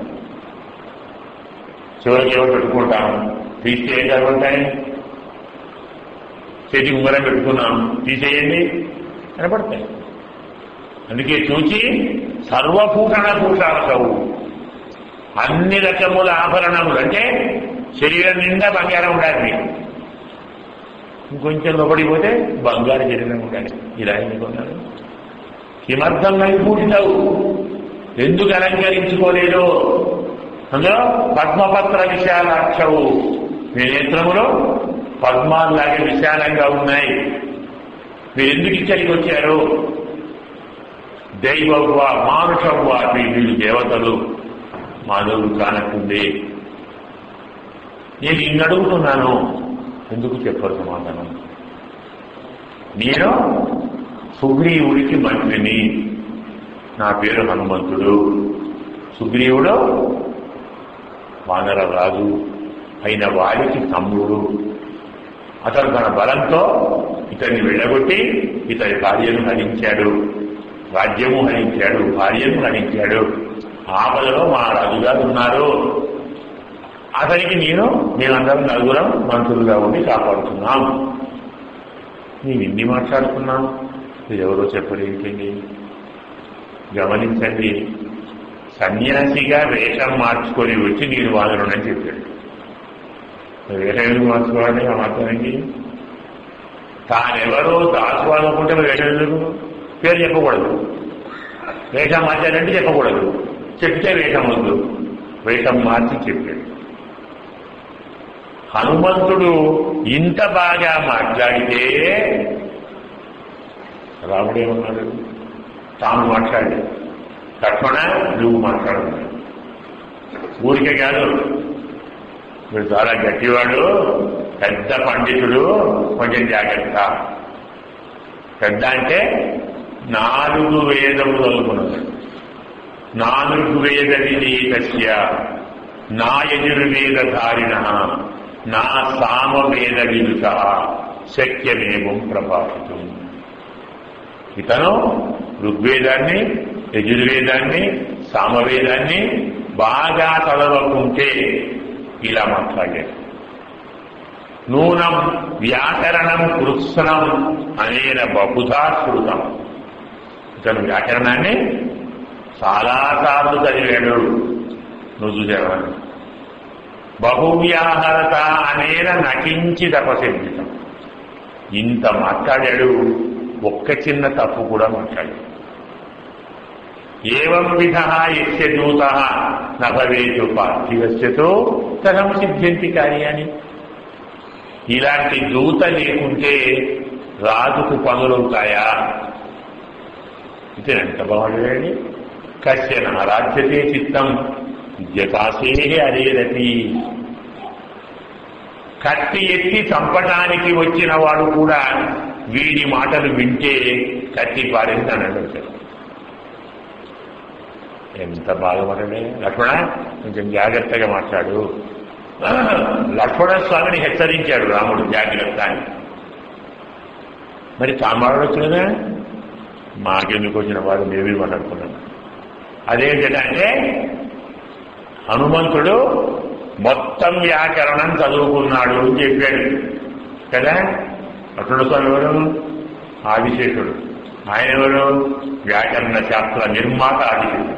S1: చివరికి ఏమో పెట్టుకుంటాం తీస్తే ఏం కనబడతాయి చేతి ఉంగరం పెట్టుకున్నాం తీసేయండి కనపడతాయి అందుకే చూచి సర్వభూషణ భూషాలకవు అన్ని రకముల ఆభరణములు అంటే శరీరం నిండా బంగారం ఉండాలి మీకు ఇంకొంచెం లోపలికి పోతే బంగారు శరీరం ఉండాలి ఇలా ఎందుకున్నారు కిమర్థం నైపూడితావు ఎందుకు అలంకరించుకోలేదు అందులో పద్మపత్ర విశాలాక్షవు మీ నేత్రములో పద్మాల్లాగే విశాలంగా ఉన్నాయి మీరు ఎందుకు ఇక్కడికి వచ్చారు దైవవ్వ మానుషవ్వ వీళ్ళు దేవతలు మానవులు కానట్టుంది నేను ఇన్ని అడుగుతున్నాను ఎందుకు చెప్పరు సమాధానం నేను సుగ్రీవుడికి మంత్రిని నా పేరు హనుమంతుడు సుగ్రీవుడు వానర రాజు అయిన వాడికి తమ్ముడు అతను తన బలంతో ఇతన్ని వెళ్ళగొట్టి ఇతని భార్యను హరించాడు రాజ్యము హరించాడు భార్యను హరించాడు ఆపదలో మా రాజుగారు ఉన్నారు అతనికి నేను మేమందరం నలుగురం మంత్రులుగా ఉండి కాపాడుతున్నాం మేము ఇన్ని మాట్లాడుతున్నాం ఇది ఎవరో చెప్పలేంటండి గమనించండి సన్యాసిగా వేషం మార్చుకొని వచ్చి నేను వాదనని చెప్పాడు వేషం ఎందుకు మార్చుకోవాలి ఆ మాత్రానికి తానెవరో దాచుకోవాలనుకుంటే మరి వేషం ఎందుకు పేరు చెప్పకూడదు వేషం మార్చాడంటే చెప్పకూడదు చెప్తే వేషం వద్దు వేషం మార్చి చెప్పాడు హనుమంతుడు ఇంత బాగా మాట్లాడితే రాముడేమన్నాడు తాను మాట్లాడి లక్ష్మణ నువ్వు మాట్లాడుతున్నాడు ఊరికే కాదు మీరు చాలా గట్టివాడు పెద్ద పండితుడు కొంచెం జాగ్రత్త పెద్ద అంటే నాలుగు వేదములు చదువుకున్నాడు నాలుగు వేద వినీతస్య నా యజుర్వేదధారిణ నా సామవేద విదుత శక్యమేవం ప్రభావితం ఇతను ఋగ్వేదాన్ని యజుర్వేదాన్ని సామవేదాన్ని బాగా చదవకుంటే ఇలా మాట్లాడాడు నూనం వ్యాకరణం కృత్సనం అనేన బహుధా శృతం ఇతను వ్యాకరణాన్ని చాలాసార్లు చదివాడు నువ్వు చూసావా బహువ్యాహరత అనేన నటించి తపసిద్ధితం ఇంత మాట్లాడాడు ఒక్క చిన్న తప్పు కూడా మాట్లాడాడు ఏం విధ ఎస్య దూత నభవేతు పార్థివస్యతో తరం సిద్ధ్యంతి కార్యాన్ని ఇలాంటి దూత లేకుంటే రాజుకు పనులవుతాయా ఇది ఎంత బాగుండేది కశ్యన ఆరాధ్యతే చిత్తం విద్యకాసే అరేరతి కత్తి ఎత్తి చంపటానికి వచ్చిన వాడు కూడా వీడి మాటలు వింటే కత్తి పారింది అని అడుగుతాడు ఎంత బాధపడలే లక్ష్మణ కొంచెం జాగ్రత్తగా మాట్లాడు లక్ష్మణ స్వామిని హెచ్చరించాడు రాముడు జాగ్రత్త అని మరి తామాడవచ్చు కదా మాకెందుకు వచ్చిన వాడు మేమే మాట్లాడుకున్నాను అదేంటంటే హనుమంతుడు మొత్తం వ్యాకరణం చదువుకున్నాడు అని చెప్పాడు కదా అతడు స్వామి ఎవరు ఆదిశేషుడు ఆయన ఎవరు వ్యాకరణ శాస్త్ర నిర్మాత ఆదిశేషుడు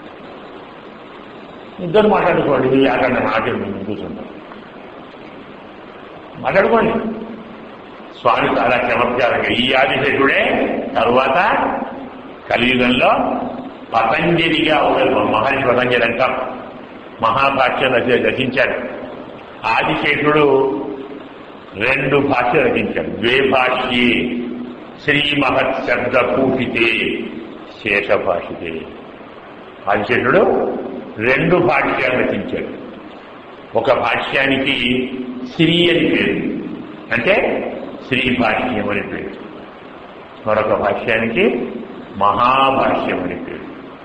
S1: ఇద్దరు మాట్లాడుకోండి ఈ వ్యాకరణ నాట్యం కూర్చుంటాం మాట్లాడుకోండి స్వామి చాలా చమత్కారంగా ఈ ఆదిశేషుడే తరువాత కలియుగంలో పతంజలిగా ఒక మహర్షి పతంజలి అంటాం మహాభాష్యం రచ- రచించాడు ఆదిశేషుడు రెండు భాష్య రచించాడు ద్వే భాష్యే శ్రీ మహత్ శబ్ద పూషితే శేష భాషితే ఆదిశేషుడు రెండు భాష్యాలు రచించాడు ఒక భాష్యానికి శ్రీ అని పేరు అంటే శ్రీ భాష్యం అని పేరు మరొక భాష్యానికి మహాభాష్యం అని పేరు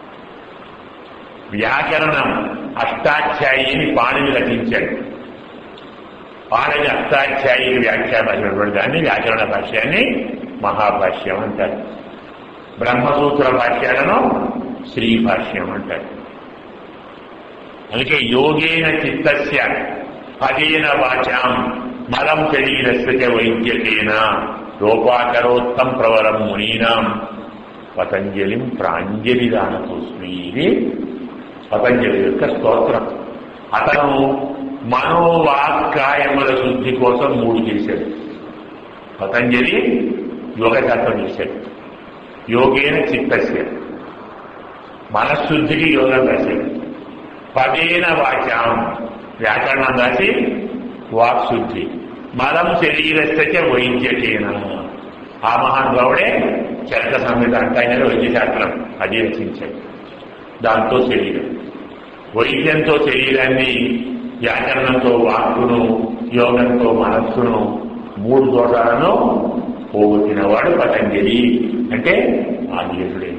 S1: వ్యాకరణం అష్టాధ్యాయిని పాణిని రచించాడు పాణిని అష్టాధ్యాయిని వ్యాఖ్యానమైనటువంటి దాన్ని వ్యాకరణ భాష్యాన్ని మహాభాష్యం అంటారు బ్రహ్మసూత్ర భాష్యాలను శ్రీ భాష్యం అంటారు అందుకే యోగేన చిత్తస్య పదేన వాచాం మలం శరీరస్య వైద్యకేన లోపాకరోత్తం ప్రవరం మునీనాం పతంజలిం ప్రాంజలిదానతోస్మి ఇది పతంజలి యొక్క స్తోత్రం అతను మనోవాక్కాయముల శుద్ధి కోసం మూడు చేశాడు పతంజలి యోగశాస్త్రం చేశాడు యోగేన చిత్తస్య మనశుద్ధికి యోగం రాశాడు పదేన వాచాం వ్యాకరణం రాసి వాక్శుద్ధి మలం శరీరస్య వైద్యకేన ఆ మహానుభావుడే చరక సంహిత అంటాయన వైద్యశాస్త్రం అది రచించాడు దాంతో శరీరం వైద్యంతో శరీరాన్ని వ్యాకరణంతో వాక్కును యోగంతో మనస్సును మూడు దోషాలను పోగొట్టినవాడు పతంజలి అంటే ఆంజనేయుడే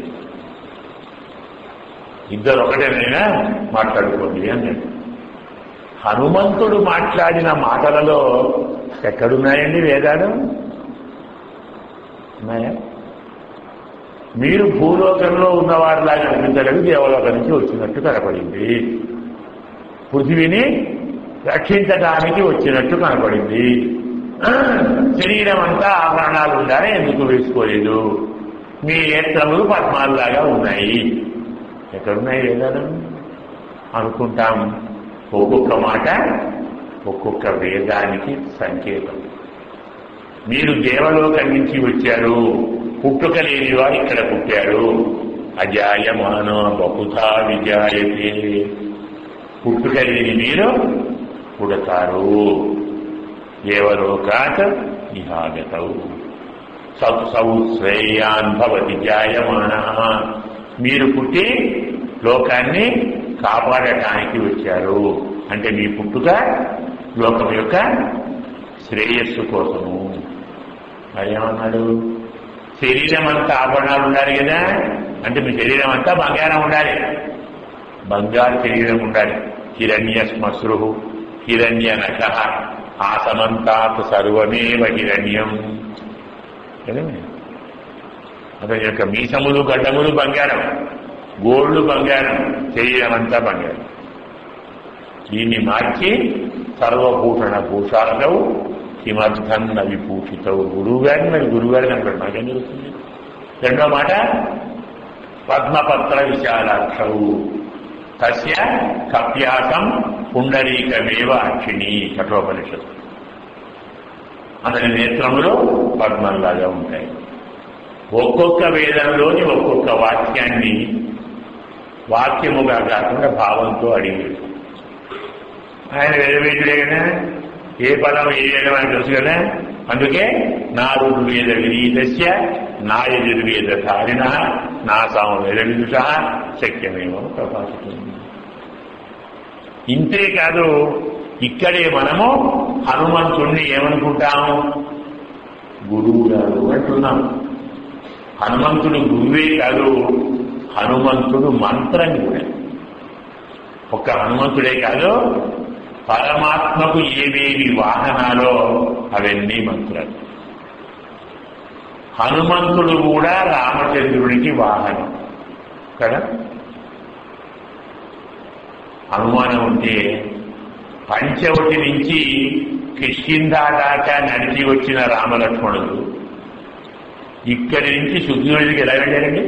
S1: ఇద్దరు ఒకటేనైనా మాట్లాడుకోండి అన్నాడు హనుమంతుడు మాట్లాడిన మాటలలో ఎక్కడున్నాయండి వేదాలు ఉన్నాయా మీరు భూలోకంలో ఉన్నవారిలాగా అనిపించలేదు దేవలోకం నుంచి వచ్చినట్టు కనపడింది పృథివిని రక్షించడానికి వచ్చినట్టు కనపడింది శరీరం అంతా ఆభరణాలు ఉండాలని ఎందుకు వేసుకోలేదు మీ నేత్రములు పద్మాల్లాగా ఉన్నాయి ఎక్కడున్నాయి వేదాలు అనుకుంటాం ఒక్కొక్క మాట ఒక్కొక్క వేదానికి సంకేతం మీరు దేవలోకం నుంచి వచ్చారు పుట్టుక లేని వారు ఇక్కడ పుట్టారు అజాయమానో బహుధా విజాయతే పుట్టుక లేని మీరు పుడతారు దేవలోకాత్ ఇహాగతవు సౌ శ్రేయాన్ భవతి జాయమాన మీరు పుట్టి లోకాన్ని కాపాడటానికి వచ్చారు అంటే మీ పుట్టుక లోకం యొక్క శ్రేయస్సు కోసము అదేమన్నాడు శరీరం అంతా ఆభరణాలు ఉండాలి కదా అంటే మీ శరీరం అంతా బంగారం ఉండాలి బంగారు శరీరం ఉండాలి హిరణ్య శ్మశ్రు హిరణ్య నఖ ఆసమంతాత్ సర్వమేవ హిరణ్యం కదండి అతని యొక్క మీసములు గడ్డములు బంగారం గోళ్ళు బంగారం శరీరం అంతా బంగారం దీన్ని మార్చి సర్వభూషణ భూషాలవు కిమర్థన్న విభూషితవు గురువు గారిని మరి గురువు గారిని అంటాడు నాకేం తెలుస్తుంది రెండో మాట పద్మపత్ర విశాలాక్షవు తస్య కప్యాసం పుండరీకమేవ అక్షిణి కఠోపనిషత్తు అతని నేత్రములు పద్మంలాగా ఉంటాయి ఒక్కొక్క వేదంలోని ఒక్కొక్క వాక్యాన్ని వాక్యముగా కాకుండా భావంతో అడిగాడు ఆయన వేదవేదుడే కదా ఏ పదం ఏ వేదం అని తెలుసు కదా అందుకే నా ఋగ్వేద వినీతస్య నా యజుర్వేద ధారిణ నా సామ వేద విదుష శక్యమేమో ప్రకాశిస్తుంది ఇంతే కాదు ఇక్కడే మనము హనుమంతుణ్ణి ఏమనుకుంటాము గురువు గారు అంటున్నాం హనుమంతుడు గురువే కాదు హనుమంతుడు మంత్రం కూడా ఒక్క హనుమంతుడే కాదు పరమాత్మకు ఏవేవి వాహనాలో అవన్నీ మంత్రాలు హనుమంతుడు కూడా రామచంద్రుడికి వాహనం కదా అనుమానం ఉంటే పంచవటి నుంచి కిష్కిందా దాకా నడిచి వచ్చిన రామలక్ష్మణుడు ఇక్కడి నుంచి సుగ్రీవుడికి ఎలా వెళ్ళారండి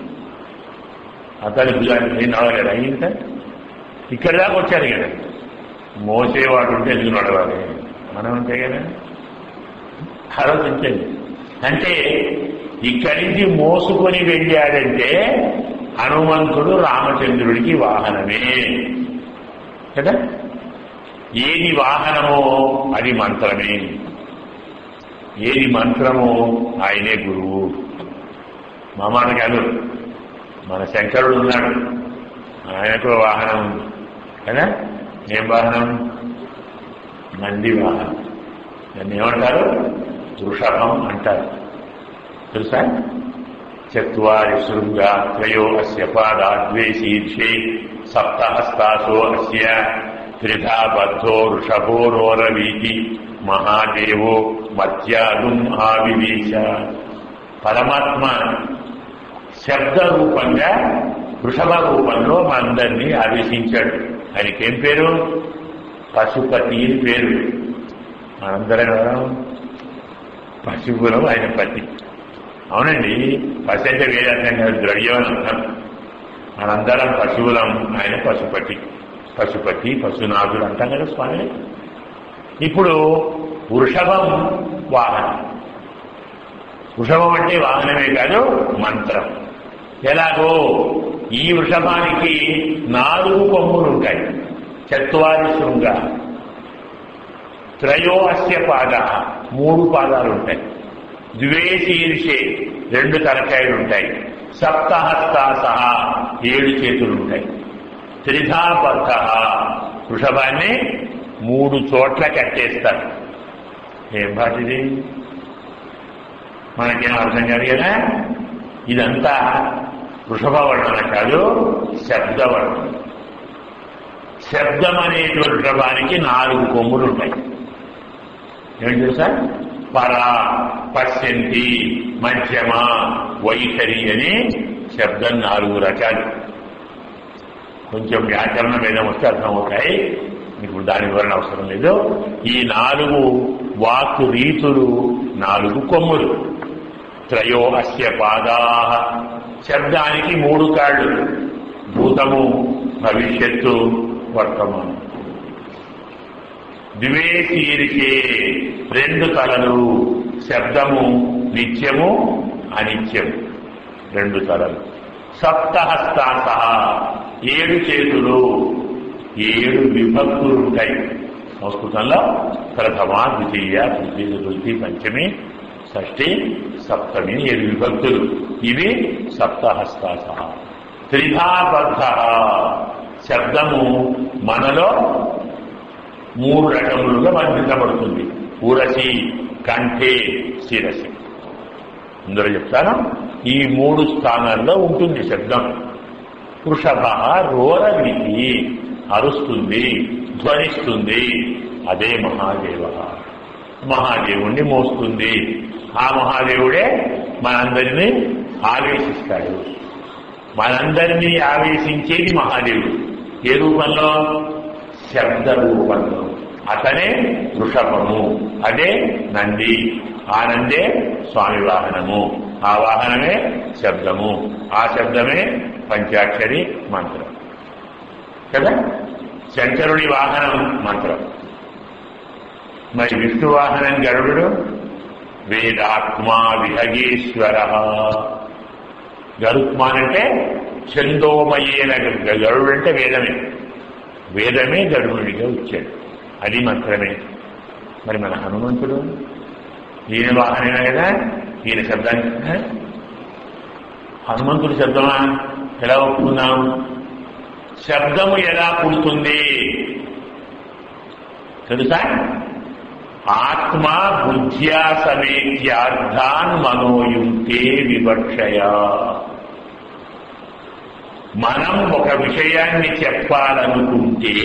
S1: అతని భుజానికి నడవలేరు అయింది కదా ఇక్కడి దాకా వచ్చారు కదా మోసేవాడు ఉంటే ఎందుకు నడవాలి మనం ఉంటే కదా ఆలోచించండి అంటే ఇక్కడి నుంచి మోసుకొని వెళ్ళాడంటే హనుమంతుడు రామచంద్రుడికి వాహనమే కదా ఏది వాహనమో అది మంత్రమే ఏది మంత్రమో ఆయనే గురువు మా మాట కాదు మన శంకరుడు ఉన్నాడు ఆయనకు వాహనం ఉంది కదా ఏం వాహనం నంది వాహనం దాన్ని ఏమంటారు వృషభం అంటారు తెలుసా చత్వారి శృంగా త్రయో అస్య పాదా ద్వే శీర్షే సప్తహస్తాసో అస్య త్రిధా బద్ధో వృషభోరోరవీతి మహాదేవో మత్యాదుం ఆవివేశ పరమాత్మ శబ్ద రూపంగా వృషభ రూపంలో మనందరినీ ఆదేశించాడు ఆయనకేం పేరు పశుపతి అని పేరు మనందరం ఎవరం? పశువులం ఆయన పతి అవునండి పశు అంటే వేరే అర్థం కాదు ద్రవ్యం అని అర్థం మనందరం పశువులం ఆయన పశుపతి పశుపతి పశునాథుడు అంటాం కదా స్వామి ఇప్పుడు వృషభం వాహనం వృషభం అంటే వాహనమే కాదు మంత్రం ఎలాగో ఈ వృషభానికి నాలుగు కొమ్ములు ఉంటాయి చత్వారి శృంగ త్రయో అస్య పాద మూడు పాదాలు ఉంటాయి ద్వే శీర్షే రెండు తలకాయలు ఉంటాయి సప్తహస్తా సహా ఏడు చేతులు ఉంటాయి త్రిధాబద్ధ వృషభాన్ని మూడు చోట్ల కట్టేస్తారు ఏం భాష ఇది మనకేం అర్థం కాదు కదా ఇదంతా వృషభ వర్ణన కాదు శబ్ద వర్ణన శబ్దం అనేటువంటి వృషభానికి నాలుగు కొమ్ములు ఉంటాయి ఏమిటి తెలుసా పర పశ్యంతి మధ్యమ వైఖరి అని శబ్దం నాలుగు రకాలు కొంచెం వ్యాకరణ భేదం వస్తే అర్థమవుతాయి మీకు దాని వివరణ అవసరం లేదు ఈ నాలుగు వాక్ రీతులు నాలుగు కొమ్ములు త్రయో అస్య పాదా శబ్దానికి మూడు కాళ్ళు భూతము భవిష్యత్తు వర్తమానం ద్వే శీర్షే రెండు తలలు శబ్దము నిత్యము అనిత్యము రెండు తలలు సప్తహస్తాంత ఏడు చేతులు ఏడు విభక్తులు ఉంటాయి సంస్కృతంలో ప్రథమ ద్వితీయ తృతీయ చతుర్థి పంచమి షష్ఠి సప్తమి ఏడు విభక్తులు ఇవి సప్తహస్తాస త్రిధాబద్ధ శబ్దము మనలో మూడు రకములుగా వర్ణించబడుతుంది ఊరసి కంఠే శిరసి ఇందులో చెప్తాను ఈ మూడు స్థానాల్లో ఉంటుంది శబ్దం వృషభ రోరవిధి అరుస్తుంది ధ్వనిస్తుంది అదే మహాదేవ మహాదేవుణ్ణి మోస్తుంది ఆ మహాదేవుడే మనందరినీ ఆవేశిస్తాడు మనందరినీ ఆవేశించేది మహాదేవుడు ఏ రూపంలో శబ్ద రూపంలో అతనే వృషభము అదే నంది ఆ నందే స్వామి వాహనము ఆ వాహనమే శబ్దము ఆ శబ్దమే పంచాక్షరి మంత్రం కదా శంకరుడి వాహనం మంత్రం మరి విష్ణు వాహనం గరుడు వేదాత్మా విహగేశ్వర గరుత్మాన్ అంటే చందోమయేన గరుడు అంటే వేదమే వేదమే గరుడుడిగా వచ్చాడు అది మంత్రమే మరి మన హనుమంతుడు ఈయన వాహనమే కదా ఈయన శబ్దానికి హ? హనుమంతుడి శబ్దమా ఎలా ఒప్పుకున్నాం శబ్దము ఎలా పుడుతుంది తెలుసా ఆత్మ బుద్ధ్యా సమేత్యార్థాన్ మనోయుక్తే వివక్షయా మనం ఒక విషయాన్ని చెప్పాలనుకుంటే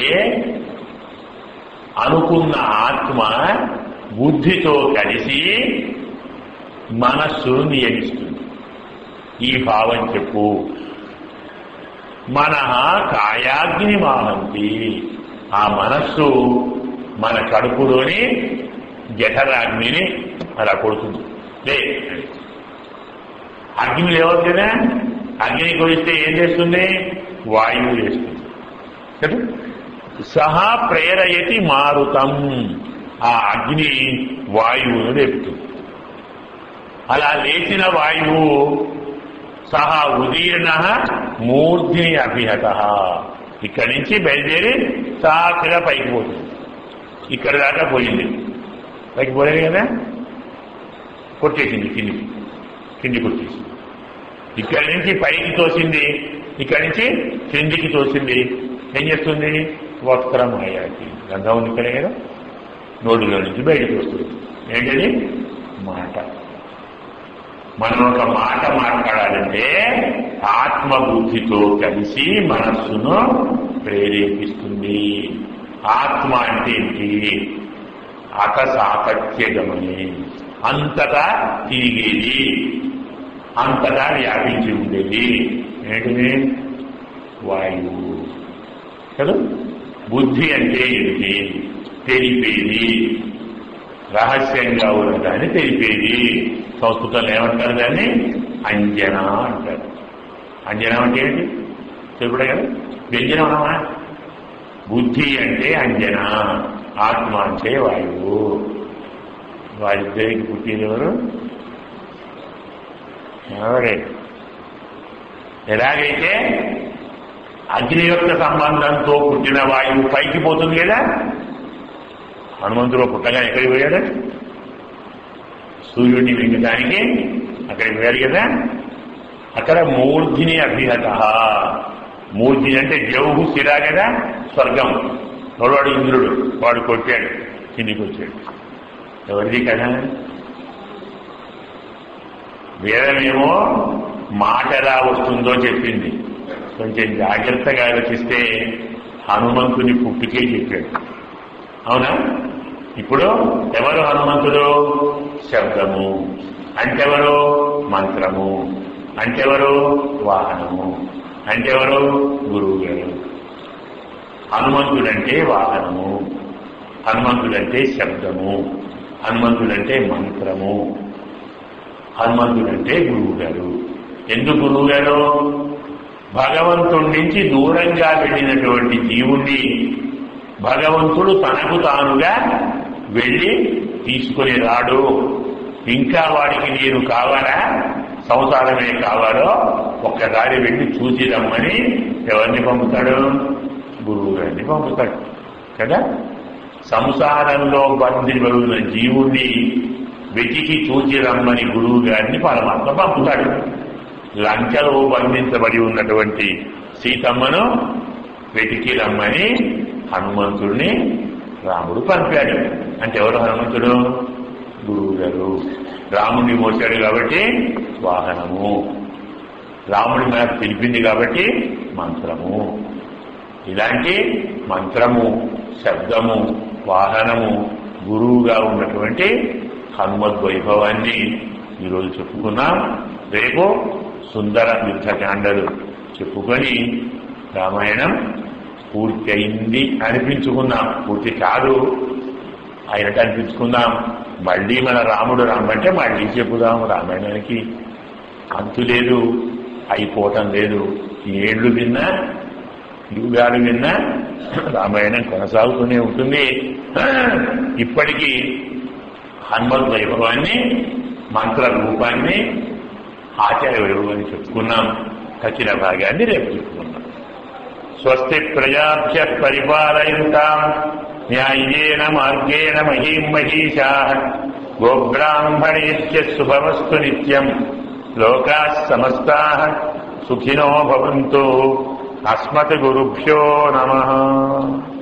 S1: అనుకున్న ఆత్మ బుద్ధితో కలిసి మనస్సును నియమిస్తుంది ఈ భావం చెప్పు మన కాయాగ్ని మాహంతి ఆ మనస్సు మన కడుపులోని జఠరాగ్నిని అలా కొడుతుంది లే అగ్ని లేవద్దా అగ్ని కొలిస్తే ఏం చేస్తుంది వాయువు చేస్తుంది కదా సహా ప్రేరయతి మారుతం ఆ అగ్ని వాయువును లేపుతుంది అలా లేచిన వాయువు సహా ఉదీర్ణ మూర్ధిని అభిహత ఇక్కడి నుంచి బయలుదేరి సాక్షిగా పైకి పోతుంది ఇక్కడ దాకా పోయింది పైకి పోలేదు కదా కొట్టేసింది కింది కింది కొట్టేసింది ఇక్కడి నుంచి పైకి తోసింది ఇక్కడి నుంచి కిందికి తోసింది ఏం చేస్తుంది వస్త్రం అయ్యాకి గంధం ఉంది ఇక్కడే కదా నోటిలో నుంచి బయటికి వస్తుంది ఏంటది మాట మనం ఒక మాట మాట్లాడాలంటే ఆత్మబుద్ధితో కలిసి మనస్సును ప్రేరేపిస్తుంది ఆత్మ అంటే ఏంటి అత సాపత్య గమని అంతటా తిరిగేది అంతటా వ్యాపించి ఉండేది ఏంటిది వాయువు కదా బుద్ధి అంటే ఏంటి తెలిపేది రహస్యంగా ఉన్నదాన్ని తెలిపేది సంస్కృతంలో ఏమంటారు దాన్ని అంజనా అంటారు అంజనం అంటే ఏంటి తెలుపుడే కదా వ్యంజనం అన్నమా బుద్ధి అంటే అంజన ఆత్మ అంటే వాయువు వారిద్దరికి పుట్టింది ఎవరు ఎవరే ఎలాగైతే అగ్ని యొక్క సంబంధంతో పుట్టిన వాయువు పైకి పోతుంది కదా హనుమంతుడు పుట్టగా ఎక్కడికి పోయాడు సూర్యుడిని మింగడానికి అక్కడికి పోయాడు కదా అక్కడ మూర్ధిని అభిహత మూర్ధిని అంటే జౌహు శిరా కదా స్వర్గం వాడు ఇంద్రుడు వాడు కొట్టాడు కిందికి వచ్చాడు ఎవరిది కదా వేదమేమో మాట ఎలా వస్తుందో చెప్పింది కొంచెం జాగ్రత్తగా ఆలోచిస్తే హనుమంతుని పుట్టుకే చెప్పాడు అవునా ఇప్పుడు ఎవరు హనుమంతుడు శబ్దము అంటెవరు మంత్రము అంటెవరు వాహనము అంటెవరు గురువు గారు హనుమంతుడంటే వాహనము హనుమంతుడంటే శబ్దము హనుమంతుడంటే మంత్రము హనుమంతుడంటే గురువు గారు ఎందుకు గురువు గారు భగవంతుడి నుంచి దూరంగా వెళ్ళినటువంటి జీవుణ్ణి భగవంతుడు తనకు తానుగా వెళ్ళి తీసుకుని రాడు ఇంకా వాడికి నేను కావాలా సంసారమే కావాలో ఒక్కసారి వెళ్ళి చూసి రమ్మని ఎవరిని పంపుతాడు గురువు గారిని పంపుతాడు కదా సంసారంలో బంధించిన జీవుణ్ణి వెతికి చూచి రమ్మని గురువు గారిని పరమాత్మ పంపుతాడు లంకలో బంధించబడి ఉన్నటువంటి సీతమ్మను వెతికి రమ్మని హనుమంతుడిని రాముడు పంపాడు అంటే ఎవరు హనుమంతుడు గురువు గారు రాముడిని మోసాడు కాబట్టి వాహనము రాముడి మనకు పిలిపింది కాబట్టి మంత్రము ఇలాంటి మంత్రము శబ్దము వాహనము గురువుగా ఉన్నటువంటి హనుమద్ వైభవాన్ని ఈరోజు చెప్పుకున్నాం రేపు సుందర యుద్ధకాండలు చెప్పుకొని రామాయణం పూర్తి అయింది అనిపించుకుందాం పూర్తి కాదు అయినట్టు అనిపించుకుందాం మళ్ళీ మన రాముడు రమ్మంటే మళ్ళీ చెప్పుదాం రామాయణానికి అంతు లేదు అయిపోవటం లేదు ఏళ్ళు విన్నా యుగాలు విన్నా రామాయణం కొనసాగుతూనే ఉంటుంది ఇప్పటికీ హనుమత్ వైభవాన్ని మంత్ర రూపాన్ని ఆచార్య వైభవాన్ని చెప్పుకున్నాం తక్కిన భాగాన్ని రేపు చెప్పుకున్నాం స్వస్తి ప్రజాభ్య పరిపాలయంతాం న్యాయేన మార్గేణ మహీం మహీషా గోబ్రాహ్మణేత్య శుభమస్తు నిత్యం లోకా సమస్తా సుఖినో భవంతు అస్మత్ గురుభ్యో నమ